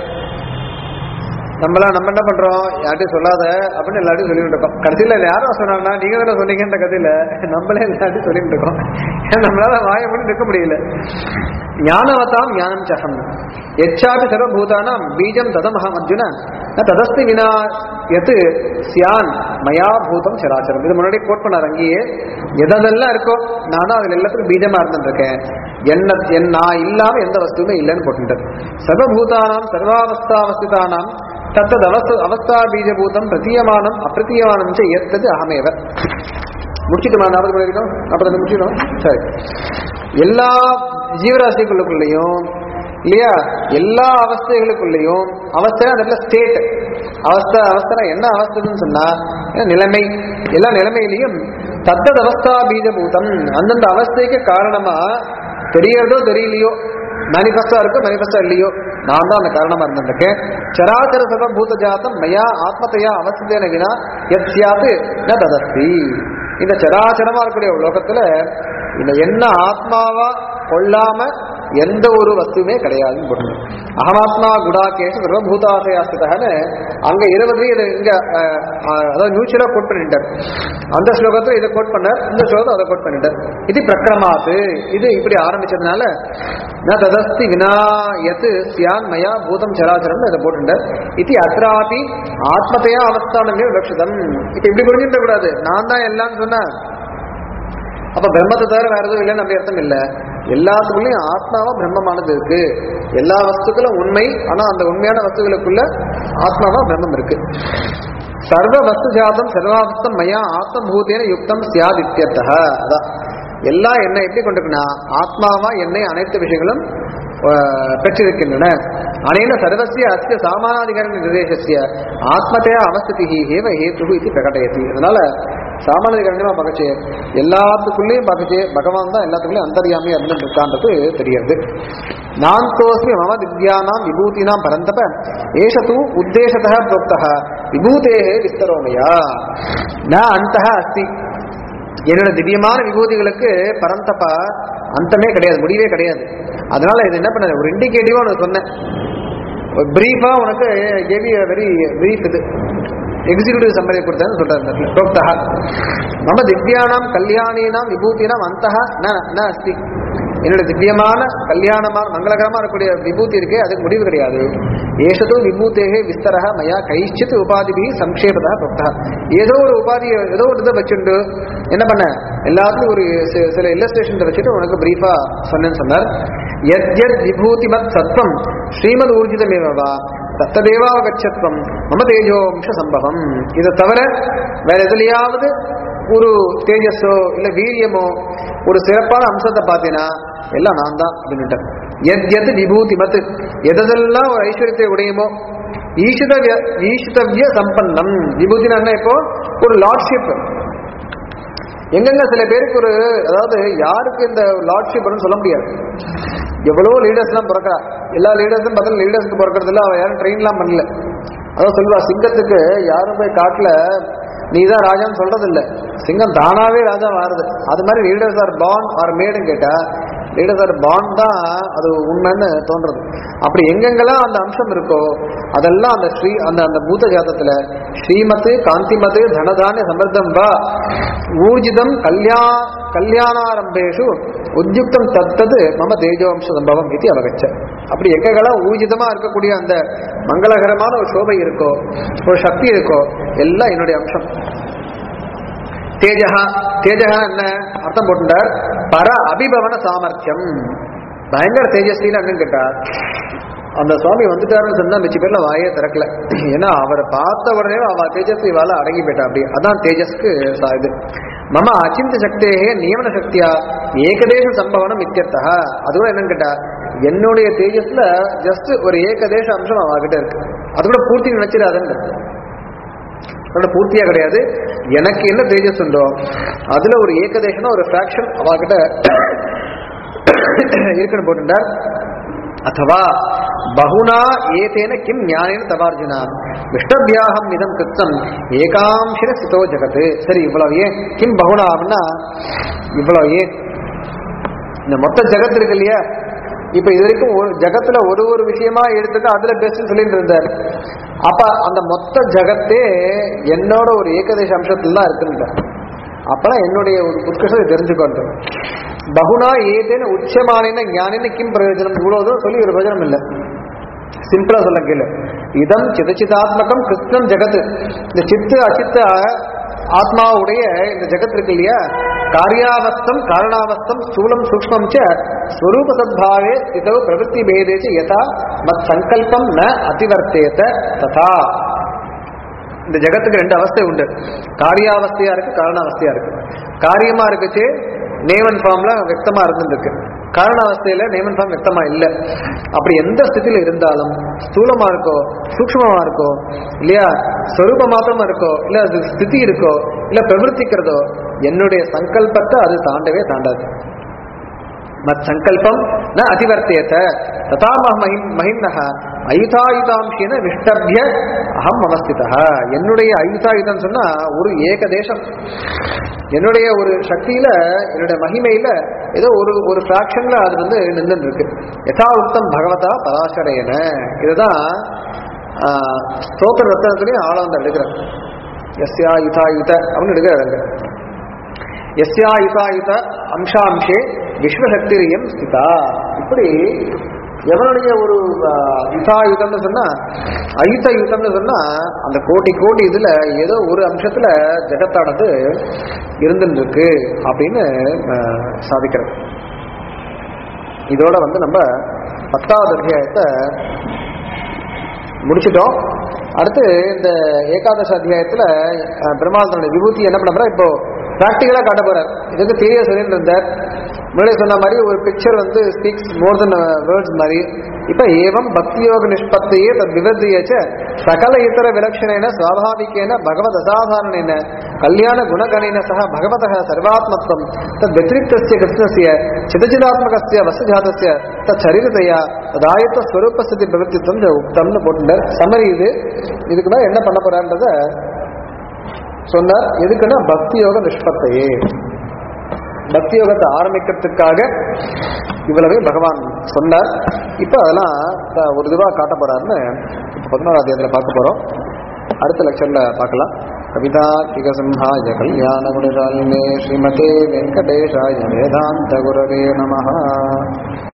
நம்மளாம் நம்ம என்ன பண்றோம் யார்ட்டையும் சொல்லாத அப்படின்னு எல்லாத்தையும் சொல்லிட்டு இருக்கோம் கடைசியில யாரும் சொன்னாங்கன்னா நீங்க தானே சொன்னீங்கன்ற கதையில நம்மளே எல்லாத்தையும் சொல்லிட்டு இருக்கோம் ஏன்னா நம்மளால வாயை மூடி நிற்க முடியல ஞானவதாம் ஞானம் சகம் எச்சாபி சர்வபூதானாம் பீஜம் ததமஹம் அர்ஜுன ந ததஸ்தி வினா எது சியான் மயா பூதம் சராச்சரம் இது முன்னாடி கோட் பண்ணார் அங்கேயே எதெல்லாம் இருக்கோ நான் தான் அதுல எல்லாத்துக்கும் பீஜமா இருந்துருக்கேன் என்ன என் நான் இல்லாம எந்த வஸ்துவுமே இல்லைன்னு போட்டுட்டார் சர்வபூதானாம் சர்வாவஸ்தாவஸ்திதானாம் தத்தது அவஸ்த அவஸ்தா பீஜபூதம் பிரதீயமானம் அப்பிரதீயமானம் ச எத்தது அகமேவ முடிச்சுட்டுமா நாற்பது மணி வரைக்கும் நாற்பது முடிச்சிடும் சரி எல்லா ஜீவராசிகளுக்குள்ளேயும் இல்லையா எல்லா அவஸ்தைகளுக்குள்ளேயும் அவஸ்தை அந்த இடத்துல ஸ்டேட் அவஸ்தை அவஸ்தை என்ன அவஸ்தைன்னு சொன்னா ஏன்னா நிலைமை எல்லா நிலைமையிலையும் தத்தது அவஸ்தா பீஜபூதம் அந்தந்த அவஸ்தைக்கு காரணமா தெரியறதோ தெரியலையோ மேனிஃபெஸ்டோ இருக்கோ மேனிஃபெஸ்டோ இல்லையோ நான் தான் அந்த காரணமா இருந்திருக்கேன் சராச்சர சர்வ பூத ஜாத்தம் மயா ஆத்மத்தையா அவஸ்தேன வினா எத் சியாது ந ததஸ்தி இந்த சராச்சரமா இருக்கக்கூடிய லோகத்துல இந்த என்ன ஆத்மாவா கொள்ளாம எந்த ஒரு வஸ்துவுமே கிடையாதுன்னு போட்டு அகமாத்மா குடாகேஷ் சர்வபூதாசயாஸ்திதன்னு அங்க இருபது இது இங்க அஹ், அஹ், அதாவது நியூச்சுவலா கோட் பண்ணிட்டார் அந்த ஸ்லோகத்துல இதை கோட் பண்ணார் இந்த ஸ்லோகத்தை அதை கோட் பண்ணிட்டார் இது பிரக்கிரமாத்து இது இப்படி ஆரம்பிச்சதுனால ந ததஸ்தி வினா எத் சியான் மயா பூதம் சராச்சரம் இதை போட்டுட்டார் இது அத்ராபி ஆத்மத்தையா அவஸ்தானமே விவக்ஷிதம் இப்ப இப்படி புரிஞ்சுட்ட கூடாது நான் தான் எல்லாம்னு சொன்னா அப்ப பிரம்மத்தை தவிர வேற எதுவும் இல்லைன்னு அப்படி அர்த்தம் இல்ல எல்லாத்துக்குள்ளயும் ஆத்மாவா பிரம்மமானது இருக்கு எல்லா வஸ்துக்களும் உண்மை ஆனா அந்த உண்மையான வஸ்துகளுக்குள்ள ஆத்மாவா பிரம்மம் இருக்கு சர்வ வஸ்து ஜாதம் சர்வாவஸ்தம் மயா ஆத்மபூதேன யுக்தம் சியாத் இத்தியர்த்தः அதான் எல்லாம் என்ன எப்படி கொண்டிருக்குன்னா ஆத்மாவா என்னை அனைத்து விஷயங்களும் அஹ், பெற்றிருக்கின்றன அனேன சர்வசிய அஸ்ய சாமானாதிகார நிர்தேசஸ்ய ஆத்மத்தையா அவஸ்திதி ஏவ ஹேத்து இது பிரகடயதி அதனால சாமானாதிகாரமா பார்க்கச்சு எல்லாத்துக்குள்ளேயும் பார்க்கச்சு பகவான் தான் எல்லாத்துக்குள்ளேயும் அந்தரியாமையா இருந்துட்டு இருக்கான்றது தெரியுது நான் தோஸ்மி மம திவ்யானாம் விபூதினாம் பரந்தப ஏஷ தூ உத்தேசத்தः प्रोक्तः விபூதேः விஸ்தரோமயா ந அந்தः அஸ்தி என்னோட திவ்யமான விபூதிகளுக்கு பரந்தப்பா அந்தமே கிடையாது முடிவே கிடையாது அதனால இது என்ன பண்ண ஒரு இண்டிகேட்டிவா உனக்கு சொன்னேன் ஒரு பிரீஃபா உனக்கு கேவி வெரி பிரீஃப் இது எக்ஸிக்யூட்டிவ் சம்மதி கொடுத்தேன்னு சொல்றாரு டோக்தா மம திவ்யானாம் கல்யாணீனாம் விபூதினாம் அந்தஹ ந ந அஸ்தி என்னோட திவ்யமான கல்யாணமான மங்களகரமா இருக்கக்கூடிய விபூதி இருக்கே அதுக்கு முடிவு கிடையாது ஏஷதோ விபூதேகே விஸ்தரக மயா கைச்சித் உபாதிபி சம்ஷேபதா பக்தா ஏதோ ஒரு உபாதி ஏதோ ஒரு இதை வச்சுண்டு என்ன பண்ண எல்லாத்துக்கும் ஒரு சி- சில இல்லஸ்ட்ரேஷன் வச்சுட்டு உனக்கு பிரீஃபா சொன்னேன்னு சொன்னார் எத் எத் விபூதிமத் சத்வம் ஸ்ரீமத் ஊர்ஜிதமேவா தத்ததேவாவகச்சத்வம் மம தேஜோம்ச சம்பவம் இதை தவிர வேற எதுலயாவது ஒரு தேஜஸோ இல்ல வீரியமோ ஒரு சிறப்பான அம்சத்தை பார்த்தீங்கன்னா எல்லாம் நான் தான் அப்படின்ட்டு எத் எத் விபூதி மத் எதெல்லாம் ஒரு ஐஸ்வர்யத்தை உடையுமோ ஈஷிதவ்ய ஈஷிதவ்ய சம்பன்னம் விபூதினா என்ன இப்போ ஒரு லார்ட்ஷிப் எங்கெங்க சில பேருக்கு ஒரு அதாவது யாருக்கு இந்த லார்ட்ஷிப் சொல்ல முடியாது எவ்வளவோ லீடர்ஸ்லாம் பிறக்கிறா எல்லா லீடர்ஸும் பார்த்தா லீடர்ஸ்க்கு பிறக்கிறதுல அவன் யாரும் ட்ரெயின்லாம் பண்ணல அதான் சொல்லுவா சிங்கத்துக்கு யாரும் போய் காட்டுல நீ தான் ராஜான்னு சொல்றது இல்ல சிங்கம் தானாவே ராஜா மாறுது அது மாதிரி லீடர்ஸ் ஆர் பார்ன் ஆர் மேடுன்னு கேட்டா லீடர் சார் பாண்ட் தான் அது உண்மைன்னு தோன்றது அப்படி எங்கெங்கெல்லாம் அந்த அம்சம் இருக்கோ அதெல்லாம் அந்த ஸ்ரீ அந்த அந்த பூத ஜாதத்துல ஸ்ரீமத்து காந்திமத்து தனதானிய சமர்த்தம் வா ஊர்ஜிதம் கல்யா கல்யாணாரம்பேஷு உத்யுக்தம் தத்தது மம தேஜோம்ச சம்பவம் இது அவகச்ச அப்படி எங்கெங்கெல்லாம் ஊர்ஜிதமா இருக்கக்கூடிய அந்த மங்களகரமான ஒரு சோபை இருக்கோ ஒரு சக்தி இருக்கோ எல்லாம் என்னுடைய அம்சம் தேஜகா தேஜகா என்ன அர்த்தம் போட்டுட்டார் பர அபிபவன சாமர்த்தியம் பயங்கர தேஜஸ்வின்னு அப்படின்னு கேட்டா அந்த சுவாமி வந்துட்டாருன்னு சொன்னா மிச்ச பேர்ல வாயே திறக்கல ஏன்னா அவரை பார்த்த உடனே அவ தேஜஸ்வி வாழ அடங்கி போயிட்டா அப்படி அதான் தேஜஸ்க்கு சா- இது மம அச்சிந்த சக்தேகே நியமன சக்தியா ஏகதேச சம்பவனம் இத்தியர்த்தா அது கூட என்னன்னு கேட்டா என்னுடைய தேஜஸ்ல ஜஸ்ட் ஒரு ஏகதேச அம்சம் அவகிட்ட இருக்கு அது கூட பூர்த்தி நினைச்சிடாதுன்னு அதோட பூர்த்தியா கிடையாது எனக்கு என்ன தேஜஸ் உண்டோ அதுல ஒரு ஏகதேசனா ஒரு ஃபிராக்ஷன் அவகிட்ட இருக்குன்னு போட்டுட்டார் அத்தவா பகுனா ஏதேன கிம் ஞானேன தவார்ஜுனா விஷ்டபியாகம் இதம் கிருத்தம் ஏகாம்சிர சிதோ ஜகத்து சரி இவ்வளவு ஏன் கிம் பகுனா அப்படின்னா இவ்வளவு ஏன் இந்த மொத்த ஜகத் இருக்கு இல்லையா இப்ப இது வரைக்கும் ஒரு ஜகத்துல ஒரு ஒரு விஷயமா எடுத்துட்டு அதுல பெஸ்ட் சொல்லிட்டு இருந்தார் அப்ப அந்த மொத்த ஜகத்தே என்னோட ஒரு ஏகதேச அம்சத்துல தான் இருக்குன்றார் அப்பதான் என்னுடைய ஒரு உத்கர்ஷத்தை தெரிஞ்சுக்கொண்டு பகுனா ஏதேன உச்சமானேன ஞானின கிம் பிரயோஜனம் இவ்வளவுதான் சொல்லி ஒரு பிரயோஜனம் இல்லை சிம்பிளா சொல்ல கேளு இதம் சிதச்சிதாத்மகம் கிருஷ்ணம் ஜெகத் இந்த சித்து அச்சித்த ஆத்மாவுடைய இந்த ஜெகத் இருக்கு இல்லையா காரியாவஸ்தம் காரணாவஸ்தம் ஸ்தூலம் சூக்மம் ச ஸ்வரூப சத்பாவே ஸ்திதௌ பிரவೃತ್ತಿ பேதே ச யதா மத் சங்கல்பம் ந அதிவர்த்தேத ததா இந்த ஜெகத்துக்கு ரெண்டு அவஸ்தை உண்டு காரியாவஸ்தையா இருக்கு காரணாவஸ்தையா இருக்கு காரியமா இருக்குச்சு நேவன் ஃபார்ம்ல வெக்தமா இருந்துருக்கு காரணாவஸ்தையில நேமன் ஃபார்ம் வெக்தமா இல்ல அப்படி எந்த ஸ்திதியில இருந்தாலும் ஸ்தூலமா இருக்கோ சூக்ஷ்மமா இருக்கோ இல்லையா ஸ்வரூப மாத்திரமா இருக்கோ இல்ல அது ஸ்திதி இருக்கோ இல்ல பிரவர்த்திக்கிறதோ என்னுடைய சங்கல்பத்தை அது தாண்டவே தாண்டாது மத் சங்கல்பம் ந அதிவர்த்தேத ததா மகிம் மகிம்னஹ அயுதாயுதாம்சேன விஷ்டபிய அகம் அவஸ்திதா என்னுடைய அயுதாயுதம் சொன்னா ஒரு ஏகதேசம் என்னுடைய ஒரு சக்தியில என்னுடைய மகிமையில ஏதோ ஒரு ஒரு ஃபிராக்ஷன்ல அது வந்து நின்று இருக்கு யதா உக்தம் பகவதா பராசரேன இதுதான் ஆஹ், ஸ்தோத்திர ரத்னத்துலயும் ஆளவந்த எடுக்கிறார் எஸ்யா யுதாயுத அப்படின்னு எடுக்கிறாருங்க எஸ்யாயுதாயுத அம்சாம்சே விஸ்வசக்திரியம் ஸ்திதா இப்படி எவனுடைய ஒரு ஆஹ், யுதாயுதம்னு சொன்னா அயுத யுத்தம்னு சொன்னா அந்த கோட்டி கோடி இதுல ஏதோ ஒரு அம்சத்துல ஜெகத்தானது இருந்துட்டு இருக்கு அப்படின்னு ஆஹ், சாதிக்கிறது இதோட வந்து நம்ம பத்தாவது அத்தியாயத்தை முடிச்சிட்டோம் அடுத்து இந்த ஏகாதச அத்தியாயத்துல அஹ், பெருமாள் தன்னுடைய விபூதி என்ன பண்ண போறா இப்போ பிராக்டிக்கலா காட்ட போறார் இதுக்கு தெரிய சொல்லிட்டு இருந்தார் முன்னாடி சொன்ன மாதிரி ஒரு பிக்சர் வந்து ஸ்பீக்ஸ் மோர் தென் வேர்ட்ஸ் மாதிரி இப்ப ஏவம் பக்தியோக நிஷ்பத்தியே தத் விவர்த்தியச்ச சகல இத்தர விலட்சணேன சுவாபாவிகேன பகவத் அசாதாரணேன கல்யாண குணகணேன சக பகவதः சர்வாத்மத்வம் தத் व्यतिरिक्तस्य कृष्णस्य चिदचिदात्मकस्य वस्तुजातस्य தத் சரிததையா ததாயத்த ஸ்வரூபஸ்திதி பிரவர்த்தித்வம் உக்தம்னு போட்டுட்டார் சம்மரி இது இதுக்கு மேல என்ன பண்ண போறான்றத சொன்னார் எதுக்குன்னா பக்தி யோக நிஷ்பத்தையே பக்தி யோகத்தை ஆரம்பிக்கிறதுக்காக இவ்வளவே பகவான் சொன்னார் இப்ப அதெல்லாம் த- ஒரு இதுவா காட்ட போறாருன்னு இப்ப பதினோராம் அத்தியாயத்துல பார்க்க போறோம் அடுத்த லெக்சர்ல பார்க்கலாம் கவிதா திகசம்ஹாய கல்யாண குணசாலினே ஸ்ரீமதே வெங்கடேஷாய வேதாந்த குரவே நமஹ